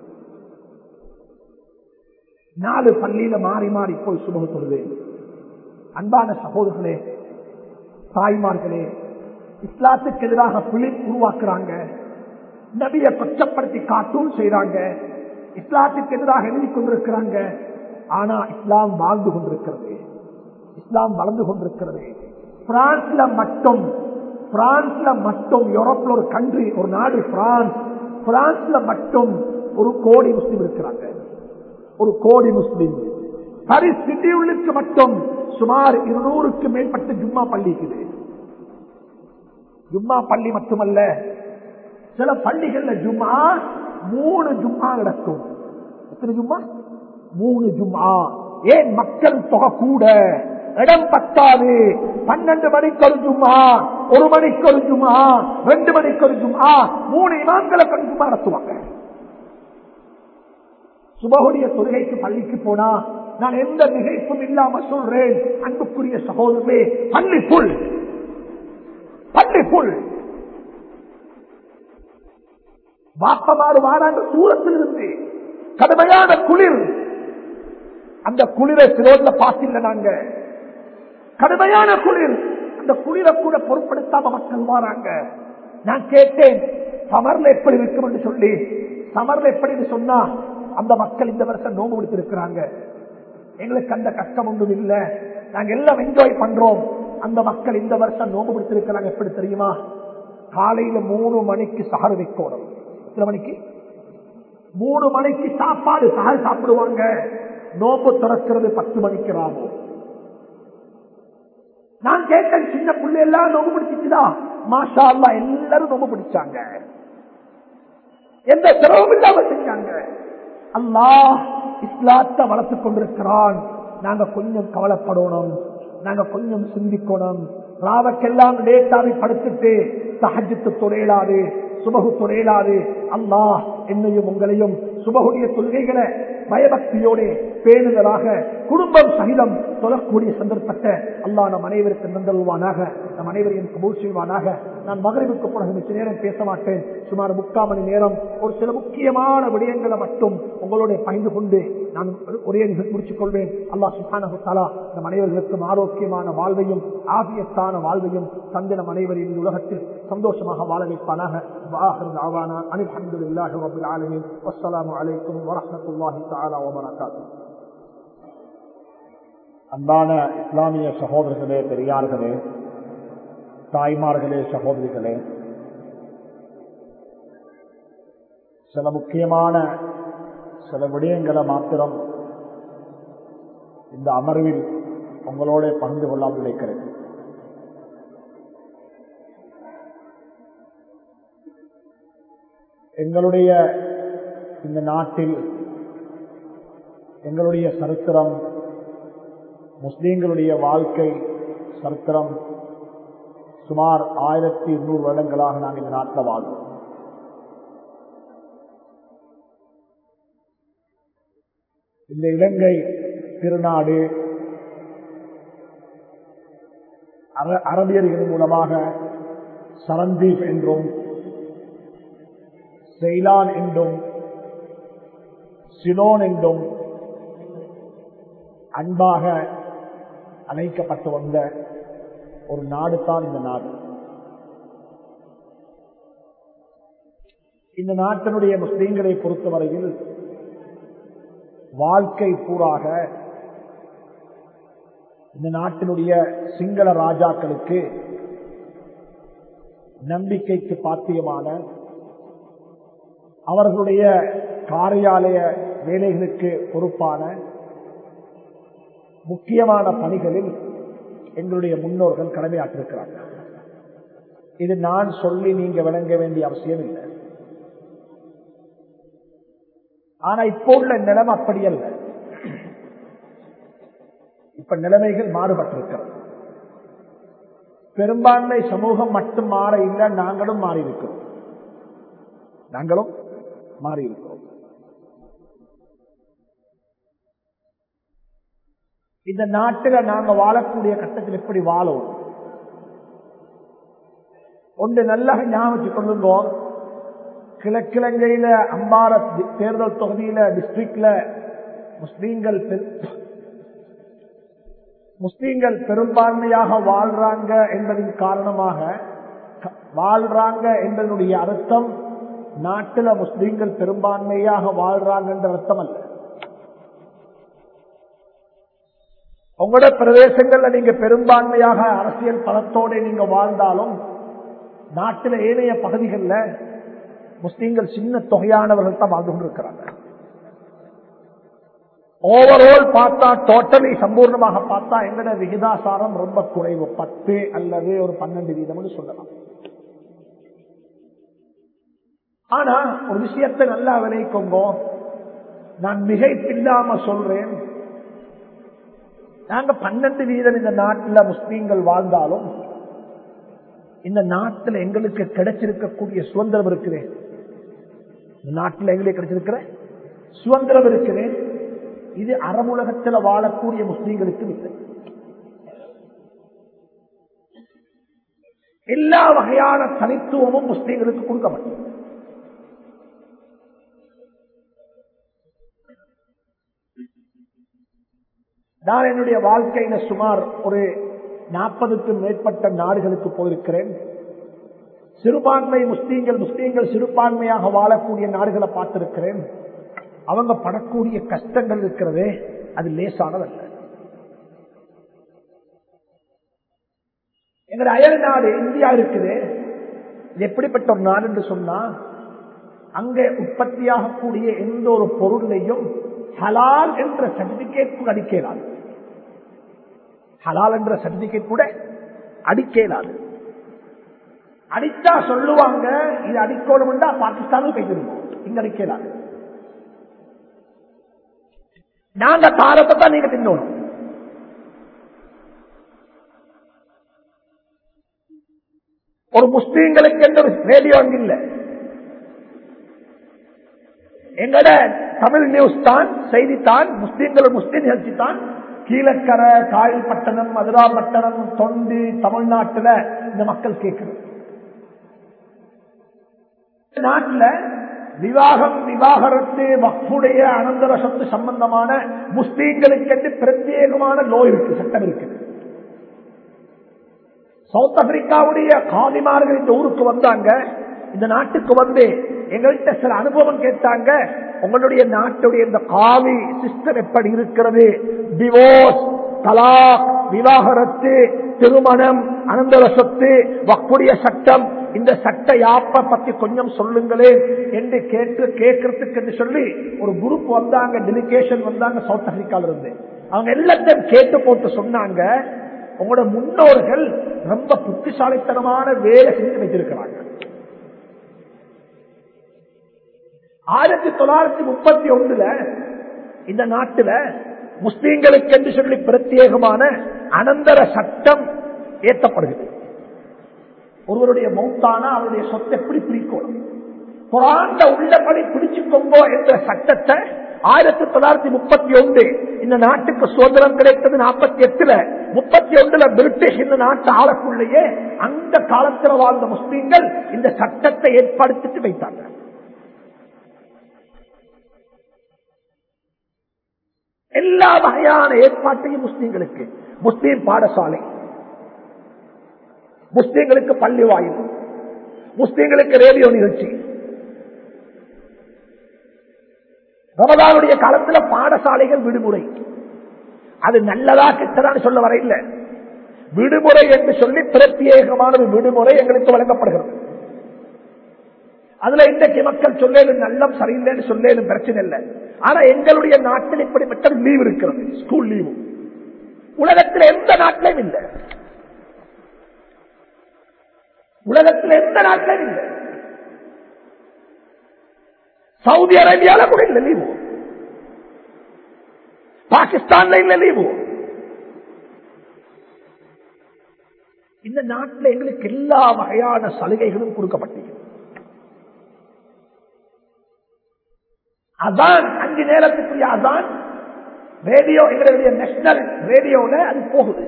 நாலு பள்ளியில மாறி மாறி போய் சுமக தொழுவேன் அன்பான சகோதரர்களே தாய்மார்களே இஸ்லாத்துக்கு எதிராக பிலிப் உருவாக்குறாங்க நபியை கொச்சப்படுத்தி காட்டும் செய்யறாங்க இஸ்லாத்துக்கு எதிராக எழுதி கொண்டிருக்கிறாங்க ஆனா இஸ்லாம் வாழ்ந்து கொண்டிருக்கிறது இஸ்லாம் வளர்ந்து கொண்டிருக்கிறது பிரான்ஸ்ல மட்டும் பிரான்ஸ்ல மட்டும் யூரோப்ல ஒரு கண்ட்ரி ஒரு நாடு பிரான்ஸ் பிரான்ஸ்ல மட்டும் ஒரு கோடி முஸ்லீம் இருக்கிறாங்க ஒரு கோடி முஸ்லீம் பாரிஸ் சிட்டியுள்ளுக்கு மட்டும் சுமார் இருநூறுக்கு மேற்பட்ட ஜும்மா பள்ளி இருக்குது ஜும்மா பள்ளி மட்டுமல்ல சில பள்ளிகள்ல ஜும்மா மூணு ஜும்மா நடக்கும் எத்தனை ஜும்மா மூணு ஜும்மா ஏன் மக்கள் தொகை கூட இடம் பத்தாது பன்னெண்டு மணிக்கு ஒரு ஜும்மா ஒரு மணிக்கு ஒரு ஜும்மா ரெண்டு மணிக்கு ஒரு ஜும்மா மூணு இமாம்களை கொண்டு ஜும்மா நடத்துவாங்க சுபகுடைய தொழுகைக்கு பள்ளிக்கு போனா நான் எந்த நிகழ்ப்பும் இல்லாம சொல்றேன் அன்புக்குரிய சகோதரே பள்ளி புல் பள்ளி புல் வாப்பமாறு வாராங்க தூரத்தில் இருந்து கடுமையான குளிர் அந்த குளிரை சிலோட்ல பார்த்தில்ல நாங்க கடுமையான குளிர் அந்த குளிரை கூட பொருட்படுத்தாம மக்கள் வாராங்க நான் கேட்டேன் சமர்ல எப்படி இருக்கும் என்று சொல்லி சமர்ல எப்படி சொன்னா அந்த மக்கள் இந்த வருஷம் நோம்பு விடுத்திருக்கிறாங்க எங்களுக்கு அந்த கஷ்டம் ஒன்றும் இல்லை நாங்க எல்லாம் என்ஜாய் பண்றோம் அந்த மக்கள் இந்த வருஷம் நோம்பு விடுத்திருக்கிறாங்க எப்படி தெரியுமா காலையில மூணு மணிக்கு சஹர் வைக்கணும் எத்தனை மணிக்கு மூணு மணிக்கு சாப்பாடு சகல் சாப்பிடுவாங்க நோம்பு திறக்கிறது பத்து மணிக்கு ராவும் நான் கேட்டேன் சின்ன பிள்ளை எல்லாம் நோம்பு பிடிச்சிச்சுதா மாஷா அல்லா எல்லாரும் நோம்பு பிடிச்சாங்க எந்த சிரமம் இல்லாம செஞ்சாங்க அல்லாஹ் இஸ்லாத்தை வளர்த்துக் கொண்டிருக்கிறான் நாங்க கொஞ்சம் கவலைப்படணும் நாங்க கொஞ்சம் சிந்திக்கணும் ராவக்கெல்லாம் லேட்டாவி படுத்துட்டு சஹஜத்து துறையிலாது சுபகு துறையிலாது அல்லாஹ் என்னையும் உங்களையும் சுபகுடைய தொழுகைகளை பயபக்தியோடு பேணுதலாக குடும்பம் சகிதம் தொழக்கூடிய சந்தர்ப்பத்தை அல்லாஹ் நம் அனைவருக்கு நந்தருவானாக நம் அனைவரையும் கபூல் செய்வானாக நான் மகரிவுக்கு பிறகு மிச்ச நேரம் பேச மாட்டேன் சுமார் முக்கால் மணி நேரம் ஒரு சில முக்கியமான விடயங்களை மட்டும் உங்களோட பகிர்ந்து கொண்டு நான் ஒரே நிகழ்ச்சி முடிச்சுக் கொள்வேன் அல்லாஹ் சுஹானஹு தஆலா நம் அனைவர்களுக்கும் ஆரோக்கியமான வாழ்வையும் ஆகியத்தான வாழ்வையும் தந்து நம் அனைவரையும் இந்த உலகத்தில் சந்தோஷமாக வாழ வைப்பானாக وآخر دعوانا أن الحمد لله رب العالمين والسلام عليكم ورحمة الله تعالى وبركاته
அன்பான இஸ்லாமிய சகோதரர்களே பெரியார்களே தாய்மார்களே சகோதரிகளே சில முக்கியமான சில விடயங்களை மாத்திரம் இந்த அமர்வில் உங்களோட பகிர்ந்து கொள்ளாமல் நினைக்கிறேன் எங்களுடைய இந்த நாட்டில் எங்களுடைய சரித்திரம் முஸ்லீம்களுடைய வாழ்க்கை சரித்திரம் சுமார் ஆயிரத்தி இருநூறு வருடங்களாக நாங்கள் இந்த நாட்டில் வாழ்வோம் இந்த இலங்கை திருநாடு அர- அரபியர்கள் மூலமாக சரந்தீப் என்றும் செய்லான் என்றும் சிலோன் என்றும் அன்பாக அழைக்கப்பட்டு வந்த ஒரு நாடு தான் இந்த நாடு இந்த நாட்டினுடைய முஸ்லீம்களை பொறுத்தவரையில் வாழ்க்கை பூராக இந்த நாட்டினுடைய சிங்கள ராஜாக்களுக்கு நம்பிக்கைக்கு பாத்தியமான அவர்களுடைய காரியாலய வேலைகளுக்கு பொறுப்பான முக்கியமான பணிகளில் எங்களுடைய முன்னோர்கள் கடமையாற்றிருக்கிறார்கள் இது நான் சொல்லி நீங்க விளங்க வேண்டிய அவசியம் இல்லை ஆனா இப்போ உள்ள நிலைமை அப்படி அல்ல இப்ப நிலைமைகள் மாறுபட்டிருக்கிறது பெரும்பான்மை சமூகம் மட்டும் மாற இல்லை நாங்களும் மாறி இருக்கிறோம் நாங்களும் மாறி இருக்கிறோம் இந்த நாட்டில நாங்க வாழக்கூடிய கட்டத்தில் எப்படி வாழும் ஒன்று நல்லா ஞாபகம் கொள்ளுங்க கிழக்கிழங்கையில அம்பார தேர்தல் தொகுதியில டிஸ்ட்ரிக்ட்ல முஸ்லீம்கள் பெரு- முஸ்லீம்கள் பெரும்பான்மையாக வாழ்றாங்க என்பதின் காரணமாக க- வாழ்றாங்க என்பதனுடைய அர்த்தம் நாட்டில முஸ்லீம்கள் பெரும்பான்மையாக வாழ்றாங்க என்ற அர்த்தம் அல்ல உங்களோட பிரதேசங்கள்ல நீங்க பெரும்பான்மையாக அரசியல் பலத்தோட நீங்க வாழ்ந்தாலும் நாட்டில ஏனைய பகுதிகளில் முஸ்லீம்கள் சின்ன தொகையானவர்கள் தான் வாழ்ந்து கொண்டிருக்கிறாங்க ஓவரால் பார்த்தா டோட்டலி சம்பூர்ணமாக பார்த்தா எங்கட விகிதாசாரம் ரொம்ப குறைவு பத்து அல்லது ஒரு பன்னெண்டு வீதம் சொல்லலாம் ஆனா ஒரு விஷயத்தை நல்லா விளைவிக்கோங்க நான் மிகைப்பில்லாம சொல்றேன் நாங்க பன்னெண்டு வீதம் இந்த நாட்டில் முஸ்லீம்கள் வாழ்ந்தாலும் இந்த நாட்டில் எங்களுக்கு கிடைச்சிருக்கக்கூடிய சுதந்திரம் இருக்கிறேன் இந்த நாட்டில் எங்களுக்கு கிடைச்சிருக்கிற சுதந்திரம் இருக்கிறேன் இது அறமுலகத்தில் வாழக்கூடிய முஸ்லீம்களுக்கு இல்லை எல்லா வகையான தனித்துவமும் முஸ்லீம்களுக்கு கொடுக்கப்பட்டது நான் என்னுடைய வாழ்க்கையில சுமார் ஒரு நாற்பதுக்கும் மேற்பட்ட நாடுகளுக்கு போயிருக்கிறேன் சிறுபான்மை முஸ்லீம்கள் முஸ்லீம்கள் சிறுபான்மையாக வாழக்கூடிய நாடுகளை பார்த்திருக்கிறேன் அவங்க படக்கூடிய கஷ்டங்கள் இருக்கிறதே அது லேசானதல்ல எங்களுடைய அயல் நாடு இந்தியா இருக்குது இது எப்படிப்பட்ட ஒரு நாடு என்று சொன்னா
அங்கே உற்பத்தியாகக்கூடிய எந்த ஒரு பொருளையும் ஹலால் என்ற சர்டிபிகேட் கூட அடிக்கலாது ஹலால் என்ற சர்டிபிகேட் கூட அடிக்கலாது அடித்தா சொல்லுவாங்க இது அடிக்கணும்டா பாகிஸ்தானுக்கு போய்க்கிருவோம் இங்க அடிக்கலாது நாங்க தாரத்தை தான் நீங்க தின்னோம் ஒரு முஸ்லீம்களுக்கு எந்த ஒரு ரேடியோ அங்க இல்ல எங்கட தமிழ் நியூஸ் தான் செய்தித்தான் முஸ்லீம்கள் முஸ்லீம் நிகழ்ச்சி தான் கீழக்கரை காயல்பட்டணம் மதுராப்பட்டணம் தொண்டு தமிழ்நாட்டுல இந்த மக்கள் கேட்கிறது நாட்டில் விவாகம் விவாகரத்து வக்ஃபுடைய அனந்தர சொத்து சம்பந்தமான முஸ்லீம்களுக்கு என்று பிரத்யேகமான லோ இருக்கு சட்டம் இருக்கு சவுத் ஆப்பிரிக்காவுடைய காதிமார்கள் இந்த ஊருக்கு வந்தாங்க இந்த நாட்டுக்கு வந்து எங்கள்கிட்ட சில அனுபவம் கேட்டாங்க உங்களுடைய நாட்டுடைய இந்த காவி சிஸ்டம் எப்படி இருக்கிறது டிவோர்ஸ் தலாக் விவாகரத்து திருமணம் அனந்தர சொத்து வக்குடைய சட்டம் இந்த சட்ட யாப்ப பத்தி கொஞ்சம் சொல்லுங்களேன் என்று கேட்டு கேட்கறதுக்கு என்று சொல்லி ஒரு குரூப் வந்தாங்க டெலிகேஷன் வந்தாங்க சவுத் ஆப்பிரிக்கால இருந்து அவங்க எல்லாத்தையும் கேட்டு போட்டு சொன்னாங்க உங்களோட முன்னோர்கள் ரொம்ப புத்திசாலித்தனமான வேலை செஞ்சு வைத்திருக்கிறாங்க ஆயிரத்தி தொள்ளாயிரத்தி முப்பத்தி ஒண்ணுல இந்த நாட்டுல முஸ்லீம்களுக்கு என்று சொல்லி பிரத்யேகமான அனந்தர சட்டம் ஏற்றப்படுகிறது ஒருவருடைய மௌத்தானா அவருடைய சொத்தை எப்படி பிரிக்கணும் குரான்ல உள்ளபடி பிடிச்சுக்கோங்கோ என்ற சட்டத்தை ஆயிரத்தி தொள்ளாயிரத்தி முப்பத்தி ஒன்று இந்த நாட்டுக்கு சுதந்திரம் கிடைத்தது நாற்பத்தி எட்டுல முப்பத்தி ஒன்றுல பிரிட்டிஷ் இந்த நாட்டு ஆளக்குள்ளேயே அந்த காலத்தில் வாழ்ந்த முஸ்லீம்கள் இந்த சட்டத்தை ஏற்படுத்திட்டு வைத்தாங்க எல்லா வகையான ஏற்பாட்டையும் முஸ்லீம்களுக்கு முஸ்லீம் பாடசாலை முஸ்லீம்களுக்கு பள்ளி வாயில் முஸ்லீம்களுக்கு ரேடியோ நிகழ்ச்சி ரமதானுடைய காலத்தில் பாடசாலைகள் விடுமுறை அது நல்லதா கெட்டதான்னு சொல்ல வர இல்லை விடுமுறை என்று சொல்லி பிரத்யேகமான ஒரு விடுமுறை எங்களுக்கு வழங்கப்படுகிறது அதுல இன்றைக்கு மக்கள் சொல்லேலும் நல்லம் சரியில்லைன்னு சொல்லேலும் பிரச்சனை இல்லை ஆனா எங்களுடைய நாட்டில் இப்படிப்பட்ட லீவ் இருக்கிறது ஸ்கூல் லீவு உலகத்தில் எந்த நாட்டிலும் இல்லை உலகத்தில் எந்த நாட்டிலும் இல்லை சவுதி அரேபியால கூட இல்ல லீவு பாகிஸ்தான்ல இல்ல லீவு இந்த நாட்டில் எங்களுக்கு எல்லா வகையான சலுகைகளும் கொடுக்கப்பட்டது அதான் அஞ்சு நேரத்துக்குரிய அதான் ரேடியோ எங்களுடைய நேஷனல் ரேடியோல அது போகுது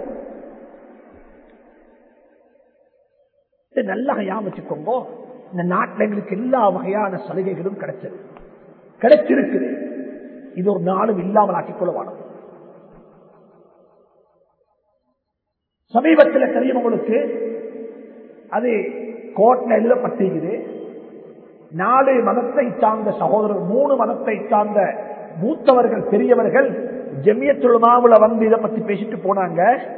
நல்லா ஞாபகம் வச்சுக்கோங்க இந்த நாட்டில் எங்களுக்கு எல்லா வகையான சலுகைகளும் கிடைச்சது கிடைச்சிருக்குது இது ஒரு நாளும் இல்லாமல் ஆக்கிக் கொள்ளவானது சமீபத்தில் தெரியும் உங்களுக்கு அது கோட்ல எழுதப்பட்டிருக்குது நாலு மதத்தை சார்ந்த சகோதரர் மூணு மதத்தை சார்ந்த மூத்தவர்கள் பெரியவர்கள் ஜெமியத்துலமாவுல வந்து இதை பத்தி பேசிட்டு போனாங்க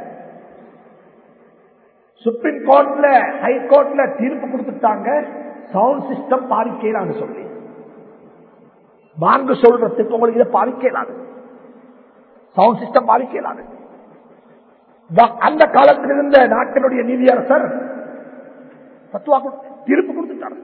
சுப்ரீம் கோர்ட்ல ஹைகோர்ட்ல தீர்ப்பு கொடுத்துட்டாங்க சவுண்ட் சிஸ்டம் பாதிக்கலான்னு சொல்லி வாங்க சொல்றதுக்கு உங்களுக்கு இதை பாதிக்கலாது சவுண்ட் சிஸ்டம் பாதிக்கலாது அந்த காலத்தில் இருந்த நாட்டினுடைய நீதியரசர் தத்துவா தீர்ப்பு கொடுத்துட்டாரு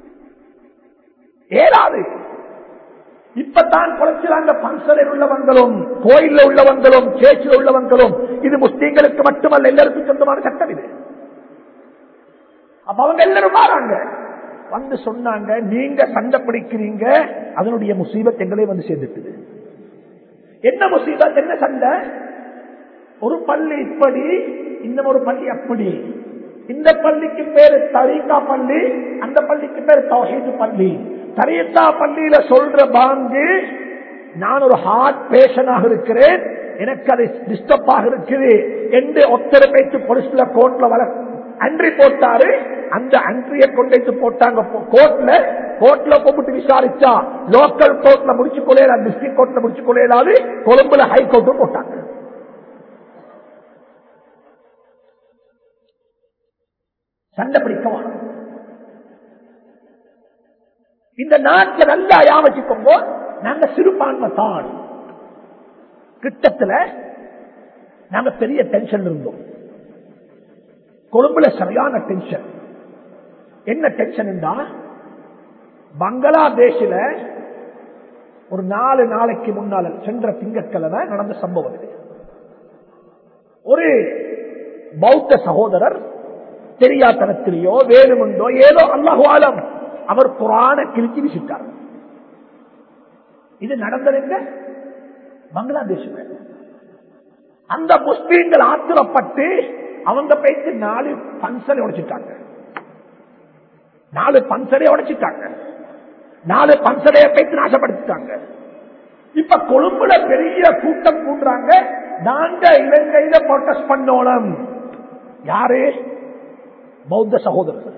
ஏறாது இப்பதான் குளச்சிலாங்க பங்கரில் உள்ளவங்களும் கோயில்ல உள்ளவங்களும் சேச்சில் உள்ளவங்களும் இது முஸ்லீம்களுக்கு மட்டுமல்ல எல்லாருக்கும் சொந்தமான சட்டம் இது அப்ப அவங்க எல்லாரும் மாறாங்க வந்து சொன்னாங்க நீங்க சண்டை பிடிக்கிறீங்க அதனுடைய முசீபத் எங்களே வந்து சேர்ந்துட்டுது என்ன முசீபத் என்ன சண்டை ஒரு பள்ளி இப்படி இன்னும் ஒரு பள்ளி அப்படி இந்த பள்ளிக்கு பேரு தரீக்கா பள்ளி அந்த பள்ளிக்கு பேரு தௌஹீது பள்ளி தரீக்கா பள்ளியில சொல்ற பாங்கு நான் ஒரு ஹார்ட் பேஷனாக இருக்கிறேன் எனக்கு அது டிஸ்டர்ப் ஆக இருக்குது என்று ஒத்தரை பேச்சு பொலிஸ்ல கோர்ட்ல வர அன்றி போட்டாரு அந்த அன்றிய கொண்டு போட்டாங்க கோர்ட்ல கோர்ட்ல போட்டு விசாரிச்சா லோக்கல் கோர்ட்ல முடிச்சு கொள்ளையாது டிஸ்ட்ரிக்ட் கோர்ட்ல முடிச்சு கொள்ளையாது கொழும்புல ஹை கோர்ட்டும் போட்டாங்க சண்டை பிடிக்கவா இந்த நாட்டில் நல்லா யாவச்சுக்கோங்க நாங்க சிறுபான்மை தான் கிட்டத்துல நாங்க பெரிய டென்ஷன் இருந்தோம் கொழும்புல சரியான டென்ஷன் என்ன டென்ஷன் என்றா பங்களாதேஷில் ஒரு நாலு நாளைக்கு முன்னால சென்ற திங்கட்கிழமை நடந்த சம்பவம் இது ஒரு பௌத்த சகோதரர் தெரியாத்தனத்திலேயோ வேணுமுண்டோ ஏதோ அல்லாஹுவாலம் அவர் குரான கிழிச்சு வீசிட்டார் இது நடந்தது எங்க பங்களாதேஷ் அந்த முஸ்லீம்கள் ஆத்திரப்பட்டு அவங்க போயிட்டு நாலு பன்சலை உடைச்சிட்டாங்க நாலு பன்சலை உடைச்சிட்டாங்க நாலு பன்சலையை போயிட்டு நாசப்படுத்திட்டாங்க இப்ப கொழும்புல பெரிய கூட்டம் கூடுறாங்க நாங்க இலங்கையில ப்ரொட்டஸ்ட் பண்ணோம் யாரு பௌத்த சகோதரர்கள்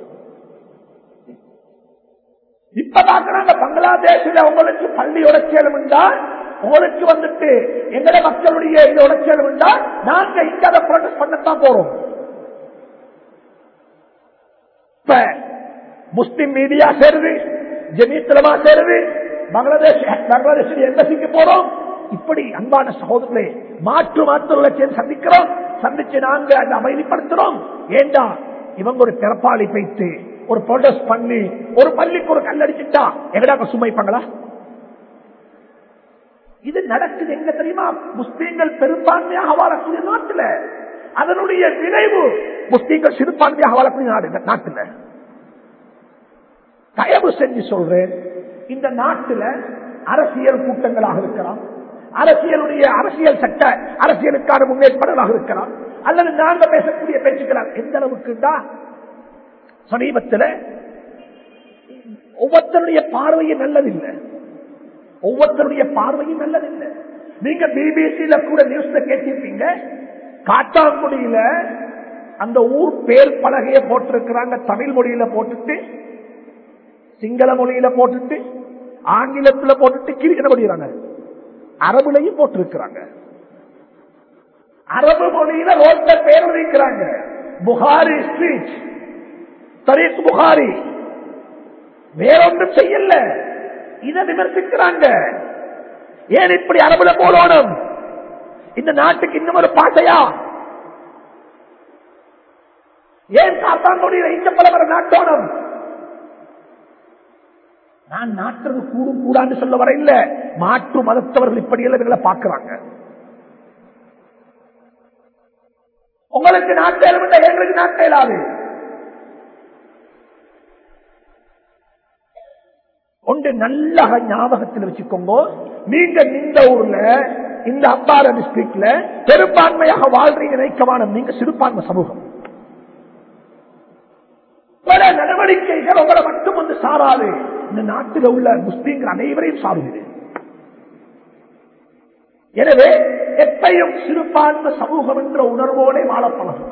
இப்ப பாக்குறாங்க பங்களாதேஷில் உங்களுக்கு பள்ளி உடைச்சலும் உண்டா உங்களுக்கு வந்துட்டு எங்கட மக்களுடைய இது உடைச்சலும் உண்டா நாங்க இங்க அதை ப்ரொடெஸ்ட் பண்ணத்தான் போறோம் இப்ப முஸ்லிம் மீடியா சேருது ஜமீத்தலமா சேருது பங்களாதேஷ் பங்களாதேஷ் எம்பசிக்கு போறோம் இப்படி அன்பான சகோதரர்களே மாற்று மாற்றுகளை சேர்ந்து சந்திக்கிறோம் சந்திச்சு நாங்க அதை அமைதிப்படுத்துறோம் ஏண்டா இவங்க ஒரு திறப்பாளி வைத்து ஒரு ப்ரொடெஸ்ட் பண்ணி ஒரு பள்ளிக்கு ஒரு கல்லடிச்சுட்டா எங்கடாக்க சுமைப்பாங்களா இது நடக்குது எங்க தெரியுமா முஸ்லீம்கள் பெரும்பான்மையாக வாழக்கூடிய நாட்டில் அதனுடைய விளைவு முஸ்லீம்கள் சிறுபான்மையாக வாழக்கூடிய நாடு இந்த நாட்டில் தயவு செஞ்சு சொல்றேன் இந்த நாட்டில் அரசியல் கூட்டங்களாக இருக்கலாம் அரசியலுடைய அரசியல் சட்ட அரசியலுக்கான முன்னேற்பாடுகளாக இருக்கலாம் அல்லது நாங்க பேசக்கூடிய பேச்சுக்கிறார் எந்த அளவுக்கு சமீபத்தில் ஒவ்வொருத்தருடைய பார்வையும் நல்லதில்லை ஒவ்வொருத்தருடைய பார்வையும் நல்லதில்லை நீங்க பிபிசியில கூட நியூஸ்ல கேட்டிருப்பீங்க காட்டாங்குடியில அந்த ஊர் பேர் பலகைய போட்டிருக்கிறாங்க தமிழ் மொழியில போட்டுட்டு சிங்கள மொழியில போட்டுட்டு ஆங்கிலத்துல போட்டுட்டு கிரிக்கெட் படிக்கிறாங்க அரபுலையும் போட்டிருக்கிறாங்க அரபு மொழியில ரோட்ட பேர் வைக்கிறாங்க புகாரி ஸ்ட்ரீட் தரீக் புகாரி வேறொன்றும் செய்யல இதை விமர்சிக்கிறாங்க ஏன் இப்படி அரபுல போடணும் இந்த நாட்டுக்கு இன்னும் ஒரு பாட்டையா ஏன் காத்தாங்குடியில் இந்த பலவர நாட்டோணும் நான் நாட்டுறது கூடும் கூடான்னு சொல்ல வர இல்ல மாற்று மதத்தவர்கள் இப்படி எல்லாம் பார்க்கிறாங்க உங்களுக்கு நாட்டேலும் எங்களுக்கு நாட்டேலாது ஒன்று நல்ல ஞாபகத்தில் வச்சுக்கோங்க நீங்க இந்த ஊர்ல இந்த அப்பார டிஸ்ட்ரிக்ட்ல பெரும்பான்மையாக வாழ்றீங்க நினைக்கமான நீங்க சிறுபான்மை சமூகம் பல நடவடிக்கைகள் உங்களை மட்டும் வந்து சாராது இந்த நாட்டில் உள்ள முஸ்லீம்கள் அனைவரையும் சாருகிறது எனவே எப்பையும் சிறுபான்மை சமூகம் என்ற உணர்வோടെ வாழப்பழகும்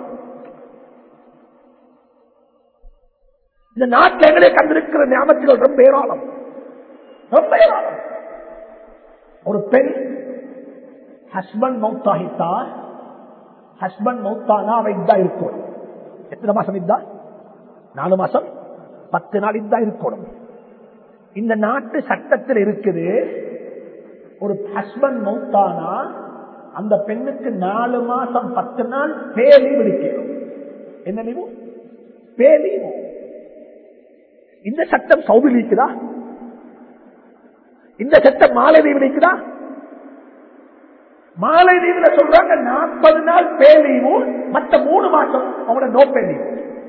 இந்த நாட்டில் எங்களே கண்டிருக்கிற ஞாபகங்கள் ரொம்ப ஏராளம் ரொம்ப ஏராளம் ஒரு பெண் ஹஸ்பண்ட் மௌத்தாகித்தா ஹஸ்பண்ட் மௌத்தானா அவ இதா இருக்கும் எத்தனை மாசம் இதா நாலு மாசம் பத்து நாள் இதா இருக்கணும் இந்த நாட்டு சட்டத்தில் இருக்குது ஒரு ஹஸ்பண்ட் மௌத்தானா அந்த பெண்ணுக்கு நாலு மாசம் பத்து நாள் பேலி விடுக்கணும் என்ன லீவு பேலீவு இந்த சட்டம் சவுதியில் இருக்குதா இந்த சட்டம் மாலதீவில் இருக்குதா மாலதீவுல சொல்றாங்க நாற்பது நாள் பேலீவும் மற்ற மூணு மாசம் அவங்களோட நோ பேலீவு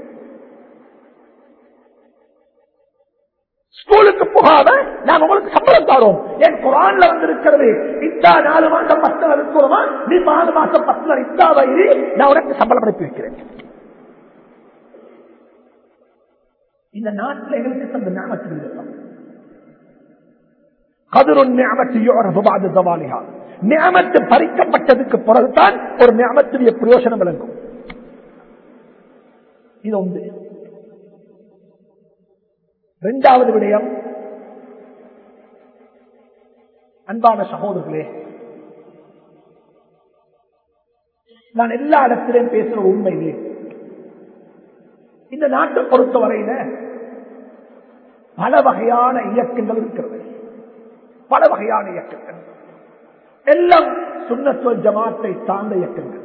ஸ்கூலுக்கு போகாத நாங்க உங்களுக்கு சம்பளம் தரோம் என் குரான்ல வந்து இருக்கிறது இத்தா நாலு மாசம் பத்து நாள் இருக்கிறோமா நீ நாலு மாசம் பத்து நாள் இத்தா வயிறு நான் உனக்கு சம்பளம் அனுப்பி வைக்கிறேன் இந்த நாட்டில் எங்களுக்கு தந்த ஞாபகத்தில் இருக்கலாம் ஞாபகத்து பறிக்கப்பட்டதுக்கு பிறகுதான் ஒரு ஞாபகத்துடைய பிரயோசனம் விளங்கும் இது ஒன்று இரண்டாவது விடயம் அன்பான சகோதரர்களே நான் எல்லா இடத்திலையும் பேசுற உண்மையிலே இந்த நாட்டை பொறுத்த வரையில பல வகையான இயக்கங்கள் இருக்கிறது பல வகையான இயக்கங்கள் எல்லாம் சுண்ணத்துவ ஜமாத்தை சார்ந்த இயக்கங்கள்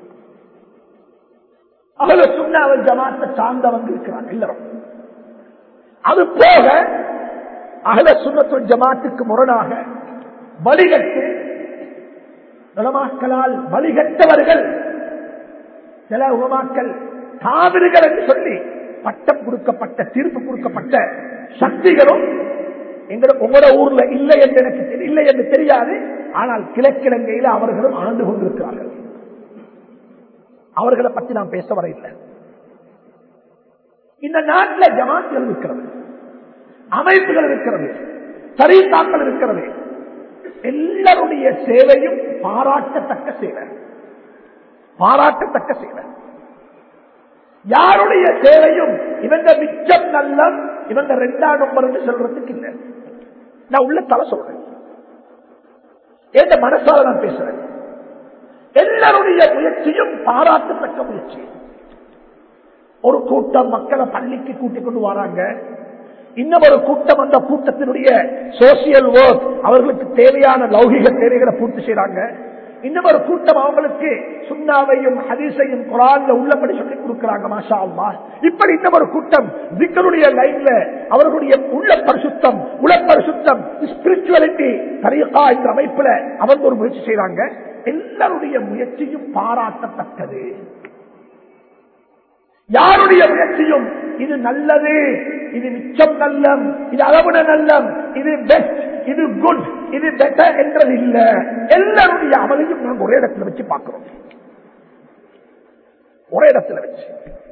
அவள சுண்ணாவல் ஜமாத்தை சார்ந்தவங்க இருக்கிறாங்க எல்லாரும் அது போக அகல சுண்ணத்துவ ஜமாத்துக்கு முரணாக வழிகட்டு உலமாக்களால் வழிகட்டவர்கள் சில உலமாக்கள் காவிரிகள் என்று சொல்லி பட்டம் கொடுக்கப்பட்ட தீர்ப்பு கொடுக்கப்பட்ட சக்திகளும் எங்களுக்கு உங்களோட ஊர்ல இல்லை என்று எனக்கு தெரி- இல்லை என்று தெரியாது ஆனால் கிழக்கிழங்கையில அவர்களும் ஆண்டு கொண்டிருக்கிறார்கள் அவர்களை பற்றி நாம் பேச வர இல்லை இந்த நாட்டில் ஜமாத்துகள் இருக்கிறது அமைப்புகள் இருக்கிறது தரீத்தாக்கள் இருக்கிறது எல்லாருடைய சேவையும் பாராட்டத்தக்க சேவை பாராட்டத்தக்க சேவை யாருடைய சேவையும் இவங்க மிச்சம் நல்லம் இவங்க ரெண்டாம் நம்பர் என்று சொல்றதுக்கு இல்லை நான் உள்ள தலை சொல்றேன் எந்த மனசால நான் பேசுறேன் எல்லாருடைய முயற்சியும் பாராட்டத்தக்க முயற்சி ஒரு கூட்டம் மக்களை பள்ளிக்கு கூட்டிக் கொண்டு வராங்க இன்னும் ஒரு கூட்டம் அந்த கூட்டத்தினுடைய சோசியல் ஒர்க் அவர்களுக்கு தேவையான லௌகிக தேவைகளை பூர்த்தி செய்யறாங்க இன்னும் ஒரு கூட்டம் அவங்களுக்கு சுண்ணாவையும் ஹதீஸையும் குரான்ல உள்ளபடி சொல்லி கொடுக்கிறாங்க மாஷா அல்லாஹ் இப்படி இன்னும் ஒரு கூட்டம் திக்கருடைய லைன்ல அவர்களுடைய உள்ள பரிசுத்தம் உள பரிசுத்தம் ஸ்பிரிச்சுவலிட்டி தரியக்கா என்ற அமைப்புல அவங்க ஒரு முயற்சி செய்யறாங்க எல்லாருடைய முயற்சியும் பாராட்டத்தக்கது யாருடைய முயற்சியும் இது நல்லது இது மிச்சம் நல்லம் இது அளவுட நல்லம் இது பெஸ்ட் இது குட் இது பெட்டர் என்றது இல்ல எல்லாருடைய அமலையும் நாங்கள் ஒரே இடத்துல வச்சு பார்க்கிறோம் ஒரே இடத்துல வச்சு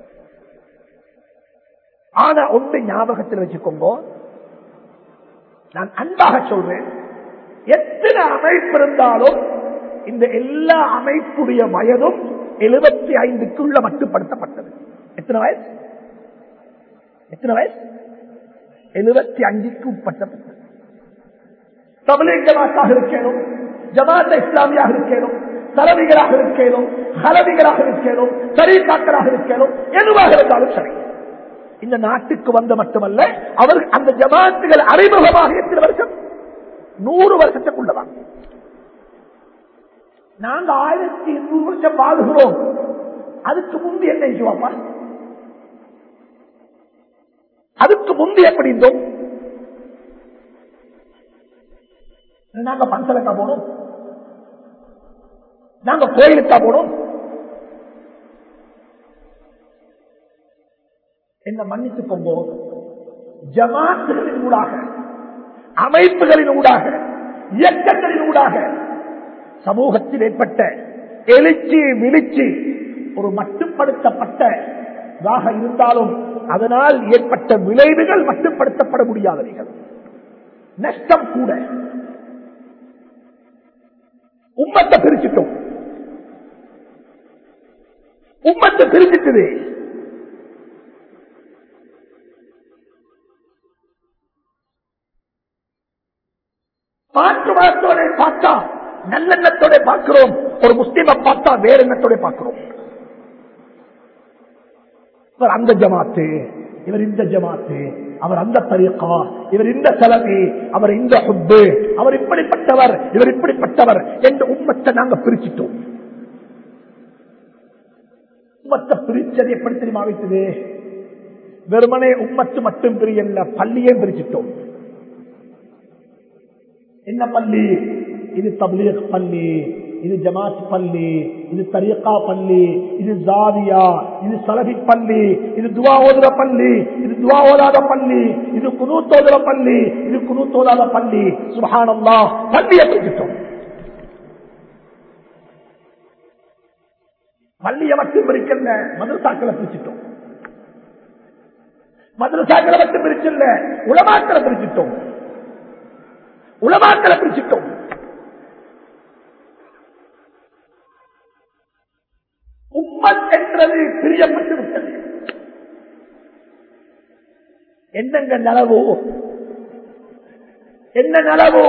ஆனா ஒன்று ஞாபகத்தில் வச்சுக்கோங்க நான் அன்பாக சொல்றேன் எத்தனை அமைப்பு இருந்தாலும் இந்த எல்லா அமைப்புடைய வயதும் எழுபத்தி ஐந்துக்குள்ள மட்டுப்படுத்தப்பட்டது எத்தனை வயசு எத்தனை வயசு எழுபத்தி அஞ்சுக்கு உட்பட்டப்பட்டது தமிழக ஜமாத்தாக இருக்கணும் ஜமாத்த இஸ்லாமியாக இருக்கணும் சலவிகளாக இருக்கணும் ஹலவிகளாக இருக்கணும் தரீக்காக்களாக இருக்கணும் எதுவாக இருந்தாலும் சரி இந்த நாட்டுக்கு வந்த மட்டுமல்ல அவர் அந்த ஜமாத்துகள் அறிமுகமாக எத்தனை வருஷம் நூறு வருஷத்துக்குள்ளதான் நாங்க ஆயிரத்தி இருநூறு வருஷம் வாழ்கிறோம் அதுக்கு முந்தி என்ன செய்வாப்பா அதுக்கு முந்தி எப்படி இருந்தோம் நாங்க பந்தலக்கா போனோம் நாங்க கோயிலுக்கா போனோம் என்ன மன்னித்துக் கொண்டோ ஜமாத்துகளின் ஊடாக அமைப்புகளின் ஊடாக இயக்கங்களின் ஊடாக சமூகத்தில் ஏற்பட்ட எழுச்சி விழிச்சி ஒரு மட்டுப்படுத்தப்பட்டதாக இருந்தாலும் அதனால் ஏற்பட்ட விளைவுகள் மட்டுப்படுத்தப்பட முடியாதவைகள் நஷ்டம் கூட உம்மத்தை பிரிச்சுட்டோம் உம்மத்தை பிரிச்சுட்டுது மாற்று மதத்தோட பார்த்தா நல்லெண்ணத்தோட பார்க்கிறோம் ஒரு முஸ்லீமை பார்த்தா வேற எண்ணத்தோட பார்க்கிறோம் இவர் அந்த ஜமாத்து இவர் இந்த ஜமாத்து அவர் அந்த தரீக்கா இவர் இந்த செலவி அவர் இந்த ஹுப்பு அவர் இப்படிப்பட்டவர் இவர் இப்படிப்பட்டவர் என்ற உண்மத்தை நாங்க பிரிச்சிட்டோம் உம்மத்தை பிரிச்சது எப்படி தெரியுமா வைத்தது வெறுமனே உம்மத்து மட்டும் பிரியல்ல பள்ளியே பிரிச்சிட்டோம் என்ன பள்ளி இது தப்லீக் பள்ளி இது ஜமாத் பள்ளி இது தரீகா பள்ளி இது ஜாதியா இது சலபி பள்ளி இது துவா ஓதுற பள்ளி இது துவா ஓதாத பள்ளி இது குனூத்தோதுற பள்ளி இது குனூத்தோதாத பள்ளி சுபஹானல்லா பள்ளியை பிரிச்சிட்டோம் பள்ளியை மட்டும் பிரிக்கல மதுரசாக்களை பிரிச்சிட்டோம் மதுரசாக்களை மட்டும் பிரிச்சல உலமாக்களை பிரிச்சிட்டோம் உலமாக்களை பிரிச்சிட்டோம் உம்மத் என்றது பிரியப்பட்டு விட்டது என்னங்க நலவோ என்ன நலவோ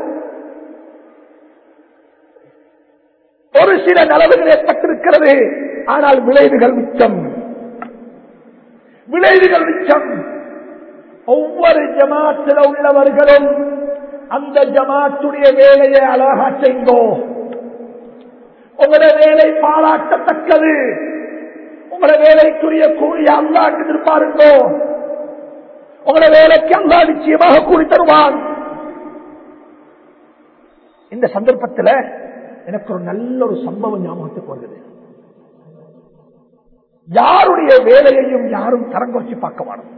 ஒரு சில நலவுகள் ஏற்பட்டிருக்கிறது ஆனால் விளைவுகள் மிச்சம் விளைவுகள் மிச்சம் ஒவ்வொரு ஜமாத்தில் உள்ளவர்களும் அந்த ஜமாத்துடைய வேலையை அழகா செய்தோ உங்களுடைய வேலை பாராட்டத்தக்கது உங்களோட வேலைக்குரிய கூலி அல்லாட்டு எதிர்பாருங்கோ உங்களோட வேலைக்கு அல்லா நிச்சயமாக கூலி தருவான் இந்த சந்தர்ப்பத்தில் எனக்கு ஒரு நல்ல ஒரு சம்பவம் ஞாபகத்துக்கு வருகிறது யாருடைய வேலையையும் யாரும் தரங்குறைச்சி பார்க்க மாட்டோம்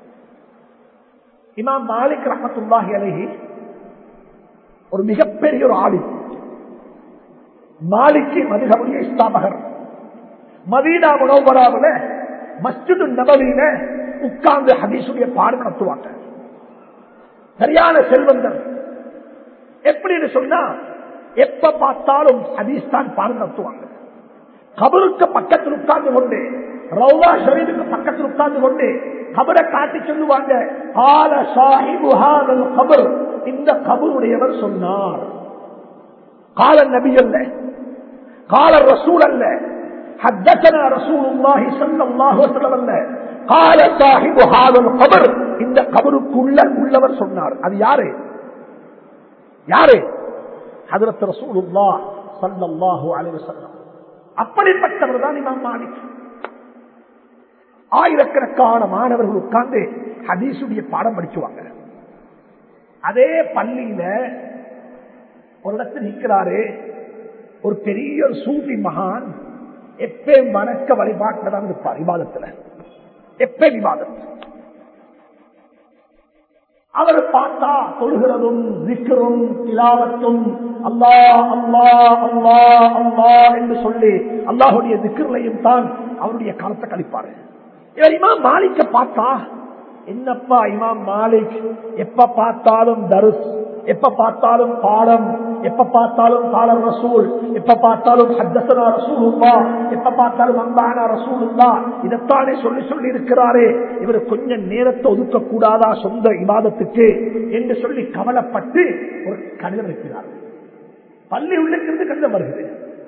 இமாம் மாலிக் ரஹமத்துல்லாஹி அலைஹி ஒரு மிகப்பெரிய ஒரு ஆளி மாலிக்கு மதுகபுரிய இஸ்லாமகர் மதீனா முனவராவில் மஸ்ஜிது நபவியில உட்கார்ந்து ஹதீசுடைய பாடம் நடத்துவாங்க சரியான செல்வந்தர் எப்படின்னு சொன்னா எப்ப பார்த்தாலும் ஹதீஸ் தான் பாடம் நடத்துவாங்க கபருக்கு பக்கத்தில் உட்கார்ந்து கொண்டு ரவுலா ஷரீஃபுக்கு பக்கத்தில் உட்கார்ந்து கொண்டு கபரை காட்டி சொல்லுவாங்க ஆல சாஹிபு ஹாதல் கபர் இந்த கபருடையவர் சொன்னார் கால நபி அல்ல கால ரசூல் அல்ல حدثنا رسول الله صلى الله عليه وسلم அல்ல قال صاحب هذا القبر இந்த கபருக்குள்ள உள்ளவர் சொன்னார் அது யாரு யாரு ஹதரத் ரசூலுல்லாஹ் ஸல்லல்லாஹு அலைஹி வஸல்லம் அப்படிப்பட்டவர் தான் இமாம் மாலிக் ஆயிரக்கணக்கான மாணவர்கள் உட்கார்ந்து ஹதீசுடைய பாடம் படிச்சுவாங்க அதே பள்ளியில ஒரு இடத்துல நிற்கிறாரு ஒரு பெரிய ஒரு சூஃபி மகான் எப்பயும் வணக்க வழிபாட்டில் தான் இருப்பார் விவாதத்துல எப்ப விவாதம் அவர் பார்த்தா தொழுகிறதும் விக்கரும் திலாவத்தும் அல்லா அல்லா அல்லா அல்லா என்று சொல்லி அல்லாஹுடைய திக்கர்களையும் தான் அவருடைய காலத்தை கழிப்பாரு இவர் இமாம் மாலிக்க பார்த்தா என்னப்பா இமாம் மாலிக் எப்ப பார்த்தாலும் தருஸ் எப்ப பார்த்தாலும் பாடம் எப்ப பார்த்தாலும் காலர் ரசூல் எப்ப பார்த்தாலும் ஹத்தசனா ரசூலுல்லா எப்ப பார்த்தாலும் அம்பானா ரசூலுல்லா இதைத்தானே சொல்லி சொல்லி இருக்கிறாரே இவர் கொஞ்சம் நேரத்தை ஒதுக்க கூடாதா சொந்த இவாதத்துக்கு என்று சொல்லி கவலைப்பட்டு ஒரு கடிதம் இருக்கிறார் பள்ளி உள்ளிருந்து கடிதம் வருகிறது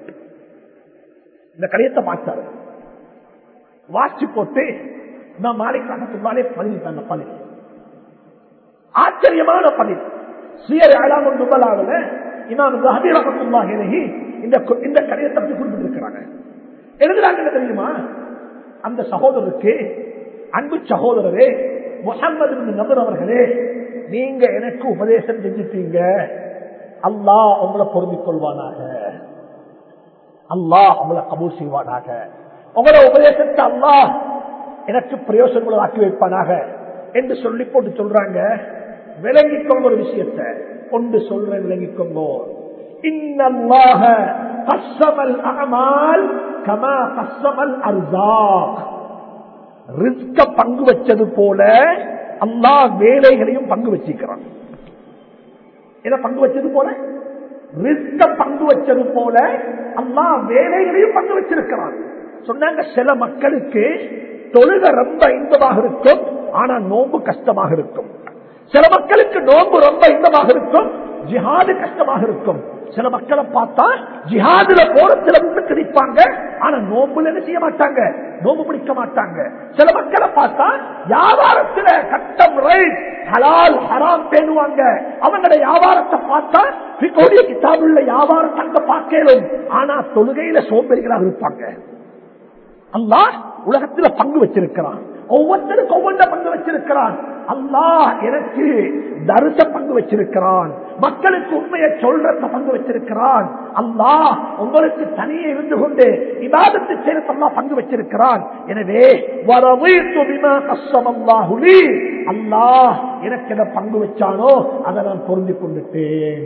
இந்த கடிதத்தை பார்த்தாரு வாட்சி போட்டு நான் மாலிக் ரஹத்துல்லாலே பதில் தந்த பதில் ஆச்சரியமான பதில் சுயர் அழாமல் நுபலாவில் இமாம் கஹபி ரஹத்துல்லாஹி அலைஹி இந்த இந்த கடிதத்தை பற்றி குறிப்பிட்டிருக்கிறாங்க எழுதுறாங்க தெரியுமா அந்த சகோதரருக்கு அன்பு சகோதரரே முகமது நபர் அவர்களே நீங்க எனக்கு உபதேசம் செஞ்சுட்டீங்க அல்லாஹ் உங்களை பொருந்திக் கொள்வானாக அல்லாஹ் உங்களை கபூல் செய்வானாக உங்களோட உபதேசத்தை அல்லாஹ் எனக்கு பிரயோசனங்களை ஆக்கி வைப்பானாக என்று சொல்லி போட்டு சொல்றாங்க விளங்கிக்கோங்க ஒரு விஷயத்தை கொண்டு சொல்றேன் விளங்கிக்கோங்க இன்னல்லாக கஸ்ஸமல் அமால் கமா கஸ்ஸமல் அர்சாக் ரிஸ்க பங்கு வச்சது போல அல்லாஹ் வேலைகளையும் பங்கு வச்சிருக்கிறான் இதை பங்கு வச்சது போல ரிஸ்க பங்கு வச்சது போல அல்லாஹ் வேலைகளையும் பங்கு வச்சிருக்கிறான் சொன்னாங்க சில மக்களுக்கு தொழுக ரொம்ப இன்பமாக இருக்கும் ஆனா நோம்பு கஷ்டமாக இருக்கும் சில மக்களுக்கு நோம்பு ரொம்ப இன்பமாக இருக்கும் ஜிஹாது கஷ்டமாக இருக்கும் சில மக்களை பார்த்தா ஜிஹாதுல போறதுல முன்னுக்கு நிற்பாங்க ஆனா நோம்புல என்ன செய்ய மாட்டாங்க நோம்பு பிடிக்க மாட்டாங்க சில மக்களை பார்த்தா வியாபாரத்துல கட்டம் ரைட் ஹலால் ஹராம் பேணுவாங்க அவங்களோட வியாபாரத்தை பார்த்தா பிகோடிய கிதாபுள்ள வியாபாரம் அங்க பார்க்கலும் ஆனா தொழுகையில சோம்பேறிகளாக இருப்பாங்க அல்லாஹ் உலகத்துல பங்கு வச்சிருக்கிறான் ஒவ்வொருத்தருக்கும் ஒவ்வொன்ற பங்கு வச்சிருக்கிறான் அல்லாஹ் எனக்கு தரிச பங்கு வச்சிருக்கிறான் மக்களுக்கு உண்மையை சொல்றத பங்கு வச்சிருக்கிறான் அல்லாஹ் உங்களுக்கு தனியே இருந்து கொண்டு இபாதத்து செய்யறதல்லா பங்கு வச்சிருக்கிறான் எனவே அல்லாஹ் எனக்கு எதை பங்கு வச்சானோ அதை நான் பொருந்தி கொண்டுட்டேன்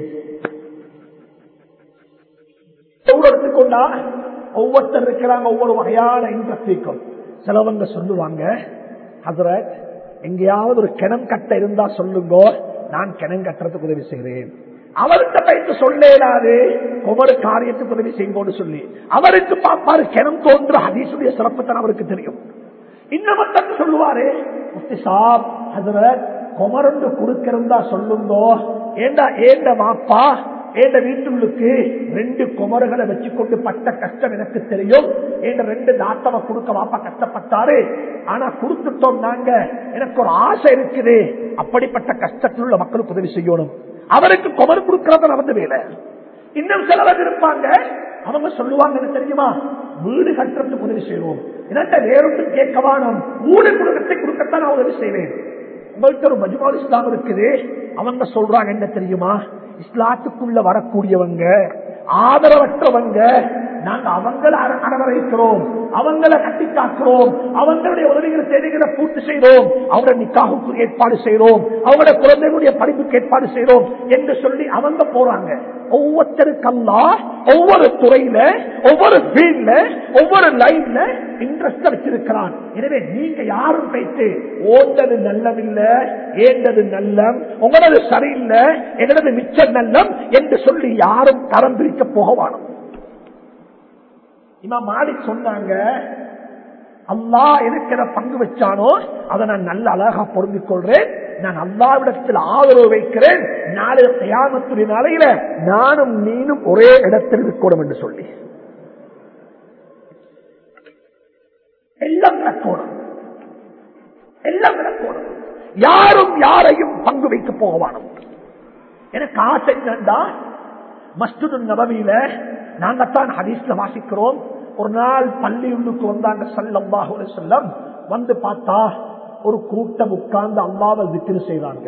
எடுத்துக்கொண்டா ஒவ்வொருத்தர் இருக்கிறாங்க ஒவ்வொரு வகையான இன்ட்ரெஸ்ட் சிலவங்க சொல்லுவாங்க ஹசரத் எங்கேயாவது ஒரு கிணம் கட்ட இருந்தா சொல்லுங்க நான் கிணம் கட்டுறதுக்கு உதவி செய்கிறேன் அவர்கிட்ட பயிற்சி சொல்லேடாது ஒவ்வொரு காரியத்துக்கு உதவி செய்யும்போது சொல்லி அவருக்கு பாப்பாரு கிணம் தோன்ற ஹதீசுடைய சிறப்பு தான் அவருக்கு தெரியும் இன்னமத்தன் சொல்லுவாரு முஃப்தி சாப் ஹசரத் குமரண்டு கொடுக்கிறதா சொல்லுங்கோ ஏண்டா ஏண்ட மாப்பா என் வீட்டுள்ளுக்கு ரெண்டு குமர்களை வச்சுக்கொண்டு பட்ட கஷ்டம் எனக்கு தெரியும் என் ரெண்டு நாட்டவை கொடுக்க வாப்பா கஷ்டப்பட்டாரு ஆனா கொடுத்துட்டோம் நாங்க எனக்கு ஒரு ஆசை இருக்குது அப்படிப்பட்ட கஷ்டத்தில் உள்ள மக்களுக்கு உதவி செய்யணும் அவருக்கு குமர் கொடுக்கறத நடந்து வேலை இன்னும் சிலவர் இருப்பாங்க அவங்க சொல்லுவாங்க என்ன தெரியுமா வீடு கட்டுறதுக்கு உதவி செய்வோம் என்னட்ட வேறொன்றும் கேட்க வேணும் வீடு குடும்பத்தை கொடுக்கத்தான் நான் உதவி செய்வேன் உங்கள்கிட்ட ஒரு மஜ்மால் இஸ்லாம் இருக்குது அவங்க சொல்றாங்க என்ன தெரியுமா இஸ்லாத்துக்குள்ள வரக்கூடியவங்க ஆதரவற்றவங்க நாங்க அவங்கள அர- அரவணைக்கிறோம் அவங்கள கட்டி காக்கிறோம் அவங்களுடைய உதவிகளை தேவைகளை பூர்த்தி செய்கிறோம் அவங்களோட நிக்காவுக்கு ஏற்பாடு செய்கிறோம் அவங்களோட குழந்தைகளுடைய படிப்புக்கு ஏற்பாடு செய்கிறோம் என்று சொல்லி அவங்க போறாங்க ஒவ்வொருத்தருக்கல்லா ஒவ்வொரு துறையில ஒவ்வொரு ஃபீல்ட்ல ஒவ்வொரு லைன்ல இன்ட்ரெஸ்ட் வச்சிருக்கிறான் எனவே நீங்க யாரும் போயிட்டு ஓட்டது நல்லமில்ல ஏண்டது நல்லம் உங்களது சரியில்லை எங்களது மிச்சம் நல்லம் என்று சொல்லி யாரும் தரம் பிரிக்க போக வேணும் இமா மாலிக் சொன்னாங்க அல்லாஹ் எனக்கு என பங்கு வச்சானோ அதை நான் நல்ல அழகா பொருந்திக் கொள்றேன் நான் அல்லாவிடத்தில் ஆதரவு வைக்கிறேன் நாளை தயாமத்துடைய நாளையில நானும் நீனும் ஒரே இடத்தில் இருக்கணும் என்று சொல்லி எல்லாம் நடக்கணும் எல்லாம் நடக்கணும் யாரும் யாரையும் பங்கு வைக்க போகவானும் எனக்கு ஆசை என்னண்டா மஸ்ஜிது நபவியில நாங்கத்தான் ஹதீஸ்ல வாசிக்கிறோம் ஒரு நாள் பள்ளி உள்ளுக்கு வந்தாங்க சல்லல்லாஹு அலைஹி வஸல்லம் வந்து பார்த்தா ஒரு கூட்டம் உட்கார்ந்து அல்லாவை திக்ரு செய்றாங்க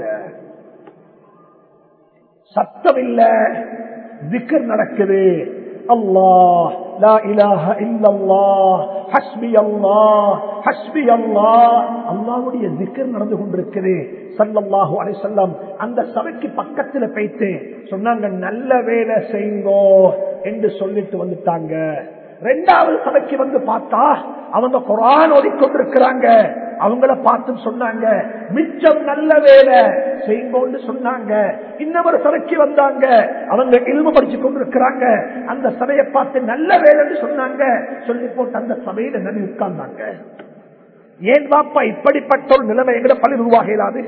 சத்தம் இல்ல திக்ர் நடக்குது அல்லாஹ் லா இலாஹ இல்லல்லாஹ் ஹஸ்பி அல்லாஹ் ஹஸ்பி அல்லாஹ் அல்லாஹ்வுடைய திக்ர் நடந்து கொண்டிருக்குது ஸல்லல்லாஹு அலைஹி வஸல்லம் அந்த சபைக்கு பக்கத்துல போயிட்டு சொன்னாங்க நல்ல வேலை செய்யுங்கோ என்று சொல்லிட்டு வந்துட்டாங்க ரெண்டாவது சபைக்கு வந்து பார்த்தா அவங்க குரான் ஓதிக்கொண்டிருக்கிறாங்க அவங்கள பார்த்து சொன்னாங்க மிச்சம் நல்ல வேலை செய்யுங்கன்னு சொன்னாங்க இன்னொரு சபைக்கு வந்தாங்க அவங்க இல்மு படிச்சு கொண்டிருக்கிறாங்க அந்த சபையை பார்த்து நல்ல வேலைன்னு சொன்னாங்க சொல்லி போட்டு அந்த சபையில நடி உட்கார்ந்தாங்க ஏன் பாப்பா இப்படிப்பட்ட ஒரு நிலைமை எங்கட பள்ளி உருவாகிறாது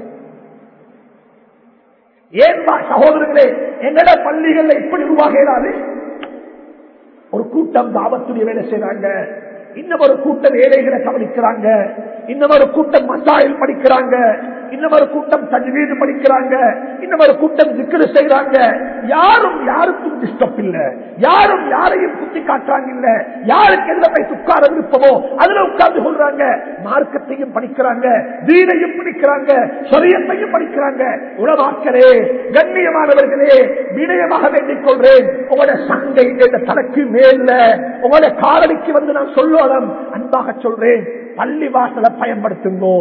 ஏன் பா சகோதரர்களே எங்கட பள்ளிகள்ல இப்படி உருவாகிறாது ஒரு கூட்டம் தாபத்துடைய வேலை செய்றாங்க இன்னும் ஒரு கூட்டம் ஏழைகளை கவனிக்கிறாங்க இன்னும் ஒரு கூட்டம் மசாயில் படிக்கிறாங்க இன்னும் ஒரு கூட்டம் தஜ்வீது படிக்கிறாங்க இன்னும் ஒரு கூட்டம் திக்ரு செய்றாங்க யாரும் யாருக்கும் டிஸ்டர்ப் இல்ல யாரும் யாரையும் குத்தி காட்டுறாங்க இல்ல யாருக்கு எந்த போய் உட்கார விருப்பமோ அதுல உட்கார்ந்து கொள்றாங்க மார்க்கத்தையும் படிக்கிறாங்க தீனையும் படிக்கிறாங்க சொரியத்தையும் படிக்கிறாங்க உலமாக்களே கண்ணியமானவர்களே வினயமாக வேண்டிக் கொள்றேன் உங்களோட சங்கை இந்த தலைக்கு மேல உங்களோட காலடிக்கு வந்து நான் சொல்லுவதும் அன்பாக சொல்றேன் பள்ளி வாசலை பயன்படுத்துங்கோ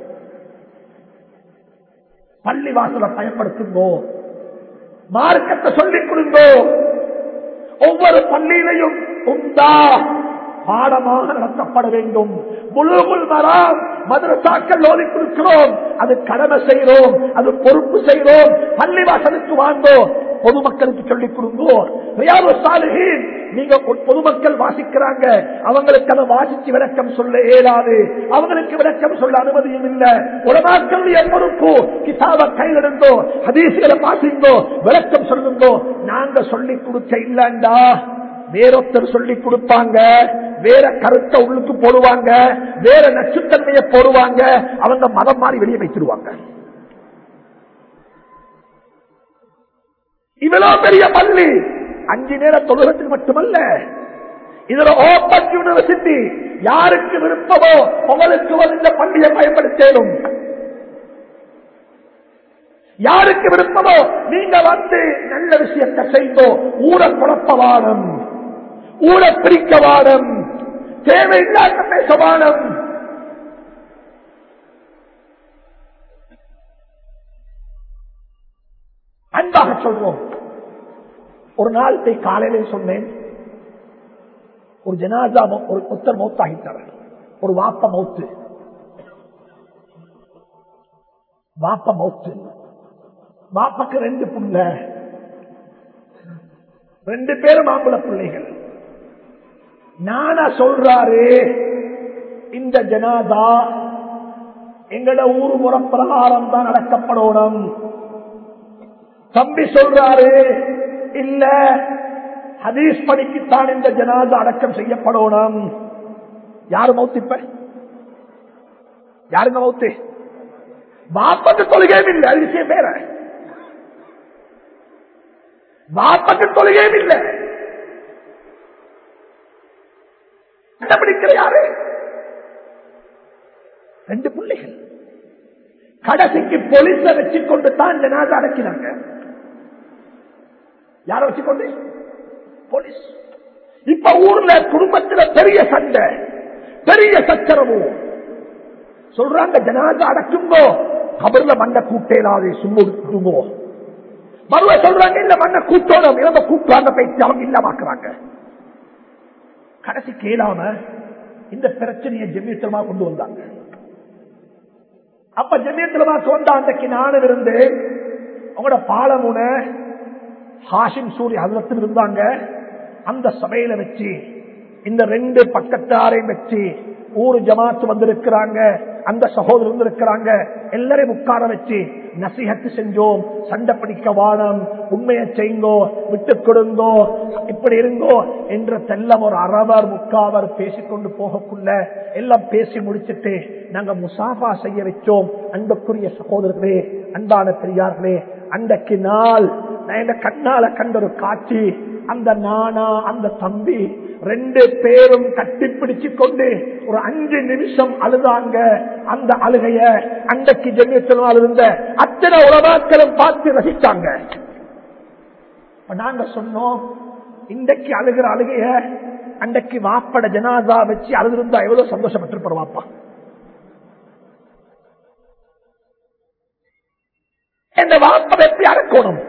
பள்ளி வாசலை பயன்படுத்துங்கோ மார்க்கத்தை சொல்லிக் கொடுங்கோ ஒவ்வொரு பள்ளியிலையும் உண்டா பாடமாக நடத்தப்பட வேண்டும் முழுகுள் மரம் மதரசாக்கள் ஓதி கொடுக்கிறோம் அது கடமை செய்கிறோம் அது பொறுப்பு செய்கிறோம் பள்ளி வாசலுக்கு வாங்கோ பொதுமக்களுக்கு சொல்லிக் கொடுங்கோ ரியாது சாலிஹீன் நீங்க பொ- பொதுமக்கள் வாசிக்கிறாங்க அவங்களுக்கு அதை வாசிச்சு விளக்கம் சொல்ல இயலாது அவங்களுக்கு விளக்கம் சொல்ல அனுமதியும் இல்ல உலமாக்களுடைய பொறுப்பு கிதாப கையிலிருந்தோ ஹதீசுகளை வாசிங்கோ விளக்கம் சொல்லுங்கோ நாங்க சொல்லி கொடுக்க இல்லண்டா வேறொத்தர் சொல்லி கொடுப்பாங்க வேற கருத்தை உள்ளுக்கு போடுவாங்க வேற நச்சுத்தன்மையை போடுவாங்க அவங்க மதம் மாறி வெளியே வைத்திருவாங்க இவ்வளவு பெரிய பள்ளி அஞ்சு நேர தொழுகத்துக்கு மட்டுமல்ல இதுல ஓப்பன் யூனிவர்சிட்டி யாருக்கு விருப்பமோ உங்களுக்கு வந்து இந்த பள்ளியை பயன்படுத்தலும் யாருக்கு விருப்பமோ நீங்க வந்து நல்ல விஷயத்தை செய்தோ ஊர குழப்பவானம் ஊர பிரிக்கவானம் தேவையில்லாத பேசவானம் அன்பாக சொல்வோம் ஒரு நாள் போய் காலையில சொன்னேன் ஒரு ஜனாதா மௌ- ஒரு ஒத்தர் மௌத்தாகிட்டார் ஒரு வாப்ப மௌத்து வாப்ப மௌத்து வாப்பக்கு ரெண்டு புள்ள ரெண்டு பேரும் மாப்பிள பிள்ளைகள் நானா சொல்றாரு இந்த ஜனாதா எங்கட ஊர் முறப்பிரகாரம் தான் நடக்கப்படணும் தம்பி சொல்றாரு இல்ல ஹதீஸ் படிக்குத்தான் இந்த ஜனாதா அடக்கம் செய்யப்படணும் யாரு மௌத்து இப்ப யாருங்க மௌத்து பாப்பக்கு தொழுகையும் இல்லை அது விஷயம் வேற பாப்பக்கு தொழுகையும் இல்லை கண்டுபிடிக்கிற யாரு ரெண்டு பிள்ளைகள் கடைசிக்கு போலீஸ வச்சுக்கொண்டு தான் ஜனாதா அடக்கினாங்க யார வச்சுக்கொண்டு போலீஸ் இப்ப ஊர்ல குடும்பத்துல பெரிய சண்டை பெரிய சச்சரவு சொல்றாங்க ஜனாதா அடக்குங்கோ கபர்ல மண்ணை கூட்டேலாது சும்முடுத்துங்கோ மறுவ சொல்றாங்க இல்ல மண்ணை கூட்டோம் இவங்க கூட்டுவாங்க பேச்சு அவங்க இல்லமாக்குறாங்க கடைசி கேளாம இந்த பிரச்சனையை ஜெமியத்தலமா கொண்டு வந்தாங்க அப்ப ஜெமியத்தலமா சொந்த அன்றைக்கு நானும் இருந்து அவங்களோட பாலமுன ஹாஷிம் சூரி அதுலத்தில் இருந்தாங்க அந்த சபையில வச்சு இந்த ரெண்டு பக்கத்தாரையும் வச்சு ஊரு ஜமாத்து வந்திருக்கிறாங்க அந்த சகோதரர் வந்திருக்கிறாங்க எல்லாரையும் உட்கார வச்சு நசிஹத்து செஞ்சோம் சண்டை பிடிக்க வானம் உண்மையை செய்யுங்கோ விட்டு கொடுங்கோ இப்படி இருங்கோ என்ற தெல்லம் ஒரு அறவர் முக்காவர் பேசிக்கொண்டு போகக்குள்ள எல்லாம் பேசி முடிச்சிட்டு நாங்க முசாஃபா செய்ய வச்சோம் அன்புக்குரிய சகோதரர்களே அன்பான பெரியார்களே அன்றைக்கு நாள் நான் என் கண்ணால கண்ட ஒரு காட்சி அந்த நானா அந்த தம்பி ரெண்டு பேரும் கட்டிப்பிடிச்சு கொண்டு ஒரு அஞ்சு நிமிஷம் அழுதாங்க அந்த அழுகைய அன்றைக்கு ஜென்மத்தினால் இருந்த அத்தனை உலகாக்களும் பார்த்து ரசித்தாங்க இப்ப நாங்க சொன்னோம் இன்றைக்கு அழுகிற அழுகைய அன்றைக்கு வாப்பட ஜனாதா வச்சு அழுதிருந்தா எவ்வளவு சந்தோஷப்பட்டிருப்பார் வாப்பா இந்த வாப்பை எப்படி அடக்கணும்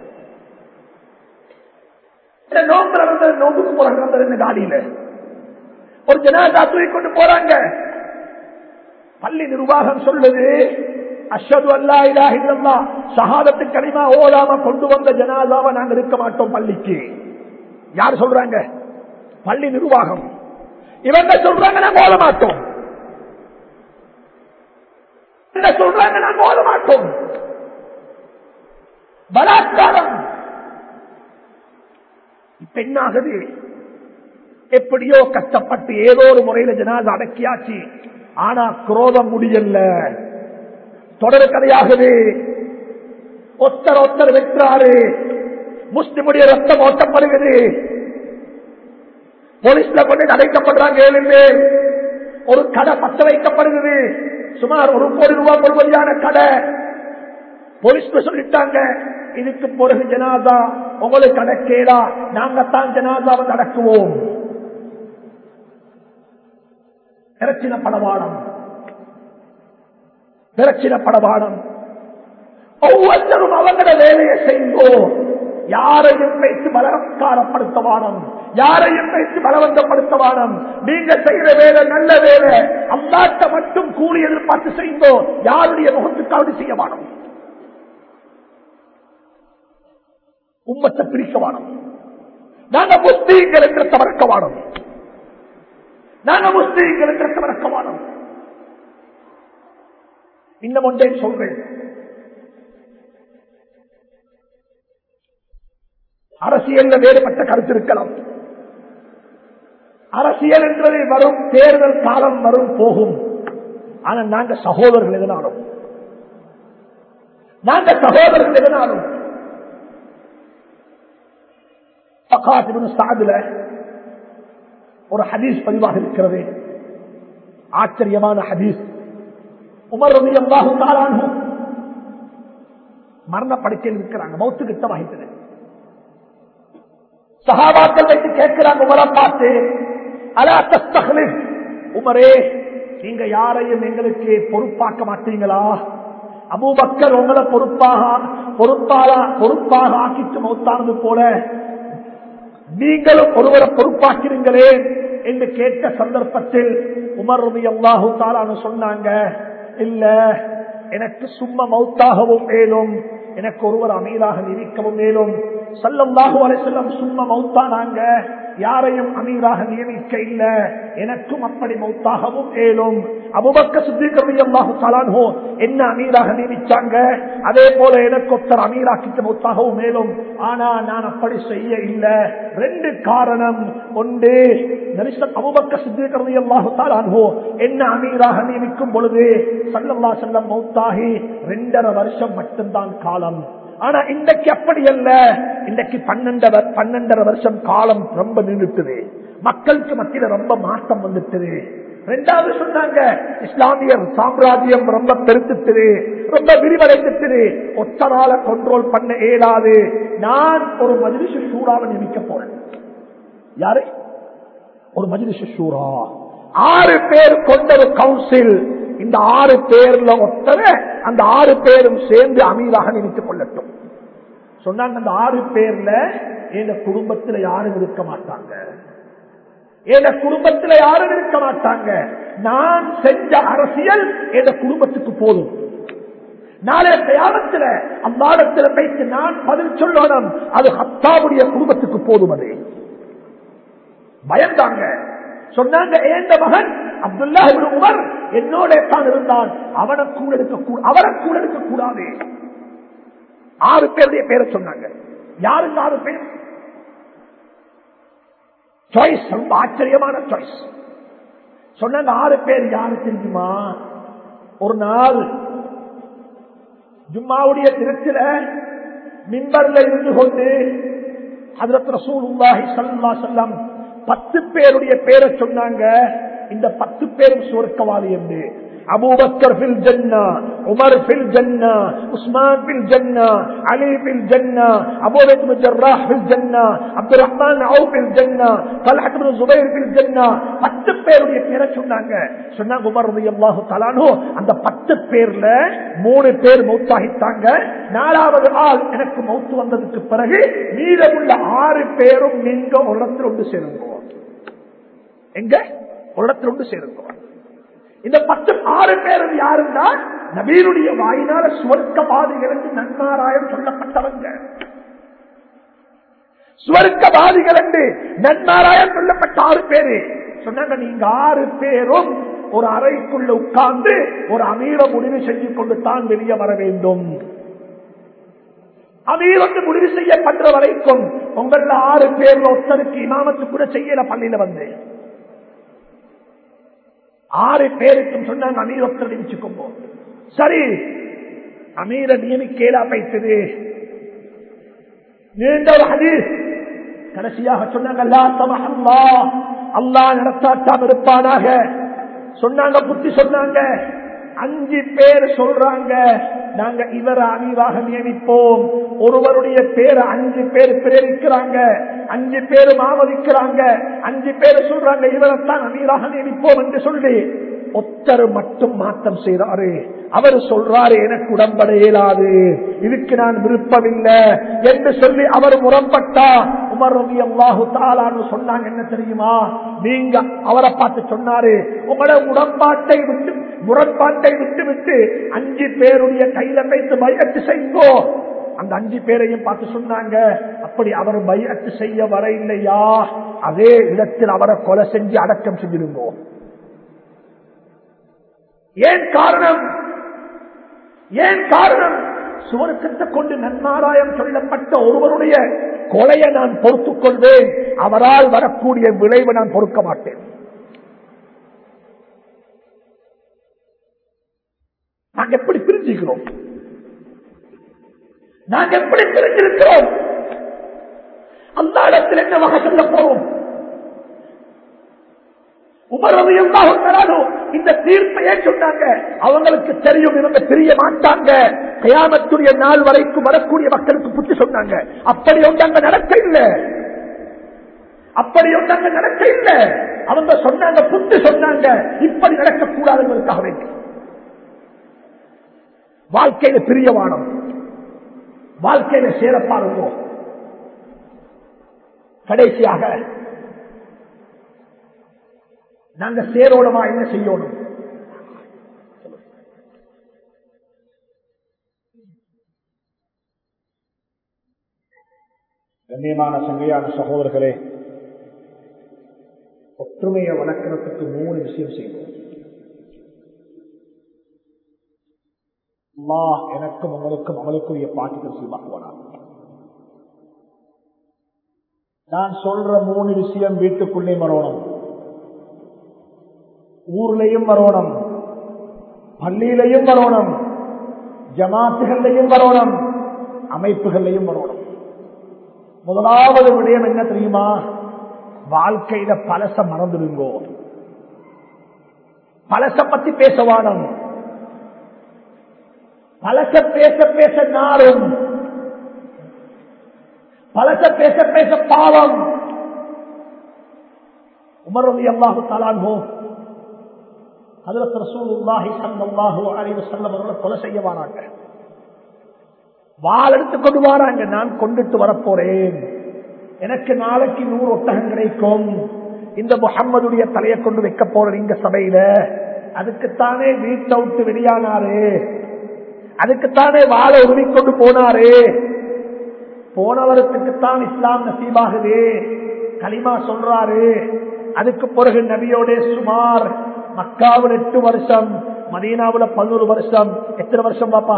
நோம்புல இருந்து நோம்புக்கு போறாங்க அந்த ரெண்டு காடியில ஒரு ஜனாதா தூக்கி கொண்டு போறாங்க பள்ளி நிர்வாகம் சொல்லுது அஷது அல்லா இலா இல்லல்லா சகாதத்து கனிமா ஓதாம கொண்டு வந்த ஜனாதாவை நாங்க இருக்க மாட்டோம் பள்ளிக்கு யார் சொல்றாங்க பள்ளி நிர்வாகம் இவங்க சொல்றாங்க நாங்க ஓத மாட்டோம் என்ன சொல்றாங்க நாங்க ஓத மாட்டோம் பலாத்காரம் இப்ப என்ன ஆகுது எப்படியோ கஷ்டப்பட்டு ஏதோ ஒரு முறையில ஜனாத அடக்கியாச்சு ஆனா குரோதம் முடியல தொடர் கதையாகுது ஒத்தர் ஒத்தர் வெற்றாரு முஸ்லிமுடைய ரத்தம் ஓட்டப்படுகிறது போலீஸ்ல கொண்டு அடைக்கப்படுறாங்க ஏழு பேர் ஒரு கடை பத்த வைக்கப்படுகிறது சுமார் ஒரு கோடி ரூபாய் கொள்வதியான கடை போலீஸ் சொல்லிட்டாங்க இதுக்கு பிறகு ஜனாதா உங்களுக்கு அடக்கேடா நாங்கத்தான் ஜனாதாவை நடக்குவோம் பிரச்சின படவாடம் பிரச்சின படவாடம் ஒவ்வொருத்தரும் அவங்கள வேலையை செய்தோ யாரையும் வைத்து பலவக்காரப்படுத்தவானம் யாரையும் வைத்து பலவந்தப்படுத்தவானம் நீங்க செய்யற வேலை நல்ல வேலை அம்மாட்ட மட்டும் கூலி எதிர்பார்த்து செய்தோ யாருடைய முகத்துக்காவது செய்ய வானம் உம்மத்தை பிரிக்க வானம் நாங்க முஸ்லீம்கள் என்ற தவறக்க வானம் நாங்க முஸ்லீம்கள் என்ற தவறக்க வானம் இன்னும் ஒன்றை சொல்றேன் அரசியல் வேறுபட்ட கருத்து இருக்கலாம் அரசியல் என்றது வரும் தேர்தல் காலம் வரும் போகும் ஆனா நாங்க சகோதரர்கள் எதனாலும் நாங்க சகோதரர்கள் எதனாலும் சாதுல ஒரு ஹதீஸ் பதிவாக இருக்கிறது ஆச்சரியமான ஹதீஸ் உமர் ரவி அல்லாஹும் தாரானும் மரண படுக்கையில் இருக்கிறாங்க மௌத்து கிட்ட வகித்தது சகாபாக்கள் வைத்து கேட்கிறாங்க உமரை பார்த்து அலா தஸ்தகலி உமரே நீங்க யாரையும் எங்களுக்கு பொறுப்பாக்க மாட்டீங்களா அபூபக்கர் உங்களை பொறுப்பாக பொறுப்பாளா பொறுப்பாக ஆக்கிட்டு மௌத்தானது போல நீங்களும் ஒருவரை பொறுப்பாக்கிறீங்களே என்று கேட்ட சந்தர்ப்பத்தில் உமர் ரவி அல்லாஹு தாலான்னு சொன்னாங்க இல்ல எனக்கு சும்மா மௌத்தாகவும் மேலும் எனக்கு ஒருவர் அமீராக நிதிக்கவும் மேலும் சல்லல்லாஹு அலைஹிஸ்ஸலாம் சும்மா மௌத்தானாங்க யாரையும் அமீராக நியமிக்க இல்ல எனக்கும் அப்படி மௌத்தாகவும் ஏலும் அபுபக்க சுத்திகரல்லாஹு தலான்ஹோ என்ன அமீராக நியமிச்சாங்க அதே போல எனக்கு ஒருத்தர் அமீராக்கிட்டு மௌத்தாகவும் மேலும் ஆனா நான் அப்படி செய்ய இல்ல ரெண்டு காரணம் ஒன்று நரிசன் அபுபக்க சுத்திகரல்லாஹு தலான்ஹோ என்ன அமீராக நியமிக்கும் பொழுது சல்லல்லா செல்லம் மௌத்தாகி ரெண்டரை வருஷம் மட்டும்தான் காலம் ஆனா இன்றைக்கு அப்படி அல்ல இன்றைக்கு பன்னெண்டரை பன்னெண்டரை வருஷம் காலம் ரொம்ப நின்றுட்டுது மக்களுக்கு மத்தியில ரொம்ப மாற்றம் வந்துட்டுது ரெண்டாவது சொன்னாங்க இஸ்லாமிய சாம்ராஜ்யம் ரொம்ப பெருத்துட்டு ரொம்ப விரிவடைந்துட்டு ஒத்தரால கண்ட்ரோல் பண்ண இயலாது நான் ஒரு மஜிலிசு சூறாவை நியமிக்க போறேன் யாரு ஒரு மஜிலிசு சூறா ஆறு பேர் கொண்ட ஒரு கவுன்சில் இந்த ஆறு பேர்ல ஒத்தர அந்த ஆறு பேரும் சேர்ந்து அமீராக நினைத்துக் கொள்ளட்டும் சொன்னாங்க அந்த ஆறு பேர்ல எங்க குடும்பத்துல யாரும் இருக்க மாட்டாங்க எங்க குடும்பத்துல யாரும் இருக்க மாட்டாங்க நான் செஞ்ச அரசியல் எங்க குடும்பத்துக்கு போதும் நாளைய தயாரத்தில் அம்மாடத்துல வைத்து நான் பதில் சொல்லணும் அது ஹத்தாவுடைய குடும்பத்துக்கு போதும் அது பயந்தாங்க சொன்னாங்க ஏந்த மகன் அப்துல்லா உமர் என்னோட தான் இருந்தான் அவனை கூட இருக்க அவரை கூட இருக்க கூடாது ஆறு பேருடைய பேரை சொன்னாங்க யாருக்கு ஆறு பேர் சாய்ஸ் ரொம்ப ஆச்சரியமான சாய்ஸ் சொன்னாங்க ஆறு பேர் யாரு தெரியுமா ஒரு நாள் ஜும்மாவுடைய திருச்சில மிம்பர்ல இருந்து கொண்டு அதிரத் ரசூல் உல்லாஹி சல்லா செல்லம் பத்து பேருடைய பேரை சொன்னாங்க இந்த பத்து பேரும் சுவர்க்கவாதி என்று அபூபக்கர் பில் ஜன்னா உமர் பில் ஜன்னா உஸ்மான் பில் ஜன்னா அலி பில் ஜன்னா அபூபக் பின் ஜர்ராஹ் பில் ஜன்னா அப்துல் ரஹ்மான் அவு பில் ஜன்னா தல்ஹத் பின் ஜுபைர் பில் ஜன்னா பத்து பேருடைய பேரை சொன்னாங்க சொன்னாங்க உமர் ரலியல்லாஹு தஆலானு அந்த பத்து பேர்ல மூணு பேர் மௌத்தாகிட்டாங்க நாலாவது ஆள் எனக்கு மௌத்து வந்ததுக்கு பிறகு மீதமுள்ள ஆறு பேரும் நீங்க ஒரு இடத்துல ஒன்று சேருங்க எங்க ஒரு இடத்துல ஒன்று சேருங்க இந்த பத்து ஆறு பேரும் யாருன்னா நபீனுடைய வாயினால சுவர்க்கவாதிகளுக்கு நன்மாராயம் சொல்லப்பட்டவங்க சுவர்க்கவாதிகள் என்று நன்மாராயம் சொல்லப்பட்ட ஆறு பேரு சொன்னாங்க நீங்க ஆறு பேரும் ஒரு அறைக்குள்ள உட்கார்ந்து ஒரு அமீர முடிவு செஞ்சு கொண்டு தான் வெளியே வர வேண்டும் அமீர் வந்து முடிவு செய்யப்படுற வரைக்கும் உங்கள ஆறு பேர்ல ஒருத்தருக்கு இமாமத்து கூட செய்யல பள்ளியில வந்து ஆறு பேருக்கும் சொன்னாங்க அமீர் ஒருத்தர் நியமிச்சுக்கோங்க சரி அமீர நியமிக்கேலா பைத்தது நீண்ட ஒரு ஹதீஸ் கடைசியாக சொன்னாங்க அல்லா தமஹல்லா அல்லா நடத்தாட்டாம் இருப்பானாக சொன்னாங்க புத்தி சொன்னாங்க அஞ்சு பேர் சொல்றாங்க நாங்க இவரை அமீராக நியமிப்போம் ஒருவருடைய பேரை அஞ்சு பேர் பிரேரிக்கிறாங்க அஞ்சு பேரும் ஆமதிக்கிறாங்க அஞ்சு பேர் சொல்றாங்க இவரைத்தான் அமீராக நியமிப்போம் என்று சொல்லி ஒத்தர் மட்டும் மாற்றம் செய்றாரு அவர் சொல்றாரு எனக்கு உடம்பட இயலாது இதுக்கு நான் விருப்பமில்லை என்று சொல்லி அவர் முரம்பட்டா உமர் ரவி அல்லாஹு தாலான்னு சொன்னாங்க என்ன தெரியுமா நீங்க அவரை பார்த்து சொன்னாரு உங்களோட உடம்பாட்டை விட்டு முரண்பாட்டை விட்டு விட்டு அஞ்சு பேருடைய கையில வைத்து பயத்து செய்தோ அந்த அஞ்சு பேரையும் பார்த்து சொன்னாங்க அப்படி அவர் பயத்து செய்ய வர இல்லையா அதே இடத்தில் அவரை கொலை செஞ்சு அடக்கம் செஞ்சிருந்தோம் ஏன் காரணம் ஏன் காரணம் சுவர்க்கத்தை கொண்டு நன்மாராயம் சொல்லப்பட்ட ஒருவருடைய கொலையை நான் பொறுத்துக் கொள்வேன் அவரால் வரக்கூடிய விளைவை நான் பொறுக்க மாட்டேன் நாங்க எப்படி பிரிஞ்சுக்கிறோம் நாங்க எப்படி பிரிஞ்சிருக்கிறோம் அந்த இடத்தில் என்ன வகை சொல்ல போறோம் உமரது எல்லாரும் இந்த தீர்ப்பையே சொன்னாங்க அவங்களுக்கு தெரியும் இவங்க தெரிய மாட்டாங்க கயாமத்துடைய நாள் வரைக்கும் வரக்கூடிய மக்களுக்கு புத்தி சொன்னாங்க அப்படி ஒன்றாங்க நடக்க இல்லை அப்படி ஒன்றாங்க நடக்க இல்லை அவங்க சொன்னாங்க புத்தி சொன்னாங்க இப்படி நடக்கக்கூடாதுங்கிறதுக்காக வேண்டி வாழ்க்கையில பிரியவானம் வாழ்க்கையில சேரப்பாருங்க கடைசியாக நாங்க சேரோடமா என்ன செய்யணும் கண்ணியமான சங்கையான சகோதரர்களே ஒற்றுமையை வளர்க்கறதுக்கு மூணு விஷயம் செய்வோம் அல்லாஹ் எனக்கும் உங்களுக்கும் அவளுக்குரிய பாட்டுகள் செய்வாக்குவானார் நான் சொல்ற மூணு விஷயம் வீட்டுக்குள்ளே வரணும் ஊர்லயும் வரணும் பள்ளியிலையும் வரணும் ஜமாத்துகள்லையும் வரணும் அமைப்புகள்லையும் வரணும் முதலாவது விடயம் என்ன தெரியுமா வாழ்க்கையில பழச மறந்துடுங்கோ பழச பத்தி பேசவானம் பழச பேச பேச நாரும் பழச பேச பேச பாவம் உமரவி அல்லாஹு தாலான்ஹோ அதுல ரசூலுல்லாஹி ஸல்லல்லாஹு அலைஹி வஸல்லம் அவர்களை கொலை செய்ய வராங்க வாள் எடுத்து கொண்டு வராங்க நான் கொண்டுட்டு வரப்போறேன் எனக்கு நாளைக்கு நூறு ஒட்டகம் கிடைக்கும் இந்த முகம்மதுடைய தலையை கொண்டு வைக்க போறேன் இங்க சபையில அதுக்குத்தானே வீட்டை விட்டு வெளியானாரு அதுக்குத்தானே வாழை உருவி கொண்டு போனாரு போனவரத்துக்குத்தான் இஸ்லாம் நசீபாகுது களிமா சொல்றாரு அதுக்கு பிறகு நபியோட சுமார் மக்காவில் எட்டு வருஷம் மதீனாவுல பதினோரு வருஷம் எத்தனை வருஷம் பாப்பா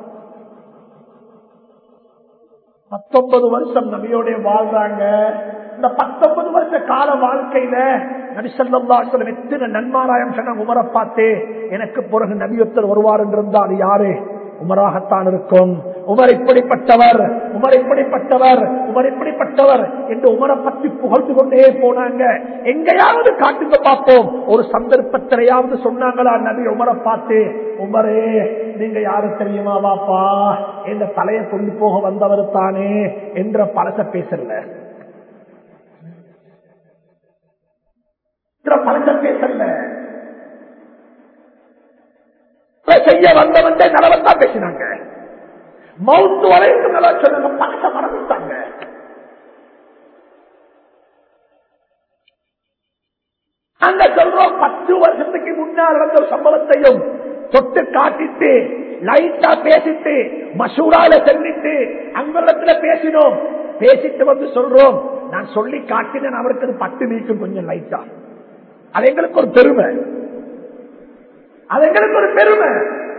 பத்தொன்பது வருஷம் நபியோட வாழ்றாங்க இந்த பத்தொன்பது வருஷ கால வாழ்க்கையில நபிசல்லாசலம் எத்தனை நன்மாராயம் சொன்ன உமரை பார்த்து எனக்கு பிறகு நபியொத்தர் வருவார் என்றிருந்தால் யாரு உமராகத்தான் இருக்கும் உமர் இப்படிப்பட்டவர் உமர் இப்படிப்பட்டவர் உமர் இப்படிப்பட்டவர் என்று உமரை பற்றி புகழ்ந்து கொண்டே போனாங்க எங்கேயாவது காட்டுங்க பார்ப்போம் ஒரு சந்தர்ப்பத்திலையாவது சொன்னாங்களா நபி உமரை பார்த்து உமரே நீங்க யாரு தெரியுமா வாப்பா இந்த தலையை கொண்டு போக வந்தவர் தானே என்ற பழச பேசல பழச பேசல செய்ய வந்தவன் நலவத்தான் பேசினாங்க மவுத்து வரைக்கும் நல்லா சொன்னாங்க பழச மறந்துட்டாங்க அங்க சொல்றோம் பத்து வருஷத்துக்கு முன்னால் நடந்த ஒரு சம்பவத்தையும் தொட்டு காட்டிட்டு லைட்டா பேசிட்டு மசூரால சென்றிட்டு அங்கிடத்துல பேசினோம் பேசிட்டு வந்து சொல்றோம் நான் சொல்லி காட்டினேன் அவருக்கு அது பட்டு நீக்கும் கொஞ்சம் லைட்டா அது எங்களுக்கு ஒரு பெருமை அது எங்களுக்கு ஒரு பெருமை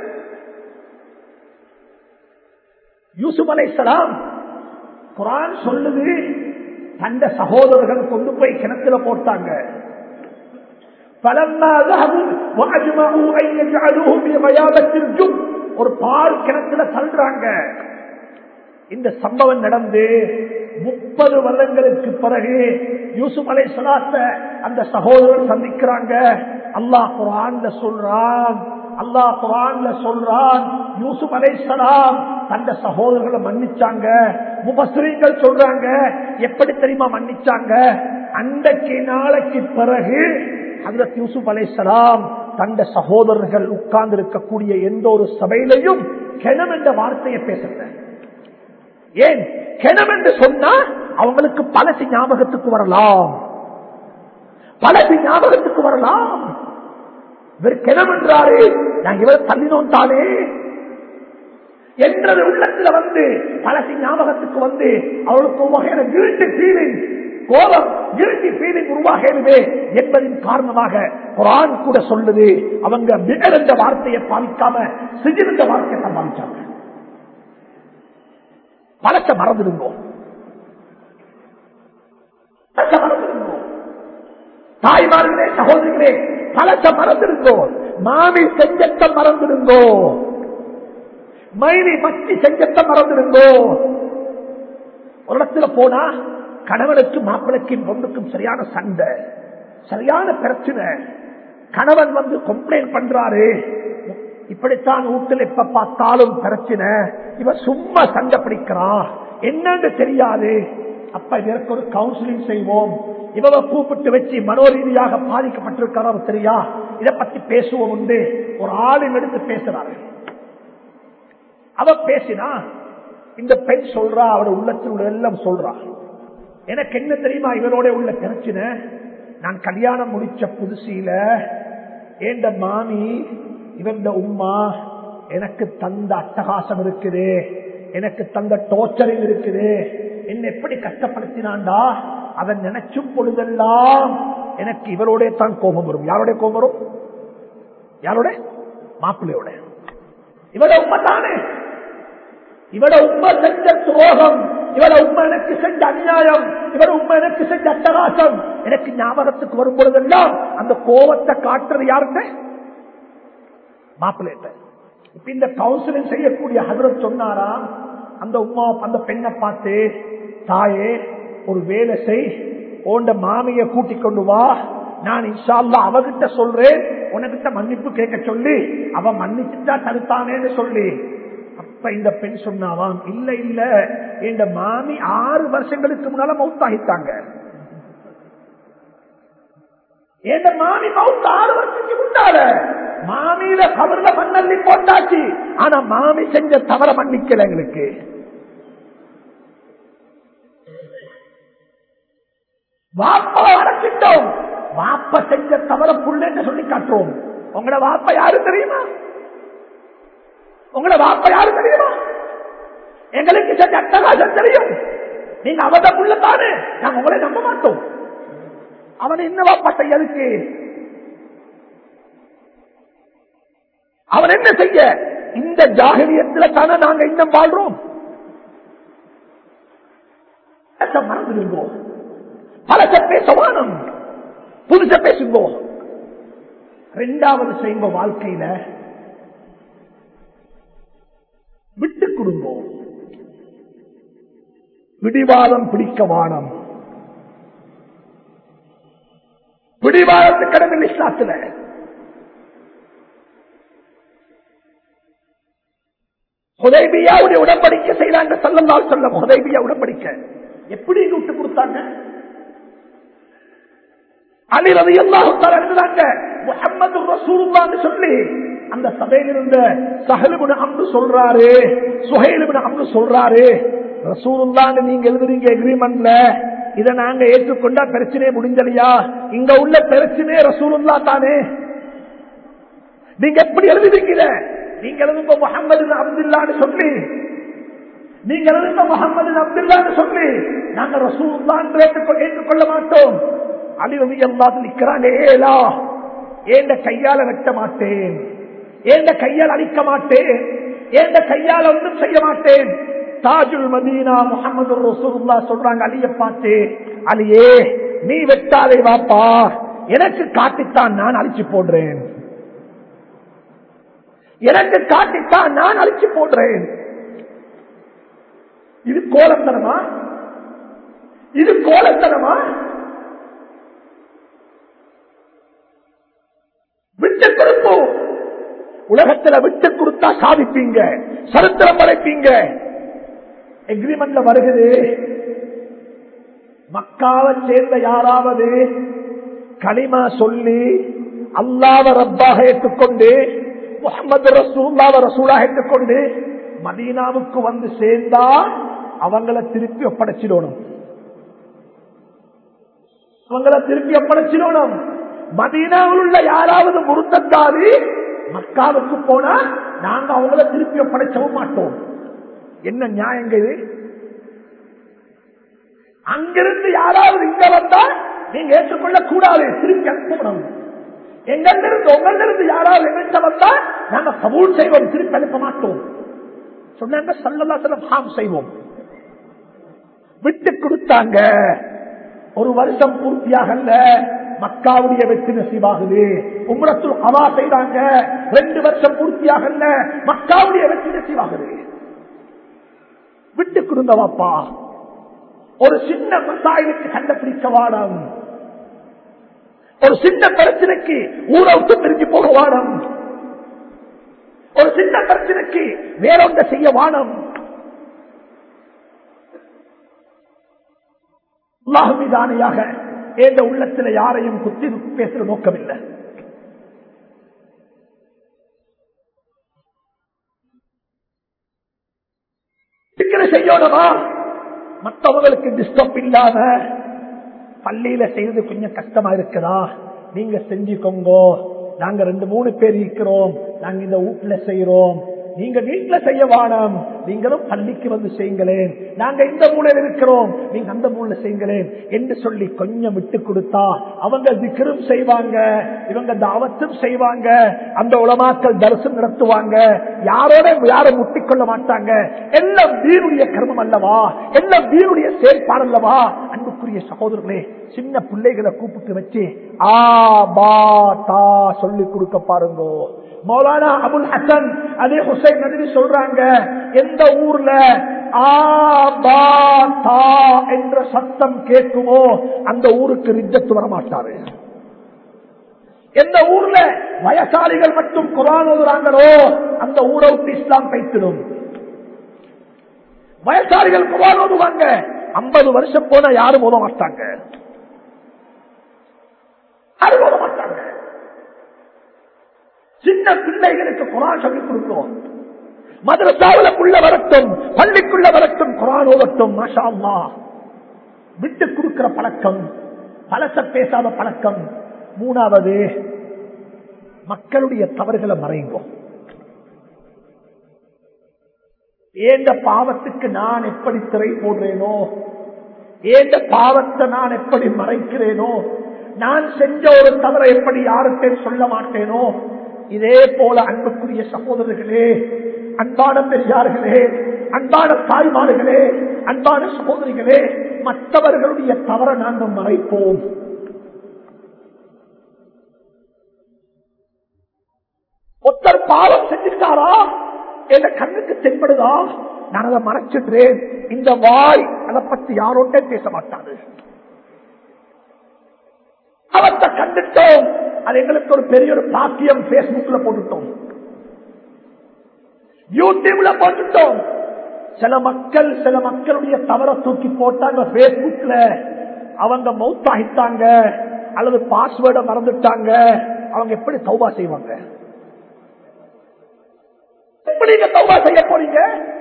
யூசுப் அலைசலாம் குரான் சொல்லுது தந்த சகோதரர்கள் கொண்டு போய் கிணத்துல போட்டாங்க ஒரு பால் கிணத்துல தள்ளுறாங்க இந்த சம்பவம் நடந்து முப்பது வருடங்களுக்கு பிறகு யூசுப் அலை சலாத்த அந்த சகோதரர் சந்திக்கிறாங்க அல்லாஹ் குரான்ல சொல்றான் அல்லாஹ் குரான்ல சொல்றான் யூசுப் அலை சலாம் தந்த சகோதரர்களை மன்னிச்சாங்க முபஸ்ரீங்கள் சொல்றாங்க எப்படி தெரியுமா மன்னிச்சாங்க அன்றைக்கு நாளைக்கு பிறகு ஹசரத் யூசுப் அலை சலாம் தந்த சகோதரர்கள் உட்கார்ந்து இருக்கக்கூடிய எந்த ஒரு சபையிலையும் கெனம் என்ற வார்த்தையை பேசுற ஏன் கெனம் என்று சொன்னா அவங்களுக்கு பழசி ஞாபகத்துக்கு வரலாம் பழசி ஞாபகத்துக்கு வரலாம் இவர் கிணம் என்றாரு நான் இவர் தள்ளினோம் தானே என்றது உள்ளத்துல வந்து பழசி ஞாபகத்துக்கு வந்து அவளுக்கு ஒரு வகையான கில்ட்டி ஃபீலிங் கோபம் கில்ட்டி ஃபீலிங் உருவாகிறது என்பதின் காரணமாக குரான் கூட சொல்லுது அவங்க மிகர் என்ற வார்த்தையை பாதிக்காம சிஜிருந்த வார்த்தையை சம்பாதிச்சாங்க பழத்தை மறந்துடுங்கோ பழத்தை மறந்துடுங்கோ தாய்மார்களே சகோதரிகளே பழத்தை மறந்துடுங்கோ மாமி செஞ்சத்தை மறந்துடுங்கோ மைனி மச்சி செஞ்சத்தை மறந்துடுங்கோ ஒரு இடத்துல போனா கணவனுக்கும் மாப்பிளைக்கும் பொண்ணுக்கும் சரியான சண்டை சரியான பிரச்சனை கணவன் வந்து கம்ப்ளைண்ட் பண்றாரு இப்படித்தான் வீட்டில் எப்ப பார்த்தாலும் பிரச்சனை இவ சும்மா சண்டை பிடிக்கிறான் என்னன்னு தெரியாது அப்ப இதற்கு ஒரு கவுன்சிலிங் செய்வோம் இவவை கூப்பிட்டு வச்சு மனோரீதியாக பாதிக்கப்பட்டிருக்கிறார் தெரியா இதை பத்தி பேசுவோம் உண்டு ஒரு ஆளின் எடுத்து பேசுறாரு அவ பேசினா இந்த பெண் சொல்றா அவட உள்ளத்தில் உள்ள எல்லாம் சொல்றா எனக்கு என்ன தெரியுமா இவரோட உள்ள பிரச்சனை நான் கல்யாணம் முடிச்ச புதுசில ஏண்ட மாமி இவந்த உம்மா எனக்கு தந்த அட்டகாசம் இருக்குது எனக்கு தந்த டோர்ச்சரிங் இருக்குது என்ன எப்படி கஷ்டப்படுத்தினான்டா அதை நினைச்சும் பொழுதெல்லாம் எனக்கு இவரோட தான் கோபம் வரும் யாரோட கோபம் வரும் யாரோட மாப்பிள்ளையோட இவட உண்மை தானே இவட உண்மை செஞ்ச துரோகம் இவட உண்மை எனக்கு செஞ்ச அநியாயம் இவட உண்மை எனக்கு செஞ்ச அட்டகாசம் எனக்கு ஞாபகத்துக்கு வரும் பொழுதெல்லாம் அந்த கோபத்தை காட்டுறது யாருங்க மாப்பிள்ளைட்ட இப்ப இந்த கவுன்சிலிங் செய்யக்கூடிய ஹதரத் சொன்னாரா அந்த உமா அந்த பெண்ணை பார்த்து தாயே ஒரு வேலை செய் ஓண்ட மாமிய கூட்டிக் கொண்டு வா நான் இன்ஷால்லா அவகிட்ட சொல்றேன் உனக்கிட்ட மன்னிப்பு கேட்க சொல்லி அவ மன்னிச்சுட்டா தடுத்தானேன்னு சொல்லி அப்ப இந்த பெண் சொன்னாவாம் இல்ல இல்ல இந்த மாமி ஆறு வருஷங்களுக்கு முன்னால மௌத்தாகித்தாங்க என் மாமி மவுத்து ஆறு வருஷத்துக்கு முன்னால மாமியில கவர்ல மண்ணல்லி போட்டாச்சு ஆனா மாமி செஞ்ச தவற மன்னிக்கல எங்களுக்கு வாப்பா அடைச்சிட்டோம் வாப்ப செஞ்ச தவற புள்ளன்னு சொல்லி காட்டுறோம் உங்களோட வாப்ப யாரு தெரியுமா உங்களோட வாப்ப யாரு தெரியுமா எங்களுக்கு செஞ்ச அட்டகாசம் தெரியும் நீங்க அவத புள்ள தானே நாங்க உங்களை நம்ப மாட்டோம் அவன் என்ன வாப்பா செய்யறதுக்கு அவன் என்ன செய்ய இந்த ஜாகிரியத்தில் தானே நாங்க இன்னும் வாழ்றோம் மறந்துடுங்கோம் பழச பேசவானம் புதுச பேசுங்கோ ரெண்டாவது செய்யுங்க வாழ்க்கையில விட்டு கொடுங்கோ பிடிவாதம் பிடிக்க வானம் பிடிவாதத்து கடமை இஸ்லாத்துல ஹுதைபியாவுடைய உடன்படிக்கை செய்யறாங்க சொல்லலாம் சொல்ல ஹுதைபியா உடன்படிக்கை எப்படி விட்டு கொடுத்தாங்க அலி ரவி இருந்தாங்க முகமது ரசூலுல்லான்னு சொல்லி அந்த சபையில் இருந்த சஹலுபுன அம்ரு சொல்றாரு சுஹைலுபுன அம்ரு சொல்றாரு ரசூலுல்லான்னு நீங்க எழுதுறீங்க எக்ரிமெண்ட்ல இதை நாங்க ஏற்றுக்கொண்டா பிரச்சனையே முடிஞ்சலையா இங்க உள்ள பிரச்சனையே ரசூலுல்லா தானே நீங்க எப்படி எழுதுவீங்க நீங்க எழுதுங்க முகமது அப்துல்லான்னு சொல்லி நீங்க எழுதுங்க முகமது அப்துல்லான்னு சொல்லி நாங்க ரசூலுல்லான் ஏற்றுக்கொள்ள மாட்டோம் அலிரவி எல்லாத்து நிக்கிறாங்க ஏலா ஏண்ட கையால வெட்ட மாட்டேன் ஏண்ட கையால் அழிக்க மாட்டேன் ஏண்ட கையால் ஒன்றும் செய்ய மாட்டேன் தாஜுல் மதீனா முகமது ரசூல்லா சொல்றாங்க அலிய பார்த்து அலியே நீ வெட்டாதே வாப்பா எனக்கு காட்டித்தான் நான் அழிச்சு போடுறேன் எனக்கு காட்டித்தான் நான் அழிச்சு போடுறேன் இது கோலத்தனமா இது கோலத்தனமா விட்டு கொடுப்போம் உலகத்துல விட்டு கொடுத்தா சாதிப்பீங்க சரித்திரம் படைப்பீங்க எக்ரிமெண்ட்ல வருகிறது மக்காவை சேர்ந்த யாராவது களிமா சொல்லி அல்லாவ ரப்பாக ஏற்றுக்கொண்டு முகமது ரசூல்லாவ ரசூலாக ஏற்றுக்கொண்டு மதீனாவுக்கு வந்து சேர்ந்தா அவங்கள திருப்பி ஒப்படைச்சிடணும் அவங்கள திருப்பி ஒப்படைச்சிடணும் மதீனாவில் உள்ள யாராவது முருத்தத்தாரி மக்காவுக்கு போனா நாங்க அவங்கள திருப்பி ஒப்படைச்சவும் மாட்டோம் என்ன நியாயங்க இது அங்கிருந்து யாராவது இங்க வந்தா நீங்க ஏற்றுக்கொள்ள கூடாது திருப்பி அனுப்பணும் எங்கிருந்து உங்களிருந்து யாராவது எங்கிட்ட வந்தா நாங்க கபூல் செய்வோம் திருப்பி அனுப்ப மாட்டோம் சொன்னாங்க சல்லல்லாசலம் ஹாம் செய்வோம் விட்டு கொடுத்தாங்க ஒரு வருஷம் பூர்த்தியாகல மக்காவுடைய வெற்றி நசீவாகுது உம்ரத்துல் ஹவா செய்தாங்க ரெண்டு வருஷம் பூர்த்தியாகல மக்காவுடைய வெற்றி நசீவாகுது விட்டு கொடுங்க வாப்பா ஒரு சின்ன மசாயிலுக்கு கண்டுபிடிக்க வாடம் ஒரு சின்ன பிரச்சனைக்கு ஊரை விட்டு பிரிஞ்சு போக வாடம் ஒரு சின்ன பிரச்சனைக்கு வேறொன்ற செய்ய வானம் மீதானையாக எந்த உள்ளத்துல யாரையும் குத்தி பேசுற நோக்கமில்லை செய்யணுமா மற்றவங்களுக்கு டிஸ்டர்ப் இல்லாம பள்ளியில செய்யறது கொஞ்சம் கஷ்டமா இருக்குதா நீங்க செஞ்சுக்கோங்க நாங்க ரெண்டு மூணு பேர் இருக்கிறோம் நாங்க இந்த வீட்டுல செய்யறோம் நீங்க வீட்டுல செய்ய வானம் நீங்களும் பள்ளிக்கு வந்து செய்யுங்களேன் நாங்க இந்த மூலையில் இருக்கிறோம் நீங்க அந்த மூலையில செய்யுங்களேன் என்று சொல்லி கொஞ்சம் விட்டு கொடுத்தா அவங்க திக்கரும் செய்வாங்க இவங்க தாவத்தும் செய்வாங்க அந்த உலமாக்கள் தரிசனம் நடத்துவாங்க யாரோட யாரும் முட்டிக்கொள்ள மாட்டாங்க எல்லாம் வீருடைய கர்மம் அல்லவா எல்லாம் வீருடைய செயற்பாடு அல்லவா அன்புக்குரிய சகோதரர்களே சின்ன பிள்ளைகளை கூப்பிட்டு வச்சு ஆ பா தா சொல்லி கொடுக்க பாருங்க மௌலானா அபுல் ஹசன் அதே ஹுசைன் நதிரி சொல்றாங்க எந்த ஊர்ல ஆ பா தா என்ற சத்தம் கேட்குமோ அந்த ஊருக்கு ரிஜத்து வரமாட்டாரு எந்த ஊர்ல வயசாளிகள் மட்டும் குரான் ஓதுறாங்களோ அந்த ஊரை விட்டு இஸ்லாம் பைத்திடும் வயசாளிகள் குரான் ஓதுவாங்க ஐம்பது வருஷம் போன யாரும் ஓத மாட்டாங்க யாரும் ஓத மாட்டாங்க சின்ன பிள்ளைகளுக்கு குரான் சொல்லிக் கொடுக்கிறோம் மதரசாவில புள்ள வரட்டும் பள்ளிக்குள்ள வரட்டும் குரான் ஓதட்டும் மாஷா அல்லாஹ். விட்டு கொடுக்கிற பழக்கம் பழச பேசாத பழக்கம் மூணாவது மக்களுடைய தவறுகளை மறைங்கோம் ஏந்த பாவத்துக்கு நான் எப்படி திரை போடுறேனோ ஏந்த பாவத்தை நான் எப்படி மறைக்கிறேனோ நான் செஞ்ச ஒரு தவறை எப்படி யாருக்கே சொல்ல மாட்டேனோ இதே போல அன்புக்குரிய சகோதரர்களே அன்பான பெரியார்களே அன்பான தாய்மார்களே அன்பான சகோதரிகளே மற்றவர்களுடைய தவறை நாங்கள் மறைப்போம் ஒருத்தர் பாவம் செஞ்சிருக்காரா என் கண்ணுக்கு தென்படுதா நான் அதை மறைச்சிடுறேன் இந்த வாய் அதை பத்தி யாரோட்டே பேச மாட்டாது அவத்தை கண்டுட்டோம் அது எங்களுக்கு ஒரு பெரிய ஒரு பாக்கியம் பேஸ்புக்ல போட்டுட்டோம் யூடியூப்ல போட்டுட்டோம் சில மக்கள் சில மக்களுடைய தவற தூக்கி போட்டாங்க பேஸ்புக்ல அவங்க மௌத்தாகிட்டாங்க அல்லது பாஸ்வேர்டை மறந்துட்டாங்க அவங்க எப்படி தௌபா செய்வாங்க எப்படி நீங்க தௌபா செய்ய போறீங்க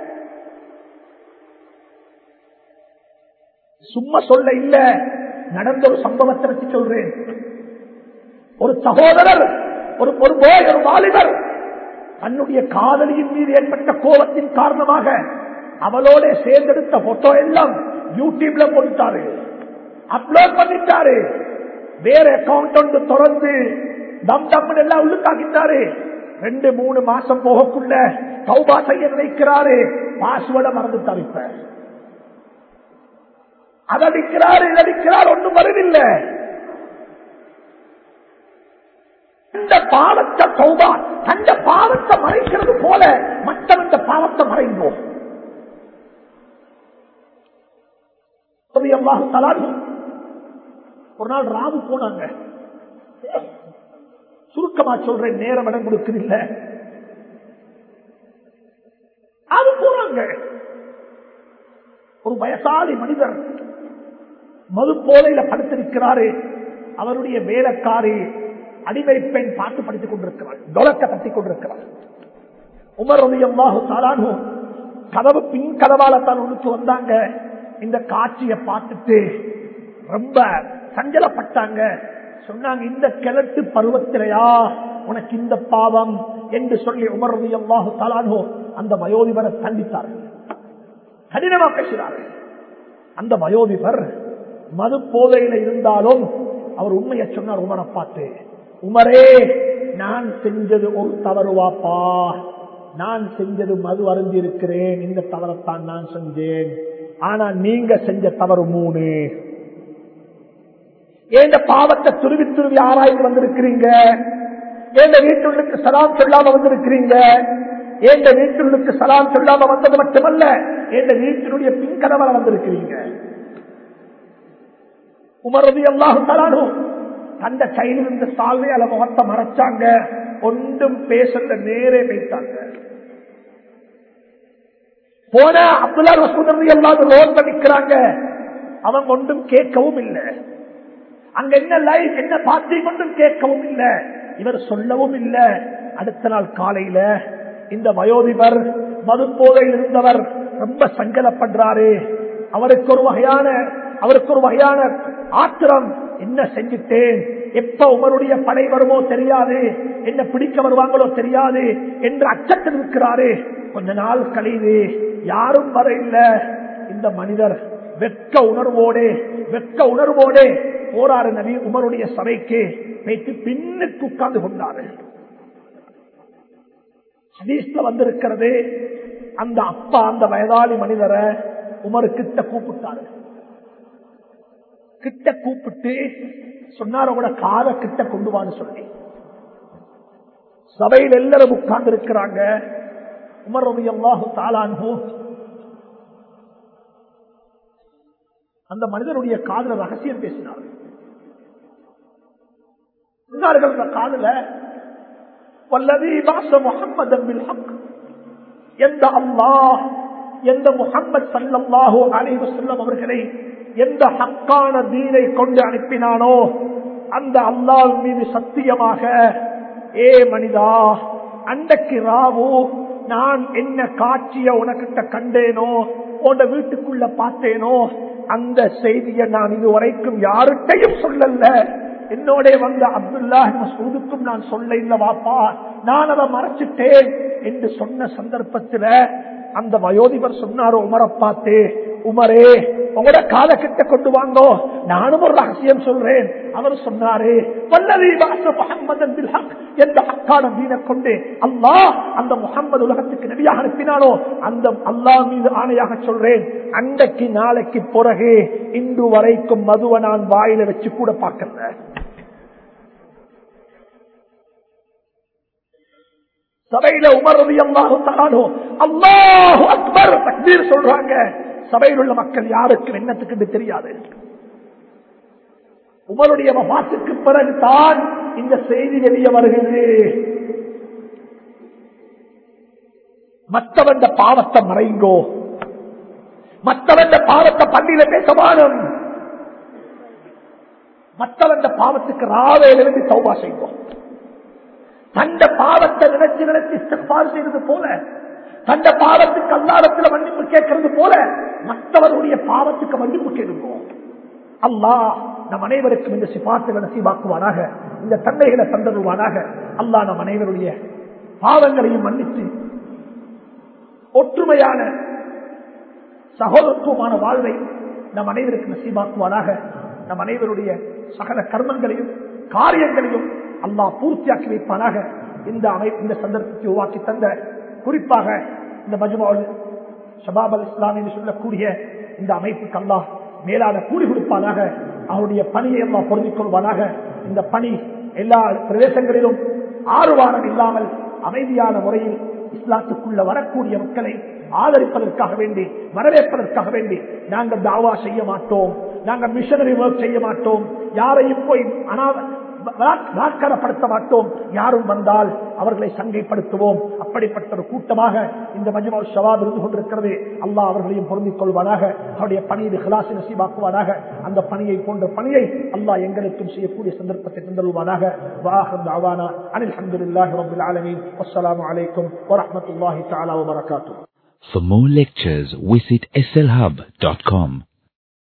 சும்மா சொல்ல இல்ல நடந்த ஒரு சம்பவத்தை வச்சு சொல்றேன் ஒரு சகோதரர் ஒரு ஒரு போய் ஒரு வாலிபர் தன்னுடைய காதலியின் மீது ஏற்பட்ட கோபத்தின் காரணமாக அவளோட சேர்ந்தெடுத்த போட்டோ எல்லாம் யூடியூப்ல போட்டுட்டாரு அப்லோட் பண்ணிட்டாரு வேற அக்கௌண்ட் ஒன்று திறந்து தம் தம் எல்லாம் உள்ளுக்காக்கிட்டாரு ரெண்டு மூணு மாசம் போகக்குள்ள சௌபா செய்ய நினைக்கிறாரு பாஸ்வேர்டை மறந்துட்டாரு இப்ப அதடிக்கிறார் இதடிக்கிறார் ஒன்றும் வருதில்லை இந்த பாவத்தை சௌபா அந்த பாவத்தை மறைக்கிறது போல மற்றவந்த பாவத்தை மறைந்தோம் ஒரு நாள் ராவு போனாங்க சுருக்கமா சொல்றேன் நேரம் இடம் கொடுக்குதில்ல அது போறாங்க ஒரு வயசாலி மனிதர் மது போலையில படுத்திருக்கிறாரு அவருடைய வேலைக்காரி அடிமை பெண் பார்த்து படித்துக் கொண்டிருக்கிறார் தொலக்க தட்டிக் கொண்டிருக்கிறார் உமர் ரலியல்லாஹு தஆலாஹு கதவு பின் கதவாலத்தான் உடுத்து வந்தாங்க இந்த காட்சியை பார்த்துட்டு ரொம்ப சஞ்சலப்பட்டாங்க சொன்னாங்க இந்த கிழட்டு பருவத்திலையா உனக்கு இந்த பாவம் என்று சொல்லி உமர் ரலியல்லாஹு தஆலாஹு அந்த வயோதிபரை தண்டித்தார்கள் கடினமா பேசினார்கள் அந்த வயோதிபர் மது போதையில இருந்தாலும் அவர் உண்மையை சொன்னார் உமரை பார்த்து உமரே நான் செஞ்சது ஒரு தவறுவாப்பா நான் செஞ்சது மது அருந்தி இருக்கிறேன் இந்த தவறத்தான் நான் செஞ்சேன் ஆனா நீங்க செஞ்ச தவறு மூணு ஏந்த பாவத்தை துருவி துருவி ஆராய்ந்து வந்திருக்கிறீங்க ஏந்த வீட்டுள்ளுக்கு சலாம் சொல்லாம வந்திருக்கிறீங்க ஏந்த வீட்டுள்ளுக்கு சலாம் சொல்லாம வந்தது மட்டுமல்ல ஏந்த வீட்டினுடைய பின்கதவர வந்திருக்கிறீங்க உமரது எல்லாரும் தரானும் தந்த கையில் இருந்த சால்வை அல்ல முகத்தை மறைச்சாங்க ஒன்றும் பேசல நேரே வைத்தாங்க போன அப்துல்லா ரசூதர் எல்லாரும் ரோட்ல நிக்கிறாங்க அவங்க ஒன்றும் கேட்கவும் இல்லை அங்க என்ன லைஃப் என்ன பார்த்தி கொண்டும் கேட்கவும் இல்லை இவர் சொல்லவும் இல்லை அடுத்த நாள் காலையில இந்த வயோதிபர் மதுப்போதையில் இருந்தவர் ரொம்ப சங்கடப்படுறாரு அவருக்கு ஒரு வகையான அவருக்கு ஒரு வகையான ஆத்திரம் என்ன செஞ்சுட்டேன் எப்ப உமருடைய படை வருமோ தெரியாது என்ன பிடிக்க வருவாங்களோ தெரியாது என்று அச்சத்தில் இருக்கிறாரு கொஞ்ச நாள் கழிது யாரும் வர இல்ல இந்த மனிதர் வெட்க உணர்வோடு வெட்க உணர்வோடு போராறு நபி உமருடைய சபைக்கு வைத்து பின்னுக்கு உட்கார்ந்து கொண்டாரு ஹதீஸ்ல வந்திருக்கிறது அந்த அப்பா அந்த வயதாளி மனிதரை உமரு கிட்ட கூப்பிட்டாரு கிட்ட கூப்பிட்டு சொன்னார் உங்களோட காதை கிட்ட கொண்டு வான்னு சொல்லி சபையில் எல்லாரும் உட்கார்ந்து இருக்கிறாங்க உமர் ரவி அல்லாஹு தாலான்ஹோ அந்த மனிதனுடைய காதல ரகசியம் பேசினார் சொன்னார்கள் அந்த காதல வல்லதி பாச முகம்மது பில் ஹக் எந்த அல்லாஹ் எந்த முகம்மது சல்லல்லாஹு அலைஹி வஸல்லம் அவர்களை எந்த ஹக்கான தீனை கொண்டு அனுப்பினானோ அந்த அல்லாஹ் மீது சத்தியமாக ஏ மனிதா அன்றைக்கு ராவு நான் என்ன காட்சிய உனக்கிட்ட கண்டேனோ உன் வீட்டுக்குள்ள பார்த்தேனோ அந்த செய்தியை நான் இதுவரைக்கும் யாருக்கையும் சொல்லல என்னோட வந்த அப்துல்லா மசூதுக்கும் நான் சொல்ல இல்ல வாப்பா நான் அதை மறைச்சிட்டேன் என்று சொன்ன சந்தர்ப்பத்தில் அந்த வயோதிபர் சொன்னார் உமரை பார்த்து உமரே உங்களோட கால கிட்ட கொண்டு வாங்கோ நானும் ஒரு ரகசியம் சொல்றேன் அவர் சொன்னாரு வல்லதி வாச முகம்மது எந்த ஹக்கான மீனை கொண்டு அல்லாஹ் அந்த முகம்மது உலகத்துக்கு நபியாக அனுப்பினானோ அந்த அல்லாஹ் மீது ஆணையாக சொல்றேன் அன்றைக்கு நாளைக்கு பிறகு இன்று வரைக்கும் மதுவை நான் வாயில வச்சு கூட பார்க்கல சபையில உமரது அல்லாஹு தரானோ அல்லாஹு அக்பர் தக்பீர் சொல்றாங்க சபையில் உள்ள மக்கள் யாருக்கும் என்னத்துக்கு தெரியாது உமருடைய வபாத்துக்கு பிறகுதான் இந்த செய்தி வெளியே வருகிறது மற்றவன் பாவத்தை மறைங்கோ மற்றவன் பாவத்தை பள்ளியில பேசமானும் மற்றவன் பாவத்துக்கு ராவையிலிருந்து சௌபா செய்வோம் தந்த பாவத்தை நினைச்சு நினைச்சு இஸ்திக்பார் செய்வது போல தந்த பாவத்துக்கு அல்லாடத்தில் மன்னிப்பு கேட்கறது போல மற்றவருடைய பாவத்துக்கு மன்னிப்பு கேட்கும் அல்லாஹ் நம் அனைவருக்கும் இந்த சிபாத்துகளை நசீபாக்குவானாக இந்த தந்தைகளை தந்தருவானாக அல்லாஹ் நம் அனைவருடைய பாவங்களையும் மன்னித்து ஒற்றுமையான சகோதரத்துவமான வாழ்வை நம் அனைவருக்கு நசீபாக்குவானாக நம் அனைவருடைய சகல கர்மங்களையும் காரியங்களையும் அல்லாஹ் பூர்த்தியாக்கி வைப்பானாக இந்த அமை இந்த சந்தர்ப்பத்தை உருவாக்கி தந்த குறிப்பாக இந்த மஜ்மாவில் ஷபாப் அல் இஸ்லாம் என்று சொல்லக்கூடிய இந்த அமைப்புக்கு அல்லாஹ் மேலான கூலி கொடுப்பானாக அவருடைய பணியை எல்லாம் பொருந்திக் கொள்வானாக இந்த பணி எல்லா பிரதேசங்களிலும் ஆறுவாரம் இல்லாமல் அமைதியான முறையில் இஸ்லாத்துக்குள்ள வரக்கூடிய மக்களை ஆதரிப்பதற்காக வேண்டி வரவேற்பதற்காக வேண்டி நாங்கள் தாவா செய்ய மாட்டோம் நாங்கள் மிஷனரி ஒர்க் செய்ய மாட்டோம் யாரையும் போய் நாட்கரப்படுத்த மாட்டோம் யாரும் வந்தால் அவர்களை சங்கைப்படுத்துவோம் அப்படிப்பட்ட ஒரு கூட்டமாக இந்த மஜ்மா ஷவாப் இருந்து கொண்டிருக்கிறது அல்லாஹ் அவர்களையும் பொருந்திக் கொள்வானாக அவருடைய பணியை ஹிலாசி நசீபாக்குவானாக அந்த பணியை போன்ற பணியை அல்லாஹ் எங்களுக்கும் செய்யக்கூடிய சந்தர்ப்பத்தை தந்தருவானாக வாஹம் அவானா அனில் அஹமதுல்லாஹி ரபில் ஆலமீன் அஸ்ஸலாமு அலைக்கும் வரஹ்மத்துல்லாஹி தஆலா வபரகாத்துஹு
For more lectures, visit slhub.com.